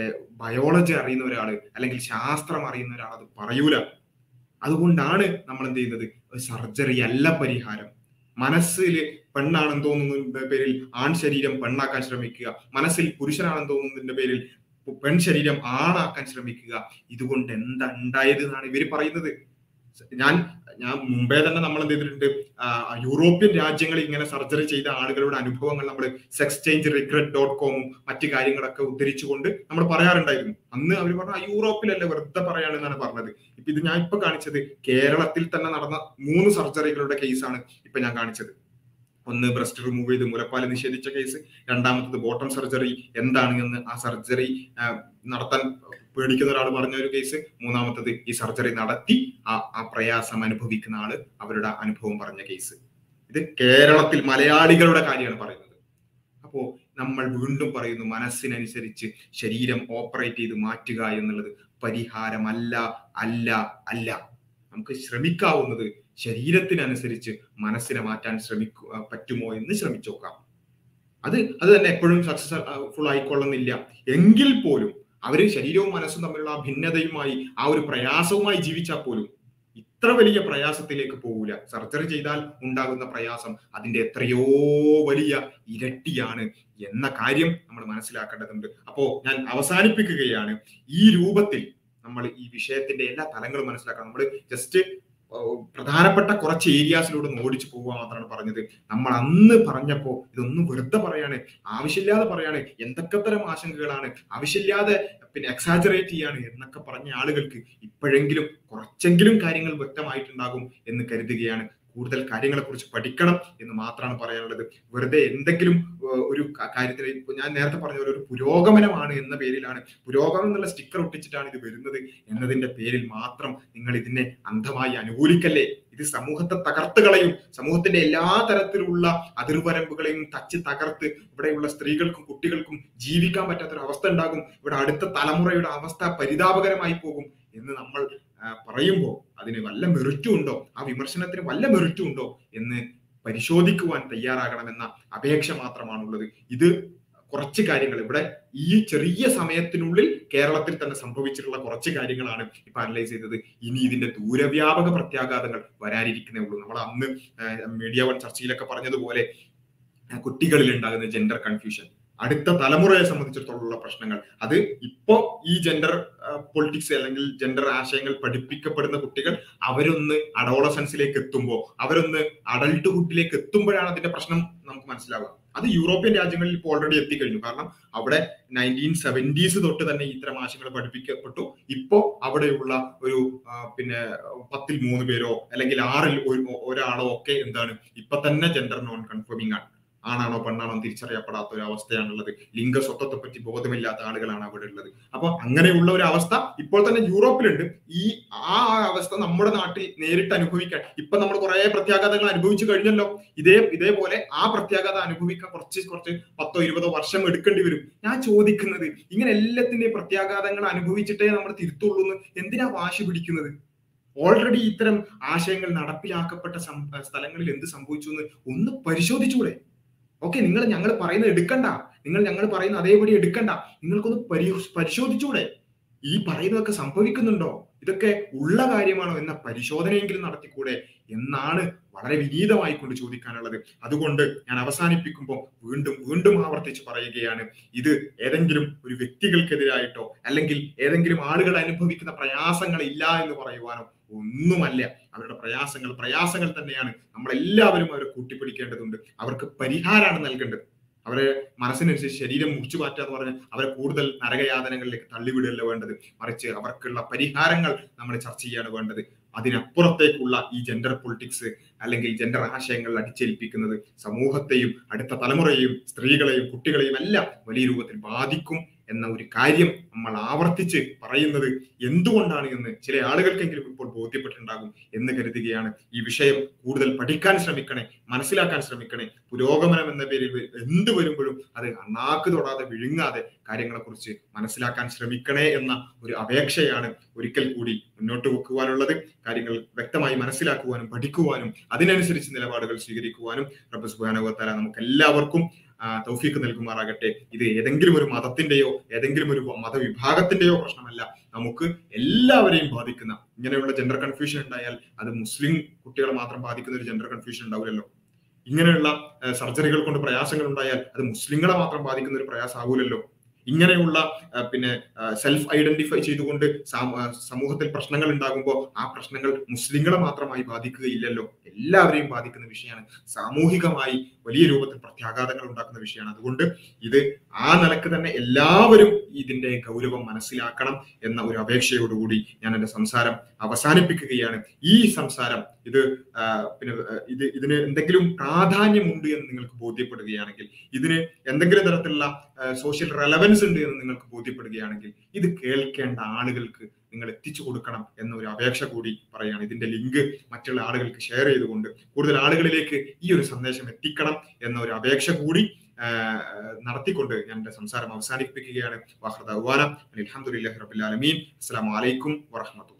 ബയോളജി അറിയുന്ന ഒരാൾ അല്ലെങ്കിൽ ശാസ്ത്രം അറിയുന്ന ഒരാൾ അത് പറയൂല അതുകൊണ്ടാണ് നമ്മൾ എന്ത് ചെയ്യുന്നത് സർജറി അല്ല പരിഹാരം മനസ്സിൽ പെണ്ണാണെന്ന് തോന്നുന്നതിന്റെ പേരിൽ ആൺ ശരീരം പെണ്ണാക്കാൻ ശ്രമിക്കുക മനസ്സിൽ പുരുഷനാണെന്ന് തോന്നുന്നതിന്റെ പേരിൽ പെൺ ശരീരം ആണാക്കാൻ ശ്രമിക്കുക ഇതുകൊണ്ട് എന്താ ഉണ്ടായത് എന്നാണ് ഇവർ പറയുന്നത് ഞാൻ ഞാൻ മുമ്പേ തന്നെ നമ്മൾ എന്ത് ചെയ്തിട്ടുണ്ട് യൂറോപ്യൻ രാജ്യങ്ങളിൽ ഇങ്ങനെ സർജറി ചെയ്ത ആളുകളുടെ അനുഭവങ്ങൾ നമ്മൾ സെക്സ് ചേഞ്ച് റിഗ്രറ്റ് ഡോട്ട് കോമും മറ്റു കാര്യങ്ങളൊക്കെ ഉദ്ധരിച്ചുകൊണ്ട് നമ്മൾ പറയാറുണ്ടായിരുന്നു അന്ന് അവർ പറഞ്ഞു യൂറോപ്പിലല്ല വെറുതെ പറയാണെന്നാണ് പറഞ്ഞത് ഇപ്പൊ ഇത് ഞാൻ ഇപ്പൊ കാണിച്ചത് കേരളത്തിൽ തന്നെ നടന്ന മൂന്ന് സർജറികളുടെ കേസാണ് ഇപ്പൊ ഞാൻ കാണിച്ചത് ഒന്ന് ബ്രസ്റ്റ് റിമൂവ് ചെയ്ത് മുലപ്പാൽ നിഷേധിച്ച കേസ് രണ്ടാമത്തത് ബോട്ടം സർജറി എന്താണ് എന്ന് ആ സർജറി നടത്താൻ പേടിക്കുന്ന ഒരാൾ പറഞ്ഞ ഒരു കേസ് മൂന്നാമത്തത് ഈ സർജറി നടത്തി ആ ആ പ്രയാസം അനുഭവിക്കുന്ന ആള് അവരുടെ അനുഭവം പറഞ്ഞ കേസ് ഇത് കേരളത്തിൽ മലയാളികളുടെ കാര്യമാണ് പറയുന്നത് അപ്പോ നമ്മൾ വീണ്ടും പറയുന്നു മനസ്സിനനുസരിച്ച് ശരീരം ഓപ്പറേറ്റ് ചെയ്ത് മാറ്റുക എന്നുള്ളത് പരിഹാരമല്ല അല്ല അല്ല നമുക്ക് ശ്രമിക്കാവുന്നത് ശരീരത്തിനനുസരിച്ച് മനസ്സിനെ മാറ്റാൻ ശ്രമിക്കുക പറ്റുമോ എന്ന് ശ്രമിച്ചു നോക്കാം അത് അത് തന്നെ എപ്പോഴും സക്സസ്ഫുൾ ആയിക്കൊള്ളുന്നില്ല എങ്കിൽ പോലും അവര് ശരീരവും മനസ്സും തമ്മിലുള്ള ആ ഭിന്നതയുമായി ആ ഒരു പ്രയാസവുമായി ജീവിച്ചാൽ പോലും ഇത്ര വലിയ പ്രയാസത്തിലേക്ക് പോകൂല സർജറി ചെയ്താൽ ഉണ്ടാകുന്ന പ്രയാസം അതിന്റെ എത്രയോ വലിയ ഇരട്ടിയാണ് എന്ന കാര്യം നമ്മൾ മനസ്സിലാക്കേണ്ടതുണ്ട് അപ്പോ ഞാൻ അവസാനിപ്പിക്കുകയാണ് ഈ രൂപത്തിൽ നമ്മൾ ഈ വിഷയത്തിന്റെ എല്ലാ തലങ്ങളും മനസ്സിലാക്കണം നമ്മൾ ജസ്റ്റ് പ്രധാനപ്പെട്ട കുറച്ച് ഏരിയാസിലൂടെ ഒന്ന് ഓടിച്ചു പോവുക മാത്രമാണ് പറഞ്ഞത് നമ്മൾ അന്ന് പറഞ്ഞപ്പോ ഇതൊന്നും വെറുതെ പറയാണ് ആവശ്യമില്ലാതെ പറയാണ് എന്തൊക്കെ തരം ആശങ്കകളാണ് ആവശ്യമില്ലാതെ പിന്നെ എക്സാജറേറ്റ് ചെയ്യാണ് എന്നൊക്കെ പറഞ്ഞ ആളുകൾക്ക് ഇപ്പോഴെങ്കിലും കുറച്ചെങ്കിലും കാര്യങ്ങൾ വ്യക്തമായിട്ടുണ്ടാകും എന്ന് കരുതുകയാണ് കൂടുതൽ കാര്യങ്ങളെ കുറിച്ച് പഠിക്കണം എന്ന് മാത്രമാണ് പറയാനുള്ളത് വെറുതെ എന്തെങ്കിലും ഒരു കാര്യത്തിൽ ഞാൻ നേരത്തെ പറഞ്ഞ പോലെ ഒരു പുരോഗമനമാണ് എന്ന പേരിലാണ് പുരോഗമനം എന്നുള്ള സ്റ്റിക്കർ ഒട്ടിച്ചിട്ടാണ് ഇത് വരുന്നത് എന്നതിന്റെ പേരിൽ മാത്രം നിങ്ങൾ ഇതിനെ അന്ധമായി അനുകൂലിക്കല്ലേ ഇത് സമൂഹത്തെ തകർത്ത് കളയും സമൂഹത്തിന്റെ എല്ലാ തരത്തിലുള്ള അതിർവരമ്പുകളെയും തച്ച് തകർത്ത് ഇവിടെയുള്ള സ്ത്രീകൾക്കും കുട്ടികൾക്കും ജീവിക്കാൻ പറ്റാത്തൊരു അവസ്ഥ ഉണ്ടാകും ഇവിടെ അടുത്ത തലമുറയുടെ അവസ്ഥ പരിതാപകരമായി പോകും എന്ന് നമ്മൾ പറയുമ്പോൾ അതിന് വല്ല മെറിറ്റും ഉണ്ടോ ആ വിമർശനത്തിന് വല്ല മെറിറ്റും ഉണ്ടോ എന്ന് പരിശോധിക്കുവാൻ തയ്യാറാകണമെന്ന അപേക്ഷ മാത്രമാണുള്ളത് ഇത് കുറച്ച് കാര്യങ്ങൾ ഇവിടെ ഈ ചെറിയ സമയത്തിനുള്ളിൽ കേരളത്തിൽ തന്നെ സംഭവിച്ചിട്ടുള്ള കുറച്ച് കാര്യങ്ങളാണ് ഇപ്പൊ അനലൈസ് ചെയ്തത് ഇനി ഇതിന്റെ ദൂരവ്യാപക പ്രത്യാഘാതങ്ങൾ വരാനിരിക്കുന്നേ ഉള്ളൂ നമ്മൾ അന്ന് മീഡിയ വൺ ചർച്ചയിലൊക്കെ പറഞ്ഞതുപോലെ കുട്ടികളിൽ ഉണ്ടാകുന്ന ജെൻഡർ കൺഫ്യൂഷൻ അടുത്ത തലമുറയെ സംബന്ധിച്ചിടത്തോളമുള്ള പ്രശ്നങ്ങൾ അത് ഇപ്പോ ഈ ജെൻഡർ പൊളിറ്റിക്സ് അല്ലെങ്കിൽ ജെൻഡർ ആശയങ്ങൾ പഠിപ്പിക്കപ്പെടുന്ന കുട്ടികൾ അവരൊന്ന് അഡോളസൻസിലേക്ക് എത്തുമ്പോൾ അവരൊന്ന് അഡൾട്ട്ഹുഡിലേക്ക് എത്തുമ്പോഴാണ് അതിന്റെ പ്രശ്നം നമുക്ക് മനസ്സിലാവുക അത് യൂറോപ്യൻ രാജ്യങ്ങളിൽ ഇപ്പോൾ ഓൾറെഡി എത്തിക്കഴിഞ്ഞു കാരണം അവിടെ നയൻറ്റീൻ സെവൻറ്റീസ് തൊട്ട് തന്നെ ഇത്തരം ആശയങ്ങൾ പഠിപ്പിക്കപ്പെട്ടു ഇപ്പോ അവിടെയുള്ള ഒരു പിന്നെ പത്തിൽ മൂന്ന് പേരോ അല്ലെങ്കിൽ ആറിൽ ഒരാളോ ഒക്കെ എന്താണ് ഇപ്പൊ തന്നെ ജെൻഡർ നോൺ കൺഫേമിംഗ് ആണ് ആണാണോ പെണ്ണാണോ എന്ന് തിരിച്ചറിയപ്പെടാത്ത ഒരു അവസ്ഥയാണുള്ളത് ലിംഗസ്വത്വത്തെ പറ്റി ബോധമില്ലാത്ത ആളുകളാണ് അവിടെ ഉള്ളത് അപ്പൊ അങ്ങനെയുള്ള ഒരു അവസ്ഥ ഇപ്പോൾ തന്നെ യൂറോപ്പിലുണ്ട് ഈ ആ അവസ്ഥ നമ്മുടെ നാട്ടിൽ നേരിട്ട് അനുഭവിക്കാൻ ഇപ്പൊ നമ്മൾ കുറെ പ്രത്യാഘാതങ്ങൾ അനുഭവിച്ചു കഴിഞ്ഞല്ലോ ഇതേ ഇതേപോലെ ആ പ്രത്യാഘാതം അനുഭവിക്കാൻ കുറച്ച് കുറച്ച് പത്തോ ഇരുപതോ വർഷം എടുക്കേണ്ടി വരും ഞാൻ ചോദിക്കുന്നത് ഇങ്ങനെ എല്ലാത്തിന്റെയും പ്രത്യാഘാതങ്ങൾ അനുഭവിച്ചിട്ടേ നമ്മൾ തിരുത്തുള്ളൂ എന്ന് എന്തിനാ വാശി പിടിക്കുന്നത് ഓൾറെഡി ഇത്തരം ആശയങ്ങൾ നടപ്പിലാക്കപ്പെട്ട സം- സ്ഥലങ്ങളിൽ എന്ത് സംഭവിച്ചു എന്ന് ഒന്ന് പരിശോധിച്ചൂടെ ഓക്കെ നിങ്ങൾ ഞങ്ങൾ പറയുന്നത് എടുക്കണ്ട നിങ്ങൾ ഞങ്ങൾ പറയുന്ന അതേപടി എടുക്കണ്ട നിങ്ങൾക്കൊന്ന് പരി പരിശോധിച്ചൂടെ ഈ പറയുന്നതൊക്കെ സംഭവിക്കുന്നുണ്ടോ ഇതൊക്കെ ഉള്ള കാര്യമാണോ എന്ന പരിശോധനയെങ്കിലും നടത്തിക്കൂടെ എന്നാണ് വളരെ വിനീതമായി കൊണ്ട് ചോദിക്കാനുള്ളത് അതുകൊണ്ട് ഞാൻ അവസാനിപ്പിക്കുമ്പോൾ വീണ്ടും വീണ്ടും ആവർത്തിച്ച് പറയുകയാണ് ഇത് ഏതെങ്കിലും ഒരു വ്യക്തികൾക്കെതിരായിട്ടോ അല്ലെങ്കിൽ ഏതെങ്കിലും ആളുകൾ അനുഭവിക്കുന്ന പ്രയാസങ്ങൾ ഇല്ല എന്ന് പറയുവാനോ ഒന്നുമല്ല അവരുടെ പ്രയാസങ്ങൾ പ്രയാസങ്ങൾ തന്നെയാണ് നമ്മളെല്ലാവരും അവരെ കൂട്ടിപ്പിടിക്കേണ്ടതുണ്ട് അവർക്ക് പരിഹാരമാണ് നൽകേണ്ടത് അവരെ മനസ്സിനനുസരിച്ച് ശരീരം മുറിച്ചു മാറ്റുക എന്ന് പറഞ്ഞാൽ അവരെ കൂടുതൽ നരകയാതനകളിലേക്ക് തള്ളിവിടുകയല്ല വേണ്ടത് മറിച്ച് അവർക്കുള്ള പരിഹാരങ്ങൾ നമ്മൾ ചർച്ച ചെയ്യാണ് വേണ്ടത് അതിനപ്പുറത്തേക്കുള്ള ഈ ജെൻഡർ പൊളിറ്റിക്സ് അല്ലെങ്കിൽ ജെൻഡർ ആശയങ്ങൾ അടിച്ചേൽപ്പിക്കുന്നത് സമൂഹത്തെയും അടുത്ത തലമുറയെയും സ്ത്രീകളെയും കുട്ടികളെയും എല്ലാം വലിയ രൂപത്തിൽ ബാധിക്കും എന്ന ഒരു കാര്യം നമ്മൾ ആവർത്തിച്ച് പറയുന്നത് എന്തുകൊണ്ടാണ് എന്ന് ചില ആളുകൾക്കെങ്കിലും ഇപ്പോൾ ബോധ്യപ്പെട്ടിട്ടുണ്ടാകും എന്ന് കരുതുകയാണ് ഈ വിഷയം കൂടുതൽ പഠിക്കാൻ ശ്രമിക്കണേ മനസ്സിലാക്കാൻ ശ്രമിക്കണേ പുരോഗമനം എന്ന പേരിൽ വ- എന്ത് വരുമ്പോഴും അത് അണ്ണാക്ക് തൊടാതെ വിഴുങ്ങാതെ കാര്യങ്ങളെക്കുറിച്ച് മനസ്സിലാക്കാൻ ശ്രമിക്കണേ എന്ന ഒരു അപേക്ഷയാണ് ഒരിക്കൽ കൂടി മുന്നോട്ട് വെക്കുവാനുള്ളത് കാര്യങ്ങൾ വ്യക്തമായി മനസ്സിലാക്കുവാനും പഠിക്കുവാനും അതിനനുസരിച്ച് നിലപാടുകൾ സ്വീകരിക്കുവാനും റബ്ബ് സുബാനുവത്താല നമുക്ക് എല്ലാവർക്കും ആ, തൗഫീക്ക് നൽകുമാറാകട്ടെ ഇത് ഏതെങ്കിലും ഒരു മതത്തിന്റെയോ ഏതെങ്കിലും ഒരു മതവിഭാഗത്തിന്റെയോ പ്രശ്നമല്ല നമുക്ക് എല്ലാവരെയും ബാധിക്കുന്ന ഇങ്ങനെയുള്ള ജെൻഡർ കൺഫ്യൂഷൻ ഉണ്ടായാൽ അത് മുസ്ലിം കുട്ടികളെ മാത്രം ബാധിക്കുന്ന ഒരു ജെൻഡർ കൺഫ്യൂഷൻ ഉണ്ടാവില്ലല്ലോ ഇങ്ങനെയുള്ള ആ, സർജറികൾ കൊണ്ട് പ്രയാസങ്ങൾ ഉണ്ടായാൽ അത് മുസ്ലിങ്ങളെ മാത്രം ബാധിക്കുന്ന ഒരു പ്രയാസമാകൂലല്ലോ ഇങ്ങനെയുള്ള ആ, പിന്നെ സെൽഫ് ഐഡന്റിഫൈ ചെയ്തുകൊണ്ട് സാമ- ആ, സമൂഹത്തിൽ പ്രശ്നങ്ങൾ ഉണ്ടാകുമ്പോൾ ആ പ്രശ്നങ്ങൾ മുസ്ലിങ്ങളെ മാത്രമായി ബാധിക്കുകയില്ലല്ലോ എല്ലാവരെയും ബാധിക്കുന്ന വിഷയമാണ് സാമൂഹികമായി വലിയ രൂപത്തിൽ പ്രത്യാഘാതങ്ങൾ ഉണ്ടാക്കുന്ന വിഷയമാണ് അതുകൊണ്ട് ഇത് ആ നിലക്ക് തന്നെ എല്ലാവരും ഇതിന്റെ ഗൗരവം മനസ്സിലാക്കണം എന്ന ഒരു അപേക്ഷയോടുകൂടി ഞാൻ എന്റെ സംസാരം അവസാനിപ്പിക്കുകയാണ് ഈ സംസാരം ഇത് ആ, പിന്നെ ആ, ഇത് ഇതിന് എന്തെങ്കിലും പ്രാധാന്യമുണ്ട് എന്ന് നിങ്ങൾക്ക് ബോധ്യപ്പെടുകയാണെങ്കിൽ ഇതിന് എന്തെങ്കിലും തരത്തിലുള്ള സോഷ്യൽ റെലവൻസ് ഉണ്ട് എന്ന് നിങ്ങൾക്ക് ബോധ്യപ്പെടുകയാണെങ്കിൽ ഇത് കേൾക്കേണ്ട ആളുകൾക്ക് നിങ്ങൾ എത്തിച്ചു കൊടുക്കണം എന്ന ഒരു അപേക്ഷ കൂടി പറയുകയാണ് ഇതിന്റെ ലിങ്ക് മറ്റുള്ള ആളുകൾക്ക് ഷെയർ ചെയ്തുകൊണ്ട് കൂടുതൽ ആളുകളിലേക്ക് ഈ ഒരു സന്ദേശം എത്തിക്കണം എന്ന ഒരു അപേക്ഷ കൂടി ആ, നടത്തിക്കൊണ്ട് ഞാൻ എന്റെ സംസാരം അവസാനിപ്പിക്കുകയാണ് വാഹൃദ അലഹമുല്ലാ റബുലാലമീൻ അസ്സാം വലൈക്കും വറഹമത്തു